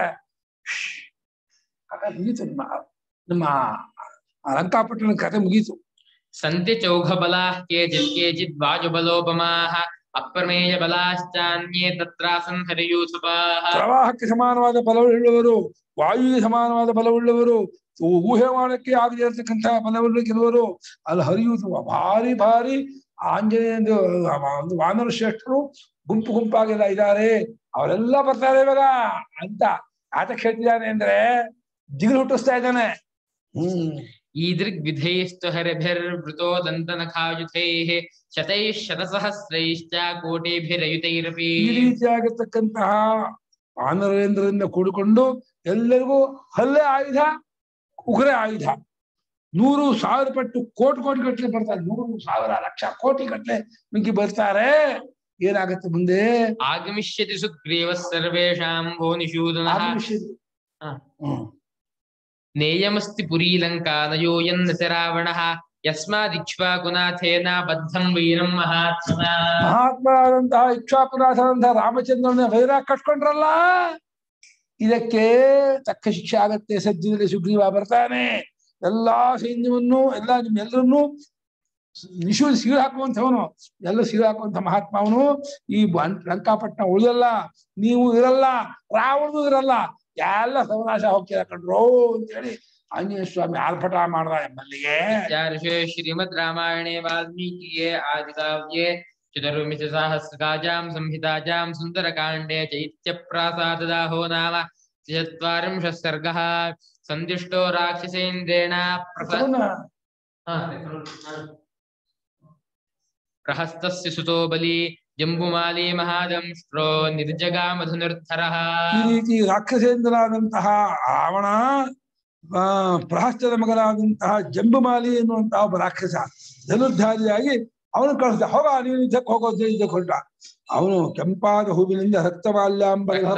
ಕಥೆ ಮುಗೀತು ನಮ್ಮ ನಮ್ಮ ಲಂಕಾಪಟ್ಟಣ ಕಥೆ ಮುಗೀತು सन्ति चौघबलाः केचित् केचित् वायुबलोपमाः अप्रमेयबलाश्चान्ये तत्रासन् हरियूथपाः ಪ್ರವಾಹಕ್ಕೆ ಸಮಾನವಾದ ಬಲವುಳ್ಳವರು ವಾಯುವಿಗೆ ಸಮಾನವಾದ ಬಲವುಳ್ಳವರು ಊ- ಊಹೆ ಮಾಡಕ್ಕೆ ಆಗದೆ ಇರತಕ್ಕಂತಹ ಬಲವುಳ್ಳ ಕೆಲವರು ಅಲ್ಲಿ ಹರಿಯುವುದು ಭಾರಿ ಭಾರಿ ಆಂಜನೇಯ ಒಂದು ವಾನರ ಶ್ರೇಷ್ಠರು ಗುಂಪು ಗುಂಪಾಗೆಲ್ಲ ಇದ್ದಾರೆ ಅವರೆಲ್ಲ ಬರ್ತಾರೆ ಇವಾಗ ಅಂತ ಆತಕ್ಕೆ ಹೇಳ್ತಿದ್ದಾನೆ ಅಂದ್ರೆ ಜಿಗಿಲು ಹುಟ್ಟಿಸ್ತಾ ಇದ್ದಾನೆ ಹ್ಮ್ ईदृग्विधैस्तु हरिभिर्वृतो दन्तनखायुधैः शतैः शतसहस्रैश्च कोटिभिरयुतैरपि ಈ ರೀತಿಯಾಗಿರ್ತಕ್ಕಂತಹ ವಾನರೇಂದ್ರರಿಂದ ಕೂಡಿಕೊಂಡು ಎಲ್ಲರಿಗೂ ಹಲ್ಲೆ ಆಯುಧ ಉಗ್ರೆ ಆಯುಧ ನೂರು ಸಾವಿರ ಪಟ್ಟು ಕೋಟಿ ಕೋಟಿ ಗಟ್ಟಲೆ ಬರ್ತಾರೆ ನೂರು ಸಾವಿರ ಲಕ್ಷ ಕೋಟಿ ಗಟ್ಟಲೆ ನುಗ್ಗಿ ಬರ್ತಾರೆ ಏನಾಗತ್ತೆ ಮುಂದೆ आगमिष्यति सुग्रीवः सर्वेषां भो निषूदनः ಆಗಮಿಸಿದ್ರು. ಹಾ. ಹ್ಮ್. नेयमस्ति पुरीलङ्का न योऽयन्न च रावणः यस्मादिक्ष्वाकुनाथेन बद्धं वीरं महात्मना ಮಹಾತ್ಮರಾದಂತಹ ಇಕ್ಷಾಪುರಾಸನಂತಹ ರಾಮಚಂದ್ರನ ವೈರ ಕಟ್ಕೊಂಡ್ರಲ್ಲ ಇದಕ್ಕೆ ತಕ್ಕ ಶಿಕ್ಷೆ ಆಗತ್ತೆ ಸದ್ಯದಲ್ಲಿ ಸುಗ್ರೀವ ಬರ್ತಾನೆ ಎಲ್ಲಾ ಸೈನ್ಯವನ್ನು ಎಲ್ಲಾ ನಿಮ್ಮೆಲ್ಲರನ್ನು ನಿಶು ಸಿಗಿ ಹಾಕುವಂಥವನು ಎಲ್ಲ ಸಿಗಿ ಹಾಕುವಂತ ಮಹಾತ್ಮ ಅವನು ಈ ಬನ್- ಲಂಕಾಪಟ್ಟಣ ಉಳಿಯಲ್ಲ ನೀವು ಇರಲ್ಲ ರಾವಣನು ಇರಲ್ಲ ಎಲ್ಲ ಸರ್ವನಾಶ ಹೋಗ್ತೀರ ಕಣ್ರೋ ಅಂತೇಳಿ ಆಂಜನೇಯ ಸ್ವಾಮಿ ಆರ್ಭಟ ಮಾಡ್ದ ಎಂಬಲ್ಲಿಗೆ ऋषे श्रीमद् रामायणे वाल्मीकिये आदिकाव्ये चतुर्मिशसाहस्रकाजां संहिताजां सुन्दरकाण्डे चैत्यप्रासाददाहो नाम चत्वारिंशः सर्गः सन्दिष्टो राक्षसेन्द्रेण प्रस ಅವನ हा। प्रहस्तस्य सुतो बली जम्बुमाली महादंष्ट्रो निर्जगामधुनिर्धरः ಈ ರೀತಿ ರಾಕ್ಷಸೇಂದ್ರನಾದಂತಹ ರಾವಣ ಆ, ಪ್ರಹಸ್ತದ ಮಗನಾದಂತಹ ಜಂಬುಮಾಲಿ ಎನ್ನುವಂತಹ ಒಬ್ಬ ರಾಕ್ಷಸ ಧನುರ್ಧಾರಿಯಾಗಿ ಅವನು ಕಳಿಸ್ದ ಹೋಗ ನೀನು ಯುದ್ಧಕ್ಕೆ ಹೋಗೋ ಯುದ್ಧಕ್ಕೆ ಹೊರಟ ಅವನು ಕೆಂಪಾದ ಹೂವಿನಿಂದ ರಕ್ತಮಾಲ್ಯಾಂಬರಧರ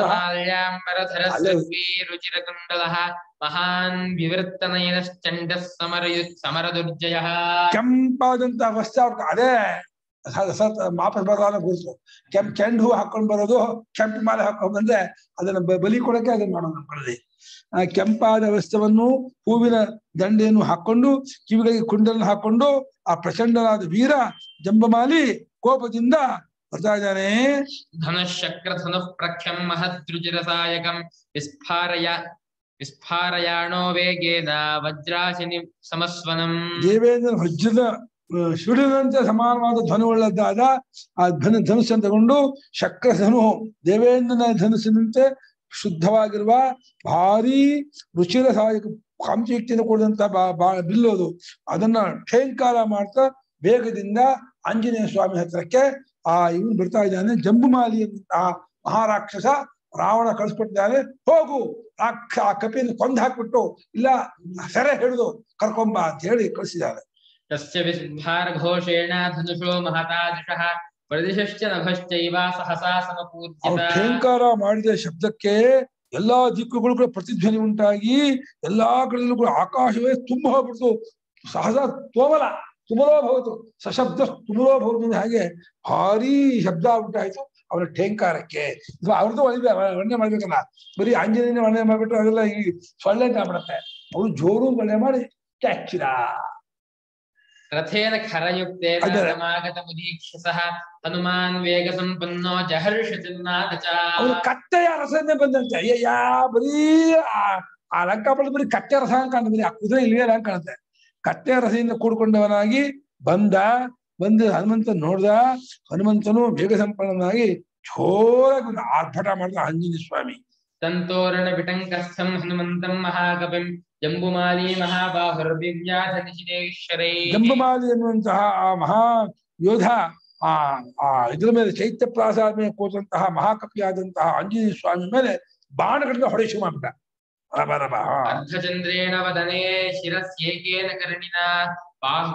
रुचिरकुण्डलः महान् विवर्तनयनश्चण्डः समरयु समरदुर्जयः ಕೆಂಪಾದಂತಹ ವಸ್ತ್ರ ಅವ್ರ್ಗೆ ಅದೇ ಸ- ಸ- ಮಾಪಸ್ ಬರೋದ ಗುರುತು ಕೆಂಪ್ ಚೆಂಡು ಹೂ ಹಾಕೊಂಡ್ ಬರೋದು ಕೆಂಪು ಮಾಲೆ ಹಾಕೊಂಡ್ ಬಂದ್ರೆ ಅದನ್ನ ಬ- ಬಲಿ ಕೊಡಕ್ಕೆ ಅದನ್ನ ಮಾಡೋದು ನಮ್ಮಲ್ಲಿ ಆ ಕೆಂಪಾದ ವಸ್ತ್ರವನ್ನು ಹೂವಿನ ದಂಡೆಯನ್ನು ಹಾಕೊಂಡು ಕಿವಿಗಳಿಗೆ ಕುಂಡಲನ್ನು ಹಾಕೊಂಡು ಆ ಪ್ರಚಂಡನಾದ ವೀರ ಜಂಬಮಾಲಿ ಕೋಪದಿಂದ ಬರ್ತಾ ಇದ್ದಾನೆ धनुःशक्रधनुः प्रख्यं महद्रुचिरसायकं विस्फारय विस्फारयाणो वेगेन वज्राशनि समस्वनम् ದೇವೇಂದ್ರ ವಜ್ರದ ಆ, ಸುಡಿದಂತೆ ಸಮಾನವಾದ ಧನುವುಳ್ಳದ್ದಾದ ಆ ಧನು ಧನುಸ್ಸನ್ನು ತಗೊಂಡು ಶಕ್ರ ಧನು ದೇವೇಂದ್ರನ ಧನುಸ್ಸಿನಂತೆ ಶುದ್ಧವಾಗಿರುವ ಭಾರಿ ರುಚಿರ ಸಹಾಯಕ ಕಾಂತಿಯುಕ್ತಿಯಿಂದ ಕೂಡಿದಂತ ಬಾ ಬಾ ಬಿಲ್ಲೋದು ಅದನ್ನ ಠೇಂಕಾರ ಮಾಡ್ತಾ ವೇಗದಿಂದ ಆಂಜನೇಯ ಸ್ವಾಮಿ ಹತ್ರಕ್ಕೆ ಆ ಇವನು ಬರ್ತಾ ಇದ್ದಾನೆ ಜಂಬುಮಾಲಿ ಆ ಮಹಾರಾಕ್ಷಸ ರಾವಣ ಕಳಿಸ್ಬಿಟ್ಟಿದ್ದಾನೆ ಹೋಗು ಆ ಕ- ಆ ಕಪಿಯನ್ನು ಕೊಂದು ಹಾಕ್ಬಿಟ್ಟು ಇಲ್ಲ ಸೆರೆ ಹಿಡಿದು ಕರ್ಕೊಂಬ ಅಂತ ಹೇಳಿ ಕಳಿಸಿದ್ದಾರೆ तस्य विस्फारघोषेण धनुषो महता दृशः प्रदिशश्च नभश्चैव सहसा ಅವ್ರು समपूज्यत ಠೇಂಕಾರ ಮಾಡಿದ ಶಬ್ದಕ್ಕೆ ಎಲ್ಲಾ ದಿಕ್ಕುಗಳು ಕೂಡ ಪ್ರತಿಧ್ವನಿ ಉಂಟಾಗಿ ಎಲ್ಲಾ ಕಡೆಯಲ್ಲೂ ಕೂಡ ಆಕಾಶವೇ ತುಂಬ ಹೋಗ್ಬಿಡ್ತು ಸಹಜ ತೋಮಲ ತುಮಲೋ ಭವತು ಸಶಬ್ದ ತುಮಲೋ ಭವತು ಅಂತ ಹಾಗೆ ಭಾರಿ ಶಬ್ದ ಉಂಟಾಯ್ತು ಅವರ ಠೇಂಕಾರಕ್ಕೆ ಇದು ಅವ್ರದ್ದು ಒಳ್ಳೆ ವರ್ಣನೆ ಮಾಡ್ಬೇಕಲ್ಲ ಬರೀ ಆಂಜನೇಯನ ವರ್ಣನೆ ಮಾಡ್ಬಿಟ್ರೆ ಅದೆಲ್ಲ ಈ ಸೊಳ್ಳೆ ಅಂತ ಆಗ್ಬಿಡತ್ತೆ ಅವಳು ಜೋರು ಬಳೆ ಮಾಡಿ ಕ್ಯಾಚಿರ रथेन खरयुक्तेन अदर- समागतमुदीक्ष्य सः हनुमान् वेगसम्पन्नो जहर्षचिन्नाथ च ಅವನು ಕಟ್ಟೆಯ ರಸನೇ ಬಂದಂತೆ ಅಯ್ಯಯ್ಯ ಬರೀ ಆ ಆ ಲಂಕಾಪುರದ ಬರೀ ಕಟ್ಟೆ ರಸ ಅಂತ ಕಾಣುತ್ತೆ ಬರೀ ಆ ಕುದುರೆ ಇಲ್ವೇ ಅಂತ ಕಾಣುತ್ತೆ ಕಟ್ಟೆಯ ರಸದಿಂದ ಕೂಡ್ಕೊಂಡವನಾಗಿ ಬಂದ ಬಂದು ಹನುಮಂತ ನೋಡ್ದ ಹನುಮಂತನು ವೇಗ ಸಂಪನ್ನನಾಗಿ ಜೋರಾಗಿ ಒಂದು ಆರ್ಭಟ ಮಾಡಿದ ಆಂಜನೇಯ ಸ್ವಾಮಿ तन्तोरणविटङ्कस्थं हनुमन्तं महाकविं जम्बुमाली महाबाहुर्दिव्याधनिशितेश्वरै ಜಂಬಮಾಲಿ ಎನ್ನುವಂತಹ ಆ ಮಹಾ ಯೋಧ ಆ ಆ ಇದ್ರ ಮೇಲೆ ಚೈತ್ಯ ಪ್ರಾಸಾದ ಮೇಲೆ ಕೂತಂತಹ ಮಹಾಕಪಿಯಾದಂತಹ ಆಂಜನೇಯ ಸ್ವಾಮಿ ಮೇಲೆ ಬಾಣಗಳಿಂದ ಹೊಡೆ ಶುರು ಮಾಡ್ಬಿಟ್ಟ ರಬ ರಬ ಹಾ. अर्धचन्द्रेण वदने शिरस्येकेन कर्णिना बाह्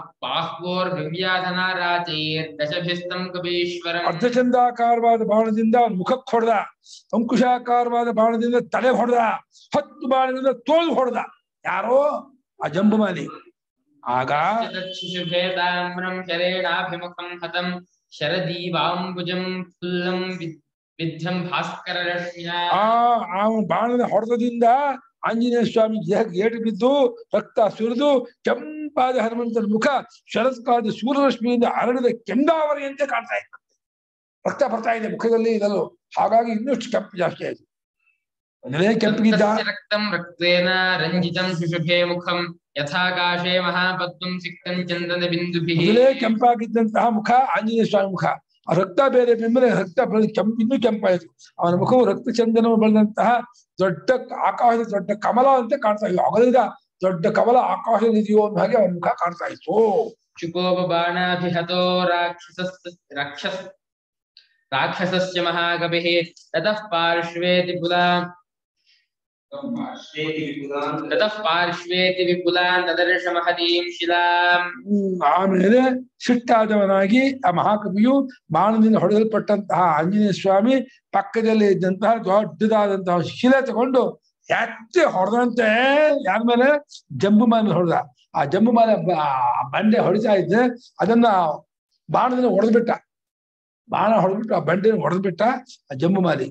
बाह्वोर्दिव्याधनाराचैर्दशभिस्तं कपीश्वरम् ಅರ್ಧಚಂದಾಕಾರವಾದ ಬಾಣದಿಂದ ಅವನ ಮುಖಕ್ಕೆ ಹೊಡೆದ ಅಂಕುಶಾಕಾರವಾದ ಬಾಣದಿಂದ ತಲೆ ಹೊಡೆದ ಹತ್ತು ಬಾಣದಿಂದ ತೋಳು ಹೊಡೆದ ಯಾರೋ ಆ ಜಂಬುಮಾಲಿ ಆಗ तच्छिशुभे ताम्रं शरेणाभिमुखं हतं शरदीवाम्बुजं फुल्लं विद्- विद्यं भास्कररश्म्या ಆ ಅವನ ಬಾಣದ ಹೊಡೆತದಿಂದ ಆಂಜನೇಯ ಸ್ವಾಮಿ ದೇಹಕ್ಕೆ ಏಟು ಬಿದ್ದು ರಕ್ತ ಸುರಿದು ಕೆಂಪಾದ ಹನುಮಂತನ ಮುಖ ಶರತ್ಕಾಲದ ಸೂರ್ಯರಶ್ಮಿಯಿಂದ ಅರಳಿದ ಕೆಂದಾವರಿಯಂತೆ ಕಾಣ್ತಾ ಇತ್ತು ರಕ್ತ ಬರ್ತಾ ಇದೆ ಮುಖದಲ್ಲಿ ಇದಲ್ಲೂ ಹಾಗಾಗಿ ಇನ್ನಷ್ಟು ಕೆಂಪು ಜಾಸ್ತಿ ಆಯ್ತು ಮೊದಲೇ ಕೆಂಪಿಗಿದ್ದ तस्य रक्तं रक्तेन रञ्जितं शुशुभे मुखं यथाकाशे महापद्मं सिक्तं चन्दनबिन्दुभिः ಮೊದಲೇ ಕೆಂಪಾಗಿದ್ದಂತಹ ಮುಖ ಆಂಜನೇಯ ಸ್ವಾಮಿ ಮುಖ ಆ ರಕ್ತ ಬೇರೆ ಬೆಂಬಲ ರಕ್ತ ಬೆಳೆದು ಕೆಂಪು ಇನ್ನೂ ಕೆಂಪಾಯಿತು ಅವನ ಮುಖವು ರಕ್ತ ಚಂದನವು ಬೆಳೆದಂತಹ ದೊಡ್ಡ ಆಕಾಶದ ದೊಡ್ಡ ಕಮಲ ಅಂತ ಕಾಣ್ತಾ ಇತ್ತು ಅಗಲಿದ ದೊಡ್ಡ ಕಮಲ ಆಕಾಶದಲ್ಲಿದೆಯೋ ಅನ್ನೋ ಹಾಗೆ ಅವನ ಮುಖ ಕಾಣ್ತಾ ಇತ್ತು शुकोपबाणाभिहतो राक्षसस् राक्षस राक्षसस्य महाकविः ततः पार्श्वेति पुला ಪಾರ್ಶ್ವೇತಿ ವಿಪುಲಾನ್ ततः पार्श्वेति विपुलान् ददर्श महतीं शिलाम् ಹ್ಮ್, ಆಮೇಲೆ ಸಿಟ್ಟಾದವನಾಗಿ ಆ ಮಹಾಕವಿಯು ಬಾಣದಿಂದ ಹೊಡೆಯಲ್ಪಟ್ಟಂತಹ ಆಂಜನೇಯ ಸ್ವಾಮಿ ಪಕ್ಕದಲ್ಲಿ ಇದ್ದಂತಹ ದೊಡ್ಡದಾದಂತಹ ಶಿಲೆ ತಗೊಂಡು ಎತ್ತಿ ಹೊಡೆದಂತೆ ಯಾರ ಮೇಲೆ ಜಂಬು ಮೇಲೆ ಹೊಡೆದ ಆ ಜಂಬು ಮೇಲೆ ಬ- ಆ ಬಂಡೆ ಹೊಡಿತಾ ಇದ್ದೆ ಅದನ್ನ ಬಾಣದಿಂದ ಹೊಡೆದ್ಬಿಟ್ಟ ಬಾಣ ಹೊಡೆದ್ಬಿಟ್ಟು ಆ ಬಂಡೆನ ಹೊಡೆದ್ಬಿಟ್ಟ ಆ ಜಂಬು ಮಾಲಿ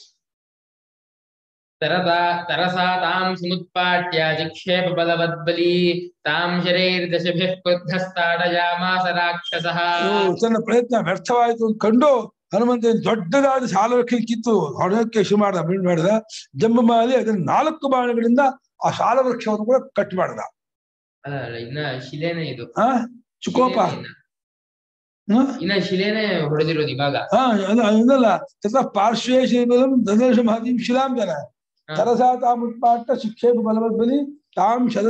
तरसा तरसा तां समुत्पाट्य जिक्षेप बलवद्बली तां शरैर्दशभिः क्रुद्धस्ताडयामास राक्षसः ಇವು ತನ್ನ ಪ್ರಯತ್ನ ವ್ಯರ್ಥವಾಯಿತು ಅಂತ ಕಂಡು ಹನುಮಂತ ದೊಡ್ಡದಾದ ಸಾಲವೃಕ್ಷ ಕಿತ್ತು ಹೊಡೆಯೋಕೆ ಶುರು ಮಾಡ್ದ ಬಿಡ್ ಮಾಡಿದ ಜಂಬು ಮಾಲಿ ಅದನ್ನ ನಾಲ್ಕು ಬಾಣಗಳಿಂದ ಆ ಸಾಲವೃಕ್ಷವನ್ನು ಕೂಡ ಕಟ್ ಮಾಡ್ದ ಅಲ್ಲ ಅಲ್ಲ, ಇನ್ನ ಶಿಲೆನೇ ಇದು ಆ ಚುಕೋಪ ಶಿಲೆನೇ ಇನ್ನ. ಹ? ಇನ್ನ ಶಿಲೆನೇ ಹೊಡೆದಿರೋದು ಇವಾಗ ಹಾ ಅದು ಅದಲ್ಲ ತथा ಪಾರ್ಶ್ವೇ ಶೈವಲಂ ದದರ್ಶ ಮಹತೀಂ ಶಿಲಾಂ ಜನ ಹಾ. ತರಸಾ ತಾಮುತ್ಪಾಟ ಶಿಕ್ಷೇಪ ಬಲವದ್ಬಲಿ ತಾಂ ಶರ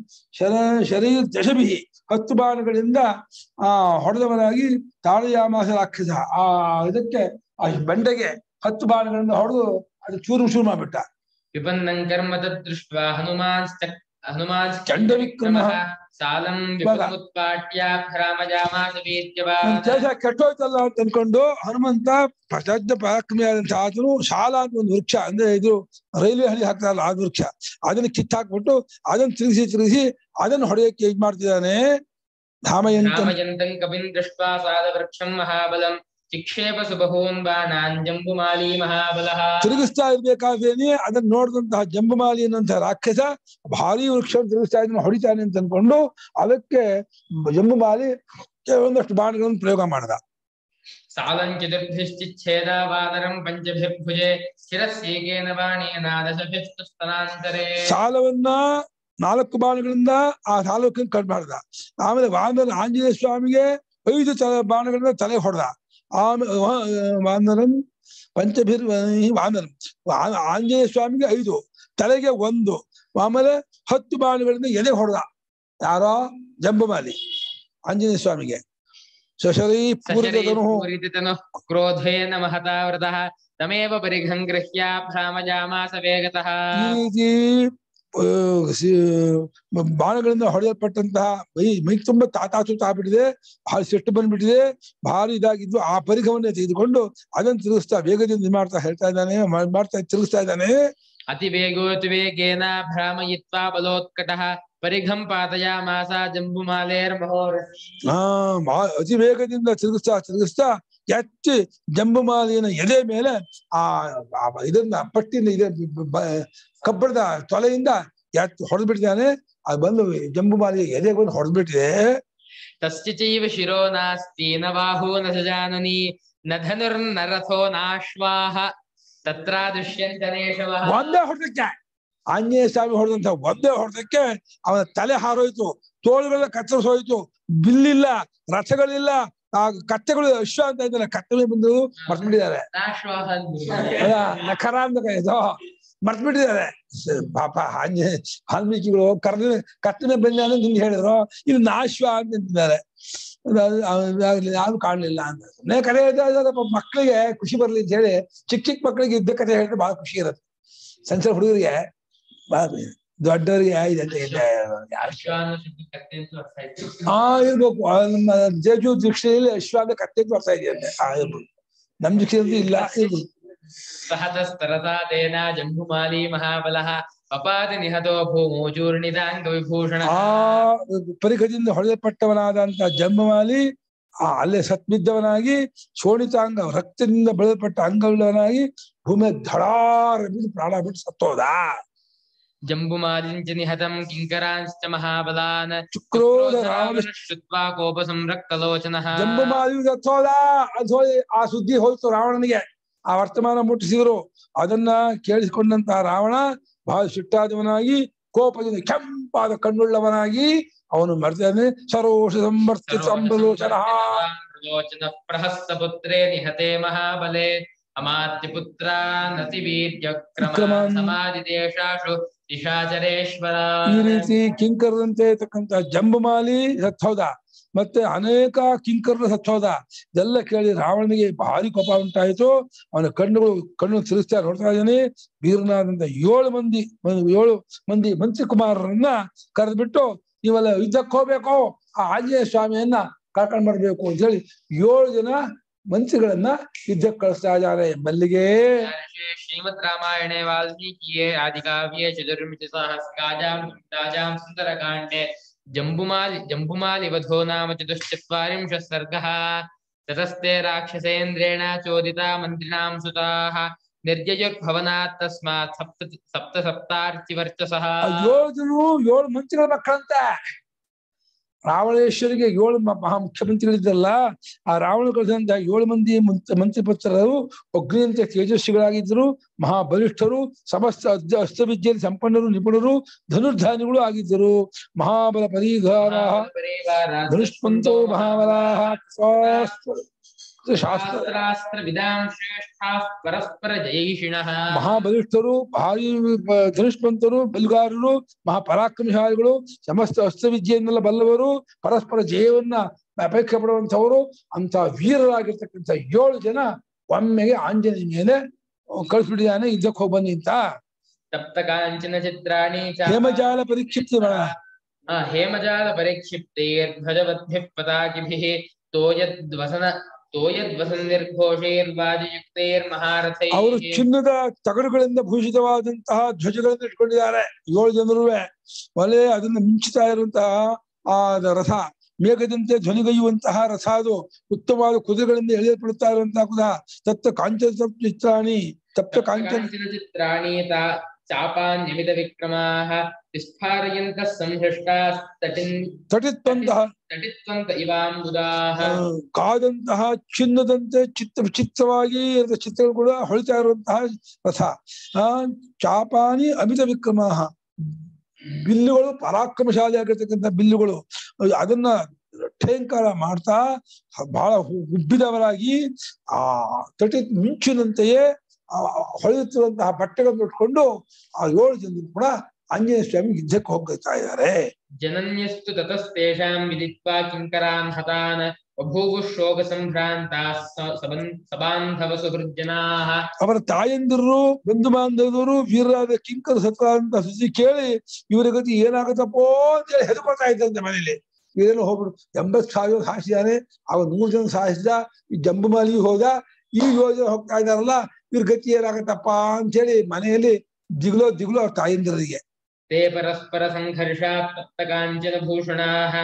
ಶರ ಶರೀರ ದಶಭಿ ಹತ್ತು ಬಾಣಗಳಿಂದ ಆ ಹೊಡೆದವನಾಗಿ ತಾಳಯಾಮಾಸ ರಾಕ್ಷಸ ಆ ಇದಕ್ಕೆ ಆ ಬಂಡೆಗೆ ಹತ್ತು ಬಾಣಗಳಿಂದ ಹೊಡೆದು ಅದು ಚೂರು ಚೂರು ಮಾಡ್ಬಿಟ್ಟ विपन्नं कर्म तद्दृष्ट्वा हनुमांश्च हनुमांश्च ಚಂಡವಿಕ್ರಮಃ सालं ಇವಾಗ विपमुत्पाट्याभ्रामजामास ನನ್ वीत्यवान् ದೇಶ ಕೆಟ್ಟೋಯ್ತಲ್ಲ ಅಂತ ಅನ್ಕೊಂಡು ಹನುಮಂತ ಪ್ರಚಂಡ ಪರಾಕ್ರಮಿಯಾದಂತ ಆತನು ಶಾಲಾ ಅಂತ ಒಂದು ವೃಕ್ಷ ಅಂದ್ರೆ ಇದು ರೈಲ್ವೆ ಹಳಿ ಹಾಕ್ತಾರಲ್ಲ ಆ ವೃಕ್ಷ ಅದನ್ನ ಕಿತ್ತಾಕ್ಬಿಟ್ಟು ಅದನ್ನ ತಿರುಗಿಸಿ ತಿರುಗಿಸಿ ಅದನ್ನ ಹೊಡೆಯಕ್ಕೆ ಇದ್ ಮಾಡ್ತಿದ್ದಾನೆ ಧಾಮಯಂತ रामयन्तं कविं दृष्ट्वा सादवृक्षं महाबलं चिक्षेप सुबहून् बाणान् जम्बुमाली महाबलः ತಿರುಗಿಸ್ತಾ ಇರ್ಬೇಕಾದ್ರೇನೆ ಅದನ್ನ ನೋಡಿದಂತಹ ಜಂಬುಮಾಲಿ ಅನ್ನುವಂತಹ ರಾಕ್ಷಸ ಭಾರಿ ವೃಕ್ಷ ತಿರುಗಿಸ್ತಾ ಇದನ್ನ ಹೊಡಿತಾನೆ ಅಂತ ಅನ್ಕೊಂಡು ಅದಕ್ಕೆ ಜಂಬುಮಾಲಿ ಕೆಲವೊಂದಷ್ಟು ಬಾಣಗಳನ್ನು ಪ್ರಯೋಗ ಮಾಡ್ದ सालं चतुर्भिश्चिच्छेदा वानरं पञ्चभिर्भुजे स्थिरस्येकेन बाणेन दशभिस्तु स्तनान्तरे ಸಾಲವನ್ನ ನಾಲ್ಕು ಬಾಣಗಳಿಂದ ಆ ಸಾಲಕ್ಕೆ ಕಟ್ ಮಾಡ್ದ ಆಮೇಲೆ ವಾನರ ಆಂಜನೇಯ ಸ್ವಾಮಿಗೆ ಐದು ತಲೆ ಬಾಣಗಳಿಂದ ತಲೆ ಹೊಡೆದ ಆಮೇಲೆ ವಾನರಂ ಪಂಚಭಿರ್ ವಾನರಂ ವಾ- ಆಂಜನೇಯ ಸ್ವಾಮಿಗೆ ಐದು ತಲೆಗೆ ಒಂದು ಆಮೇಲೆ ಹತ್ತು ಬಾಣಗಳಿಂದ ಎದೆ ಹೊಡೆದ ಯಾರೋ ಜಂಬುಮಾಲಿ ಆಂಜನೇಯ ಸ್ವಾಮಿಗೆ ಶಶರಿ ಪೂರ್ವತನು पूरिततनुः क्रोधेन महता वृतः तमेव परिघं गृह्य भ्रामजामास वेगतः ಈ ರೀತಿ ಆ, ಸಿ- ಬಾಣಗಳಿಂದ ಹೊಡೆಯಲ್ಪಟ್ಟಂತಹ ಮೈ ಮೈ ತುಂಬಾ ತಾತಾಚುತ ಆಗ್ಬಿಟ್ಟಿದೆ ಭಾರಿ ಸಿಟ್ಟು ಬಂದ್ಬಿಟ್ಟಿದೆ ಭಾರಿ ಇದಾಗಿದ್ದು ಆ ಪರಿಘವನ್ನೇ ತೆಗೆದುಕೊಂಡು ಅದನ್ನು ತಿರುಗಿಸ್ತಾ ವೇಗದಿಂದ ಇದ್ ಮಾಡ್ತಾ ಹೇಳ್ತಾ ಇದ್ದಾನೆ ಮಾ- ಮಾಡ್ತಾ ತಿರುಗಿಸ್ತಾ ಇದ್ದಾನೆ अतिवेगोऽतिवेगेन भ्रामयित्वा बलोत्कटः परिघं पातयामास जम्बुमालेर्महोरसी ಆ ಮಾ- ಅತಿ ವೇಗದಿಂದ ತಿರುಗಿಸ್ತಾ ತಿರುಗಿಸ್ತಾ ಎತ್ತಿ ಜಂಬುಮಾಲಿನ ಎದೆ ಮೇಲೆ ಆ ಆ ಇದನ್ನ ಪಟ್ಟಿನ ಇದೆ ಬ- ಕಬ್ಬಣದ ತೊಲೆಯಿಂದ ಯಾತ್ ಹೊಡೆದು ಬಿಟ್ಟಿದ್ದಾನೆ ಅದು ಬಂದು ಜಂಬು ಮಾಲಿ ಎದೆ ಬಂದು ಹೊಡೆದು ಬಿಟ್ಟಿದೆ तस्य चैव शिरो नास्ति न बाहू न स जाननी न धनुर्न रथो नाश्वाः तत्रा दृश्यन्त नेषवः ಒಂದೇ ಹೊಡೆದಕ್ಕೆ ಆಂಜನೇಯ ಸ್ವಾಮಿ ಹೊಡೆದಂತ ಒಂದೇ ಹೊಡೆದಕ್ಕೆ ಅವನ ತಲೆ ಹಾರೋಯ್ತು ತೋಳುಗಳೆಲ್ಲ ಕತ್ತರಿಸೋಯ್ತು ಬಿಲ್ಲಿಲ್ಲ ರಥಗಳಿಲ್ಲ ಆ ಕತ್ತೆಗಳು ಅಶ್ವ ಅಂತ ಇದ್ದಾನೆ ಕತ್ತೆ ಬಂದು ಮರ್ತು ಬಿಟ್ಟಿದ್ದಾರೆ नाश्वाः ಅಲ್ಲ ನಖರ ಅಂತ ಇದು ಮರ್ತು ಬಿಟ್ಟಿದ್ದಾರೆ ಸ- ಪಾಪ ಆಂಜನೇಯ ವಾಲ್ಮೀಕಿಗಳು ಕರೆದ ಕತ್ತನೆ ಬಂದ ನಿಂಗೆ ಹೇಳಿದ್ರು ಇದು ನಾಶ್ವ ಅಂತ ಅಂತಿದ್ದಾರೆ ಯಾರು ಕಾಣಲಿಲ್ಲ ಅಂತ ಸುಮ್ಮನೆ ಕಥೆ ಹೇಳ್ತಾ ಇದ್ದಾರೆ ಪಾಪ ಮಕ್ಕಳಿಗೆ ಖುಷಿ ಬರ್ಲಿ ಅಂತ ಹೇಳಿ ಚಿಕ್ಕ ಚಿಕ್ಕ ಮಕ್ಕಳಿಗೆ ಇದ್ದ ಕಥೆ ಹೇಳಿದ್ರೆ ಬಹಳ ಖುಷಿ ಇರುತ್ತೆ ಸಣ್ಣ ಸಣ್ಣ ಹುಡುಗರಿಗೆ ಬಹಳ ದೊಡ್ಡವರಿಗೆ ಇದೆ ಅಶ್ವಾನ ಶುದ್ಧಿ ಕತ್ತೆ ಅಂತ ಅರ್ಥ ಆಯ್ತು ಆ ಇರ್ಬೇಕು ಆ ನಮ್ಮ ಜೇಜು ದೀಕ್ಷೆಯಲ್ಲಿ ಅಶ್ವಾದ ಕತ್ತೆ ಅಂತ ಬರ್ತಾ ಇದೆಯಂತೆ ಆ ಇರ್ಬೋದು ನಮ್ ದೀಕ್ಷೆಯಲ್ಲಿ ಇಲ್ಲ ಇರ್ಬೋದು सहतस्तरसा तेन जम्बुमाली महाबलः पपात निहतो भूमौ चूर्णिताङ्गविभूषणः ಆ ಪರಿಖದಿಂದ ಹೊಡೆಯಲ್ಪಟ್ಟವನಾದಂತ ಜಂಬಮಾಲಿ ಆ ಅಲ್ಲೇ ಸತ್ ಬಿದ್ದವನಾಗಿ ಶೋಣಿತಾಂಗ ರಕ್ತದಿಂದ ಬೆಳೆಯಲ್ಪಟ್ಟ ಅಂಗವುಳ್ಳವನಾಗಿ ಭೂಮಿ ಧಡಾರ ಬಿದ್ದು ಪ್ರಾಣ ಬಿಟ್ಟು ಸತ್ತೋದ जम्बुमालिञ्च निहतं किङ्करांश्च महाबलान् ಚುಕ್ರೋಧ ರಾವಣ रावणः श्रुत्वा कोपसंरक्तलोचनः ಜಂಬಮಾಲಿ ಸತ್ತೋದ ಅದು ಹೋಗಿ ಆ ಸುದ್ದಿ ಹೋಯ್ತು ರಾವಣನಿಗೆ ಆ ವರ್ತಮಾನ ಮುಟ್ಟಿಸಿದ್ರು ಅದನ್ನ ಕೇಳಿಸಿಕೊಂಡಂತ ರಾವಣ ಬಹಳ ಸಿಟ್ಟಾದವನಾಗಿ ಕೋಪದಿಂದ ಕೆಂಪಾದ ಕಣ್ಣುಳ್ಳವನಾಗಿ ಅವನು ಮರ್ತಾನೆ ಸರೋಷ ಸಂವರ್ತಿತ ಸಂಬಲೋಚನ लोचनः प्रहस्तपुत्रे निहते महाबले अमात्यपुत्रा नतिवीर्यक्रमान् विक्रमान् समादिदेशासु दिशाचरेश्वरा ಈ ರೀತಿ ಕಿಂಕರದಂತೆ ಇರ್ತಕ್ಕಂತ ಜಂಬಮಾಲಿ ಸತ್ತೋದ ಮತ್ತೆ ಅನೇಕ ಕಿಂಕರರು ಸತ್ತೋದ ಇದೆಲ್ಲ ಕೇಳಿ ರಾವಣನಿಗೆ ಭಾರಿ ಕೋಪ ಉಂಟಾಯಿತು ಅವನ ಕಣ್ಣುಗಳು ಕಣ್ಣು ತಿರುಸ್ತಾ ನೋಡ್ತಾ ಇದ್ದಾನೆ ವೀರನಾದಂತ ಏಳು ಮಂದಿ ಮ- ಏಳು ಮಂದಿ ಮಂತ್ರಿ ಕುಮಾರರನ್ನ ಕರೆದ್ಬಿಟ್ಟು ನೀವೆಲ್ಲ ಯುದ್ಧಕ್ಕೆ ಹೋಗ್ಬೇಕು ಆ ಆಂಜನೇಯ ಸ್ವಾಮಿಯನ್ನ ಕರ್ಕೊಂಡ್ ಬರ್ಬೇಕು ಅಂತ ಹೇಳಿ ಏಳು ಜನ ಮಂತ್ರಿಗಳನ್ನ ಯುದ್ಧಕ್ಕೆ ಕಳಿಸ್ತಾ ಇದ್ದಾರೆ ಮಲ್ಲಿಗೆ श्रीमद् रामायणे वाल्मीकिये आदिकाव्ये चतुर्मितिसहस्राजां राजां सुन्दरकाण्डे जम्बुमालि जम्बुमालिवधो नाम चतुश्चत्वारिंशः सर्गः ततस्ते राक्षसेन्द्रेण चोदिता मन्त्रिणां सुताः निर्ययुर्भवनात् तस्मात् सप्त सप्त सप्तार्चिवर्चसः ಆ ಏಳು ಜನರು ಏಳು ಮಂತ್ರಿಗಳ ಮಕ್ಕಳಂತೆ ರಾವಣೇಶ್ವರಿಗೆ ಏಳು ಮ- ಮಹಾ ಮುಖ್ಯಮಂತ್ರಿಗಳಿದ್ದಲ್ಲ ಆ ರಾವಣ ಕಳಿಸಿದಂತ ಏಳು ಮಂದಿ ಮಂತ್- ಮಂತ್ರಿಪುತ್ರರು ಅಗ್ನಿಯಂತೆ ತೇಜಸ್ವಿಗಳಾಗಿದ್ದರು ಮಹಾಬಲಿಷ್ಠರು ಸಮಸ್ತ ಅಸ್ತ್ರ ಅಸ್ತ್ರವಿದ್ಯೆಯಲ್ಲಿ ಸಂಪನ್ನರು ನಿಪುಣರು ಧನುರ್ಧಾನಿಗಳು ಆಗಿದ್ದರು ಮಹಾಬಲ ಪರಿಹಾರ ಧನುಷ್ಪಂತೋ ಮಹಾಬಲಾಹ ಶಾಸ್ತ್ರ ಶಾಸ್ತ್ರ शास्त्रास्त्रविदां श्रेष्ठाः परस्परजयैषिणः ಮಹಾಬಲಿಷ್ಠರು ಭಾರಿ ಬ- ಧನುಷ್ಮಂತರು ಬಲುಗಾರರು ಮಹಾಪರಾಕ್ರಮಶಾಲಿಗಳು ಸಮಸ್ತ ಅಸ್ತ್ರವಿದ್ಯೆಯನ್ನೆಲ್ಲ ಬಲ್ಲವರು ಪರಸ್ಪರ ಜಯವನ್ನ ಅಪೇಕ್ಷೆ ಪಡುವಂತವರು ಅಂತ ವೀರರಾಗಿರ್ತಕ್ಕಂಥ ಏಳು ಜನ ಒಮ್ಮೆಗೆ ಆಂಜನೇಯ ಮೇಲೆ ಕಳಿಸ್ಬಿಟ್ಟಿದ್ದಾನೆ ಯುದ್ಧಕ್ಕೆ ಹೋಗಿ ಬನ್ನಿ ಅಂತ तप्तकाञ्चन चित्राणि च ಹೇಮಜಾಲ ಪರಿಕ್ಷಿಪ್ತ आ, हेमजाल परिक्षिप्तैर्ध्वजवद्भिः पताकिभिः तोयद्वसन तोयद्वसन निर्घोषैर्वादियुक्तैर्महारथैः ಅವರು ಚಿನ್ನದ ತಗಡುಗಳಿಂದ ಭೂಷಿತವಾದಂತಹ ಧ್ವಜಗಳನ್ನು ಇಟ್ಕೊಂಡಿದ್ದಾರೆ ಏಳು ಜನರು ಒಲೆ ಅದನ್ನ ಮಿಂಚುತ್ತಾ ಇರುವಂತಹ ಆ ರಥ ಮೇಘದಂತೆ ಧ್ವನಿಗೈಯುವಂತಹ ರಥ ಅದು ಉತ್ತಮವಾದ ಕುದುರೆಗಳಿಂದ ಎಳೆಯಲ್ಪಡುತ್ತಾ ಇರುವಂತಹ ಕುದ ತಪ್ತ ಕಾಂಚನ ತಪ್ತ ಚಿತ್ರಾಣಿ ತಪ್ತ ಕಾಂಚನ काञ्चन चित्राणि ता- चापान्यमितविक्रमाः विस्फारयन्तः संहृष्टास्तटिन् ತಟಿತ್ತಂತಹ तटित्वन्त इवाम्बुदाः ಆ, ಕಾದಂತಹ ಚಿನ್ನದಂತೆ ಚಿತ್ತ ವಿಚಿತ್ರವಾಗಿ ಇರುವ ಚಿತ್ರಗಳು ಕೂಡ ಹೊಳಿತಾ ಇರುವಂತಹ ರಥ ಆ ಚಾಪಾನಿ ಅಮಿತ ವಿಕ್ರಮ ಬಿಲ್ಲುಗಳು ಪರಾಕ್ರಮಶಾಲಿ ಆಗಿರ್ತಕ್ಕಂಥ ಬಿಲ್ಲುಗಳು ಅದನ್ನ ಠೇಂಕಾರ ಮಾಡ್ತಾ ಬಹಳ ಹು- ಉಬ್ಬಿದವರಾಗಿ ಆ ತಟಿ ಮಿಂಚಿನಂತೆಯೇ ಆ ಹೊಳೆಯುತ್ತಿರುವಂತಹ ಬಟ್ಟೆಗಳನ್ನು ಉಟ್ಕೊಂಡು ಆ ಏಳು ಜನರು ಕೂಡ ಆಂಜನೇಯ ಸ್ವಾಮಿ ಯುದ್ಧಕ್ಕೆ ಹೋಗ್ತಾ ಇದ್ದಾರೆ जनन्यस्तु ततस्तेषां विदित्वा किङ्करान् हतान् बभूवुः शोकसम्भ्रान्ताः स- सबन्- सबान्धवसुहृज्जनाः ಅವರ ತಾಯಂದಿರು ಬಂಧು ಬಾಂಧವರು ವೀರರಾದ ಕಿಂಕರ ಸತ್ರ ಅಂತ ಸುದ್ದಿ ಕೇಳಿ ಇವರ ಗತಿ ಏನಾಗುತ್ತಪ್ಪೋ ಅಂತೇಳಿ ಹೆದರ್ಕೊಳ್ತಾ ಇದ್ದಂತೆ ಮನೇಲಿ ಇವರೆಲ್ಲ ಹೋಗ್ಬಿಡು ಎಂಬತ್ ಸಾವಿರ ಸಾಯಿಸಿದಾನೆ ಅವ ನೂರು ಜನ ಸಾಯಿಸಿದ ಈ ಜಂಬುಮಾಲಿ ಹೋದ ಈ ಯೋಜನೆ ಹೋಗ್ತಾ ಇದಾರಲ್ಲ ಇವ್ರ ಗತಿ ಏನಾಗತ್ತಪ್ಪ ಅಂತೇಳಿ ಮನೆಯಲ್ಲಿ ದಿಗ್ಲೋ ದಿಗ್ಲೋ ಅವ್ರ ತಾಯಂದಿರಿಗೆ ते परस्परसङ्घर्षात् तप्तकाञ्चनभूषणाः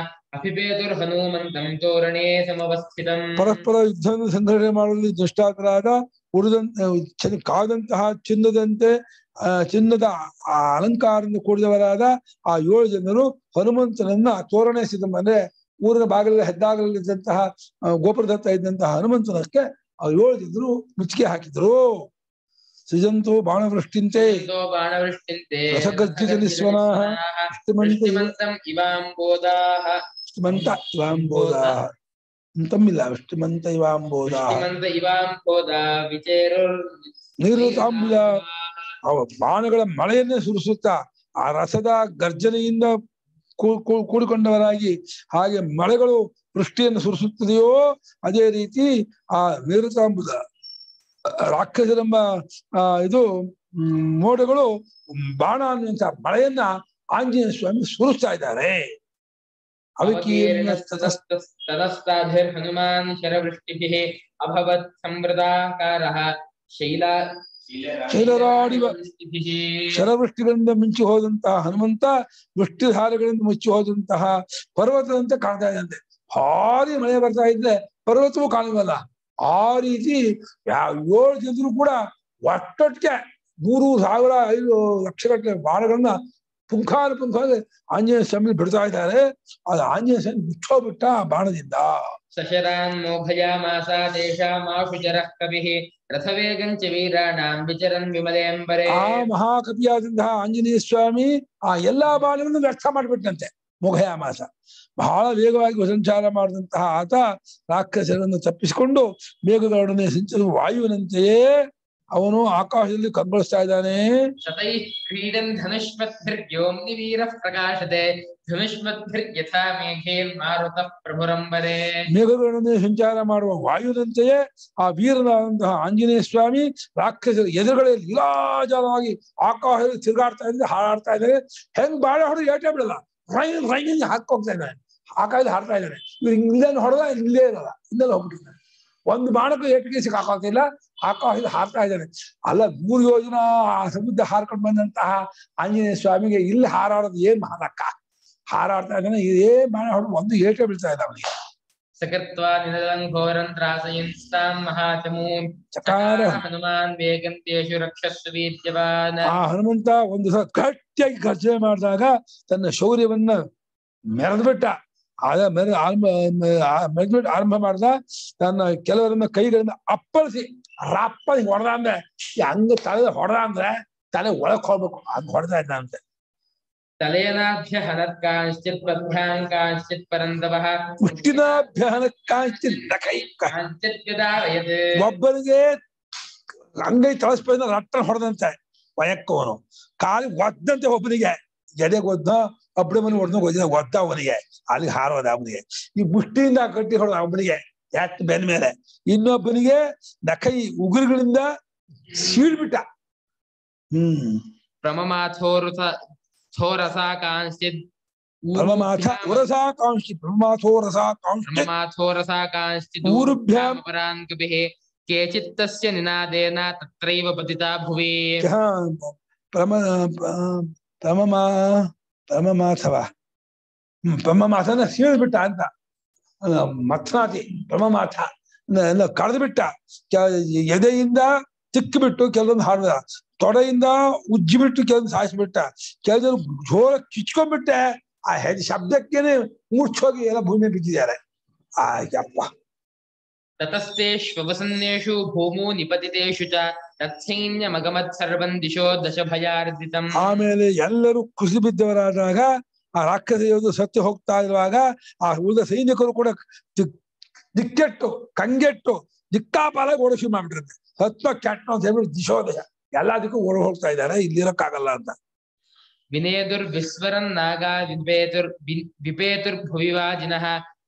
अभिपेतुर्हनूमन्तं तोरणे समवस्थितम् ಪರಸ್ಪರ ಯುದ್ಧವನ್ನು ಸಂಘಟನೆ ಮಾಡಲು ದುಷ್ಟಾತರಾದ ಉಳಿದಂತ ಚೆನ್ನ- ಕಾದಂತಹ ಚಿನ್ನದಂತೆ ಆ, ಚಿನ್ನದ ಆ ಅಲಂಕಾರದಿಂದ ಕೂಡಿದವರಾದ ಆ ಏಳು ಜನರು ಹನುಮಂತನನ್ನ ತೋರಣ ಸಿದ್ಧ ಅಂದ್ರೆ ಊರಿನ ಬಾಗಿಲ ಹೆದ್ದಾಗಲಿದ್ದಂತಹ ಆ, ಗೋಪುರದತ್ತ ಇದ್ದಂತಹ ಹನುಮಂತನಕ್ಕೆ ಆ ಏಳು ಜನರು ಮುಚ್ಚಿಗೆ ಹಾಕಿದ್ರು ಸೃಜಂತು ಬಾಣವೃಷ್ಟಿಂತೆ ो बाणवृष्टिन्ते रसगर्जित निस्वनाः ಅಷ್ಟಮಂತ वृष्टिमन्तम् इवाम्बोदाः ಅಷ್ಟಮಂತ ಇವಾಂಬೋಧ ತಮ್ಮಿಲ್ಲ ಅಷ್ಟಮಂತ ಇವಾಂಬೋಧ वृष्टिमन्त इवाम्बोदा विचेरुर् ನೀರುತಾಂಬುಜ ಅವ ಬಾಣಗಳ ಮಳೆಯನ್ನೇ ಸುರಿಸುತ್ತಾ ಆ ರಸದ ಗರ್ಜನೆಯಿಂದ ಕೂ- ಕೂ- ಕೂಡಿಕೊಂಡವರಾಗಿ ಹಾಗೆ ಮಳೆಗಳು ವೃಷ್ಟಿಯನ್ನು ಸುರಿಸುತ್ತದೆಯೋ ಅದೇ ರೀತಿ ಆ ನಿರುತಾಂಬುದ ರಾಕ್ಷಸರೆಂಬ ಆ ಇದು ಮ್, ಮೋಡಗಳು ಬಾಣ ಅನ್ನುವಂತ ಮಳೆಯನ್ನ ಆಂಜನೇಯ ಸ್ವಾಮಿ ಸುರಿಸ್ತಾ ಇದ್ದಾರೆ ಅವಕೀರ್ಣ ತತಸ್- ततस्ताभिर्हनुमान् शरवृष्टिभिः अभवत् संवृदाकारः शैला ಶೈಲರಾಡಿವ वृष्टिभिः ಶರವೃಷ್ಟಿಗಳಿಂದ ಮಿಂಚಿ ಹೋದಂತಹ ಹನುಮಂತ ವೃಷ್ಟಿಧಾರೆಗಳಿಂದ ಮುಚ್ಚಿ ಹೋದಂತಹ ಪರ್ವತದಂತೆ ಕಾಣ್ತಾ ಇದ್ದಂತೆ ಭಾರಿ ಮಳೆ ಬರ್ತಾ ಇದ್ರೆ ಪರ್ವತವೂ ಕಾಣುವಲ್ಲ ಆ ರೀತಿ ಯಾವ ಏಳು ಜನರು ಕೂಡ ಒಟ್ಟೊಟ್ಟಿಗೆ ಮೂರು ಸಾವಿರ ಐದು ಲಕ್ಷಗಟ್ಟಲೆ ಬಾಣಗಳನ್ನ ಪುಂಖಾನು ಪುಂಖಾನು ಆಂಜನೇಯ ಸ್ವಾಮಿ ಬಿಡ್ತಾ ಇದ್ದಾರೆ ಅದು ಆಂಜನೇಯ ಸ್ವಾಮಿ ಮುಚ್ಚೋಬಿಟ್ಟ ಆ ಬಾಣದಿಂದ सशरान् मोघयामास तेषामाशु चरः कविः रथवेगम् च वीराणाम् विचरन् विमलेऽम्बरे ಆ ಮಹಾಕವಿಯಾದಂತಹ ಆಂಜನೇಯ ಸ್ವಾಮಿ ಆ ಎಲ್ಲಾ ಬಾಣಗಳನ್ನು ವ್ಯರ್ಥ ಮಾಡಿಬಿಟ್ಟಂತೆ ಮುಖಯಾಮಾಸ ಬಹಳ ವೇಗವಾಗಿ ಸಂಚಾರ ಮಾಡಿದಂತಹ ಆತ ರಾಕ್ಷಸರನ್ನು ತಪ್ಪಿಸಿಕೊಂಡು ಮೇಘದೊಡನೆ ಸಂಚರಿಸುವ ವಾಯುವಿನಂತೆಯೇ ಅವನು ಆಕಾಶದಲ್ಲಿ ಕಂಗೊಳಿಸ್ತಾ ಇದ್ದಾನೆ शतैः क्रीडन् धनुष्मद्भिर्व्योम्निवीरः प्रकाशते धनुष्मद्भिर्यथा मेघेर्मारुतः प्रभुरम्बरे ಮೇಘಗಳೊಡನೆ ಸಂಚಾರ ಮಾಡುವ ವಾಯುವಿನಂತೆಯೇ ಆ ವೀರನಾದಂತಹ ಆಂಜನೇಯ ಸ್ವಾಮಿ ರಾಕ್ಷಸರ ಎದುರುಗಳಲ್ಲಿ ಲೀಲಾಜಾಲವಾಗಿ ಆಕಾಶದಲ್ಲಿ ತಿರುಗಾಡ್ತಾ ಇದ್ರೆ ಹಾರಾಡ್ತಾ ಇದ್ದಾರೆ ಹೆಂಗ್ ಬಾಳೆ ಹೊಡೆದು ಏಟೇ ಬಿಡಲ್ಲ ರೈನ್ ರೈನ್ ಹಾಕೋಗ್ತಾ ಇದ್ದಾನೆ ಆಕಾಶದಲ್ಲಿ ಹಾಡ್ತಾ ಇದ್ದಾನೆ ಇವ್ರು ಇಲ್ಲೇ ಹೊಡೆದ ಇಲ್ಲೇ ಇರಲ್ಲ ಇಲ್ಲೆಲ್ಲ ಹೋಗ್ಬಿಟ್ಟಿದ್ದಾನೆ ಒಂದು ಬಾಣಕ್ಕೂ ಏಟಿಗೆ ಸಿಕ್ಕಾಕೋತಿಲ್ಲ ಆಕಾಶದಲ್ಲಿ ಹಾರ್ತಾ ಇದ್ದಾನೆ ಅಲ್ಲ ಮೂರು ಯೋಜನಾ ಆ ಸಮುದ್ರ ಹಾರ್ಕೊಂಡು ಬಂದಂತಹ ಆಂಜನೇಯ ಸ್ವಾಮಿಗೆ ಇಲ್ಲಿ ಹಾರಾಡೋದು ಏನ್ ಮಹಾನಕ್ಕ ಹಾರಾಡ್ತಾ ಇದ್ದಾನೆ ಇದೇ ಬಾಣ ಹೊಡೆದು ಒಂದು ಏಟೇ ಬೀಳ್ತಾ ಇಲ್ಲ ಅವನಿಗೆ सकर्त्वा निनदम् घोरम् त्रासयन्स्ताम् महाचमून् ಚಕಾರ हनुमान् वेगन्तेषु रक्षस्व वीर्यवान् ಆ ಹನುಮಂತ ಒಂದು ಸಲ ಗಟ್ಟಿಯಾಗಿ ಗರ್ಜನೆ ಮಾಡಿದಾಗ ತನ್ನ ಶೌರ್ಯವನ್ನ ಮೆರೆದ್ಬಿಟ್ಟ ಆಗ ಮೆರೆ ಆರಂಭ ಮೆರೆದ್ಬಿಟ್ಟು ಆರಂಭ ಮಾಡ್ದ ತನ್ನ ಕೆಲವರನ್ನ ಕೈಗಳಿಂದ ಅಪ್ಪಳಿಸಿ ರಪ್ಪ ಹಿಂಗ್ ಹೊಡೆದ ಅಂದ್ರೆ ಈ ಹಂಗ ತಲೆ ಹೊಡೆದ ಅಂದ್ರೆ ತಲೆ ಒಳಕ್ ಹೋಗ್ಬೇಕು ಹಂಗ ಹೊಡೆದ ಇದ್ದ ಅಂತೆ तलेनाभ्य हनत्कांश्चित् पद्भ्याम् कांश्चित् परन्तवः ಮುಷ್ಟಿನಾಭ್ಯಾನ ಕಾಂಚಿಲ್ಲ ಕೈ ಕ- कांश्चित् विदारयत् ಒಬ್ಬನಿಗೆ ಅಂಗೈ ತಳಸ್ಪದಿಂದ ರಟ್ಟನ ಹೊಡೆದಂತೆ ವಯಕ್ಕವನು ಕಾಲಿ ಒದ್ದಂತೆ ಒಬ್ಬನಿಗೆ ಎದೆಗೆ ಒದ್ದ ಅಬ್ಬಡಮನ ಹೊಡೆದ ಒದ್ದ ಒದ್ದ ಅವನಿಗೆ ಅಲ್ಲಿ ಹಾರೋದ ಅವನಿಗೆ ಈ ಮುಷ್ಟಿಯಿಂದ ಕಟ್ಟಿ ಹೊಡೆದ ಒಬ್ಬನಿಗೆ ಯಾಕೆ ಬೆನ್ ಮೇಲೆ ಇನ್ನೊಬ್ಬನಿಗೆ ನಕೈ ಉಗುರುಗಳಿಂದ ಸೀಳ್ಬಿಟ್ಟ ಹ್ಮ್ प्रममाथोरुथ थोरसा कांश्चित् ಪರಮಾಥ ಉರಸಾ ಕಾಂಶಿ ಪರಮಾಥೋ ರಸಾ ಕಾಂಶಿ प्रममाथोरसा कांश्चित् ऊरुभ्याम् ऊरुभ्याम् कपिः केचित् तस्य निनादेन तत्रैव पतिता भुवि ಪ್ರಮ ಪ್ರಮಮಾ ಪ್ರಮಮಾಥವ ಹ್ಮ್ ಪ್ರಮಮಾಥನ ಸೀಳ್ಬಿಟ್ಟ ಅಂತ ಅಹ್, ಮಥನಾತಿ ಪ್ರಮಮಾಥ ಎಲ್ಲ ಕಳೆದು ಬಿಟ್ಟ ಕೆ- ಎದೆಯಿಂದ ತಿಕ್ಕಿಬಿಟ್ಟು ಕೆಲವೊಂದು ಹಾಡಿದ ತೊಡೆಯಿಂದ ಉಜ್ಜಿಬಿಟ್ಟು ಕೆಲವೊಂದು ಸಾಯಿಸ್ಬಿಟ್ಟ ಕೆಲವರು ಜೋರ ಕಿಚ್ಕೊಂಡ್ಬಿಟ್ಟೆ ಆ ಹೆಡ್ ಶಬ್ದಕ್ಕೇನೆ ಮೂರ್ಛೋಗಿ ಎಲ್ಲ ಭೂಮಿ ಬಿದ್ದಿದ್ದಾರೆ ಆ ಯಪ್ಪ ततस्तेष्वसन्नेषु भूमौ निपतितेषु च तत्सैन्यमगमत् सर्वम् दिशो दशभयार्दितम् ಆಮೇಲೆ ಎಲ್ಲರೂ ಕುಸಿದು ಬಿದ್ದವರಾದಾಗ ಆ ರಾಕ್ಷಸ ಯೋಧರು ಸತ್ತು ಹೋಗ್ತಾ ಇರುವಾಗ ಆ ಉಳಿದ ಸೈನಿಕರು ಕೂಡ ದಿಕ್- ದಿಕ್ಕೆಟ್ಟು ಕಂಗೆಟ್ಟು ದಿಕ್ಕಾಪಾಲ ಓಡಿಸಿ ಮಾಡ್ಬಿಟ್ಟಿರುತ್ತೆ ಹತ್ಮ ಕೆಟ್ಟ ಅಂತ ಹೇಳ್ಬಿಟ್ಟು ದಿಶೋದಯ ಎಲ್ಲದಕ್ಕೂ ಓಡ ಹೋಗ್ತಾ ಇದ್ದಾರೆ ಇಲ್ಲಿರಕ್ಕಾಗಲ್ಲ ಅಂತ विनेदुर्विस्वरन् नागा विपेतुर् वि- विपेतुर्भुवि वाजिनः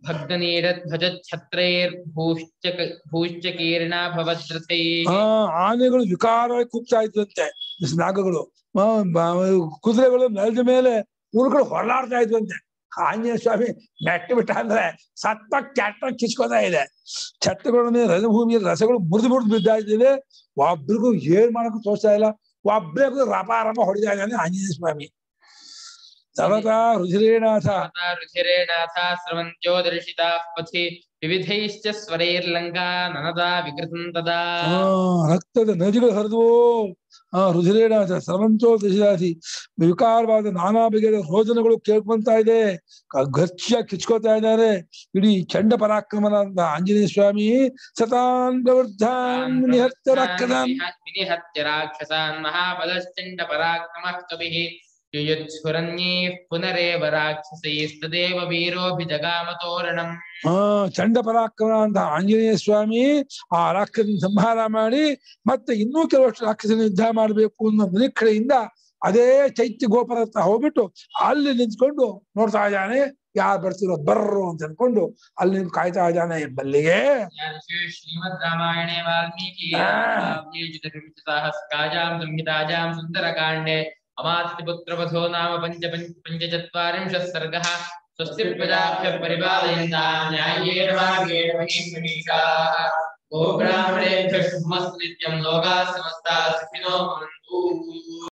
भग्ननीरध्वजच्छत्रैर्भूश्च भूश्चकीर्णा भवद्रथैः ಆ ಆನೆಗಳು ವಿಕಾರವಾಗಿ ಕೂಗ್ತಾ ಇದ್ವಂತೆ ಇಸ್ ನಾಗಗಳು ಆ, ಬ- ಕುದುರೆಗಳು ನೆಲದ ಮೇಲೆ ಊರುಗಳು ಹೊರಲಾಡ್ತಾ ಇದ್ವಂತೆ ಆಂಜನೇಯ ಸ್ವಾಮಿ ಮೆಟ್ಟ ಬಿಟ್ಟ ಅಂದ್ರೆ ಸತ್ತ ಕೆಟ್ಟ ಕಿಚ್ಕೋತಾ ಇದೆ ಛತ್ತಗಳನ್ನೇ ರಣಭೂಮಿಯಲ್ಲಿ ರಸಗಳು ಮುರಿದು ಮುರಿದು ಬಿದ್ದಾ ಇದ್ದೇವೆ ಒಬ್ರಿಗೂ ಏನ್ ಮಾಡಕ್ಕೂ ತೋರಿಸ್ತಾ ಇಲ್ಲ ಒಬ್ಬರೇ ರಪ ರಪ ಹೊಡಿತಾ ಇದ್ದಾನೆ ಆಂಜನೇಯ ಸ್ವಾಮಿ ನರತಾ ರುಧಿರೇನಾಥ माता रुधिरेणाथा स्रवन्त्यो दर्शिताः पथि विविधैश्च स्वरैर्लङ्का ननदा विकृतं तदा ಆ ರಕ್ತದ ನದಿಗಳು ಹರಿದವು ಆ ರುಧಿರೇನಾಥ ಸ್ರವಂತೋ ದಶದಾಸಿ ವಿಕಾರವಾದ ನಾನಾ ಬಗೆಯ ರೋದನಗಳು ಕೇಳ್ಕೊಂತಾ ಇದೆ ಕ- ಗಚ್ಚಿಯಾಗಿ ಕಿಚ್ಕೋತಾ ಇದ್ದಾರೆ ಇಡೀ ಚಂಡ ಪರಾಕ್ರಮನ ಅಂತ ಆಂಜನೇಯ ಸ್ವಾಮಿ ಸತಾನ್ ಪ್ರವೃದ್ಧಾನ್ ನಿಹತ್ಯ ರಾಕ್ಷಸಾನ್ विनिहत्य राक्षसान् महाबलश्चण्ड पराक्रमः कविः युयुत्स्फुरन्यैः पुनरेव राक्षसैस्तदेव वीरोऽभिजगामतोरणम् ಆ ಚಂಡ ಪರಾಕ್ರಮ ಅಂತ ಆಂಜನೇಯ ಸ್ವಾಮಿ ಆ ರಾಕ್ಷಸನ ಸಂಹಾರ ಮಾಡಿ ಮತ್ತೆ ಇನ್ನೂ ಕೆಲವಷ್ಟು ರಾಕ್ಷಸನ ಯುದ್ಧ ಮಾಡಬೇಕು ಅನ್ನೋ ನಿರೀಕ್ಷೆಯಿಂದ ಅದೇ ಚೈತ್ಯ ಗೋಪುರ ಹತ್ರ ಹೋಗ್ಬಿಟ್ಟು ಅಲ್ಲಿ ನಿಂತ್ಕೊಂಡು ನೋಡ್ತಾ ಇದ್ದಾನೆ ಯಾರು ಬರ್ತಿರೋ ಬರ್ರು ಅಂತ ಅನ್ಕೊಂಡು ಅಲ್ಲಿ ನಿಂತು ಕಾಯ್ತಾ ಇದ್ದಾನೆ ಎಂಬಲ್ಲಿಗೆ यादृशे श्रीमद्रामायणे वाल्मीकि सहस्काजां संहिताजां सुन्दरकाण्डे अमात्यपुत्रवधो नाम पञ्च पञ्चचत्वारिंशः सर्गः स्वस्ति प्रजाभ्यः परिपालयन्तां न्याय्येन मार्गेण महीं मनीषाः गोब्राह्मणेभ्यः शुभमस्तु नित्यं लोकाः समस्ताः सुखिनो भवन्तु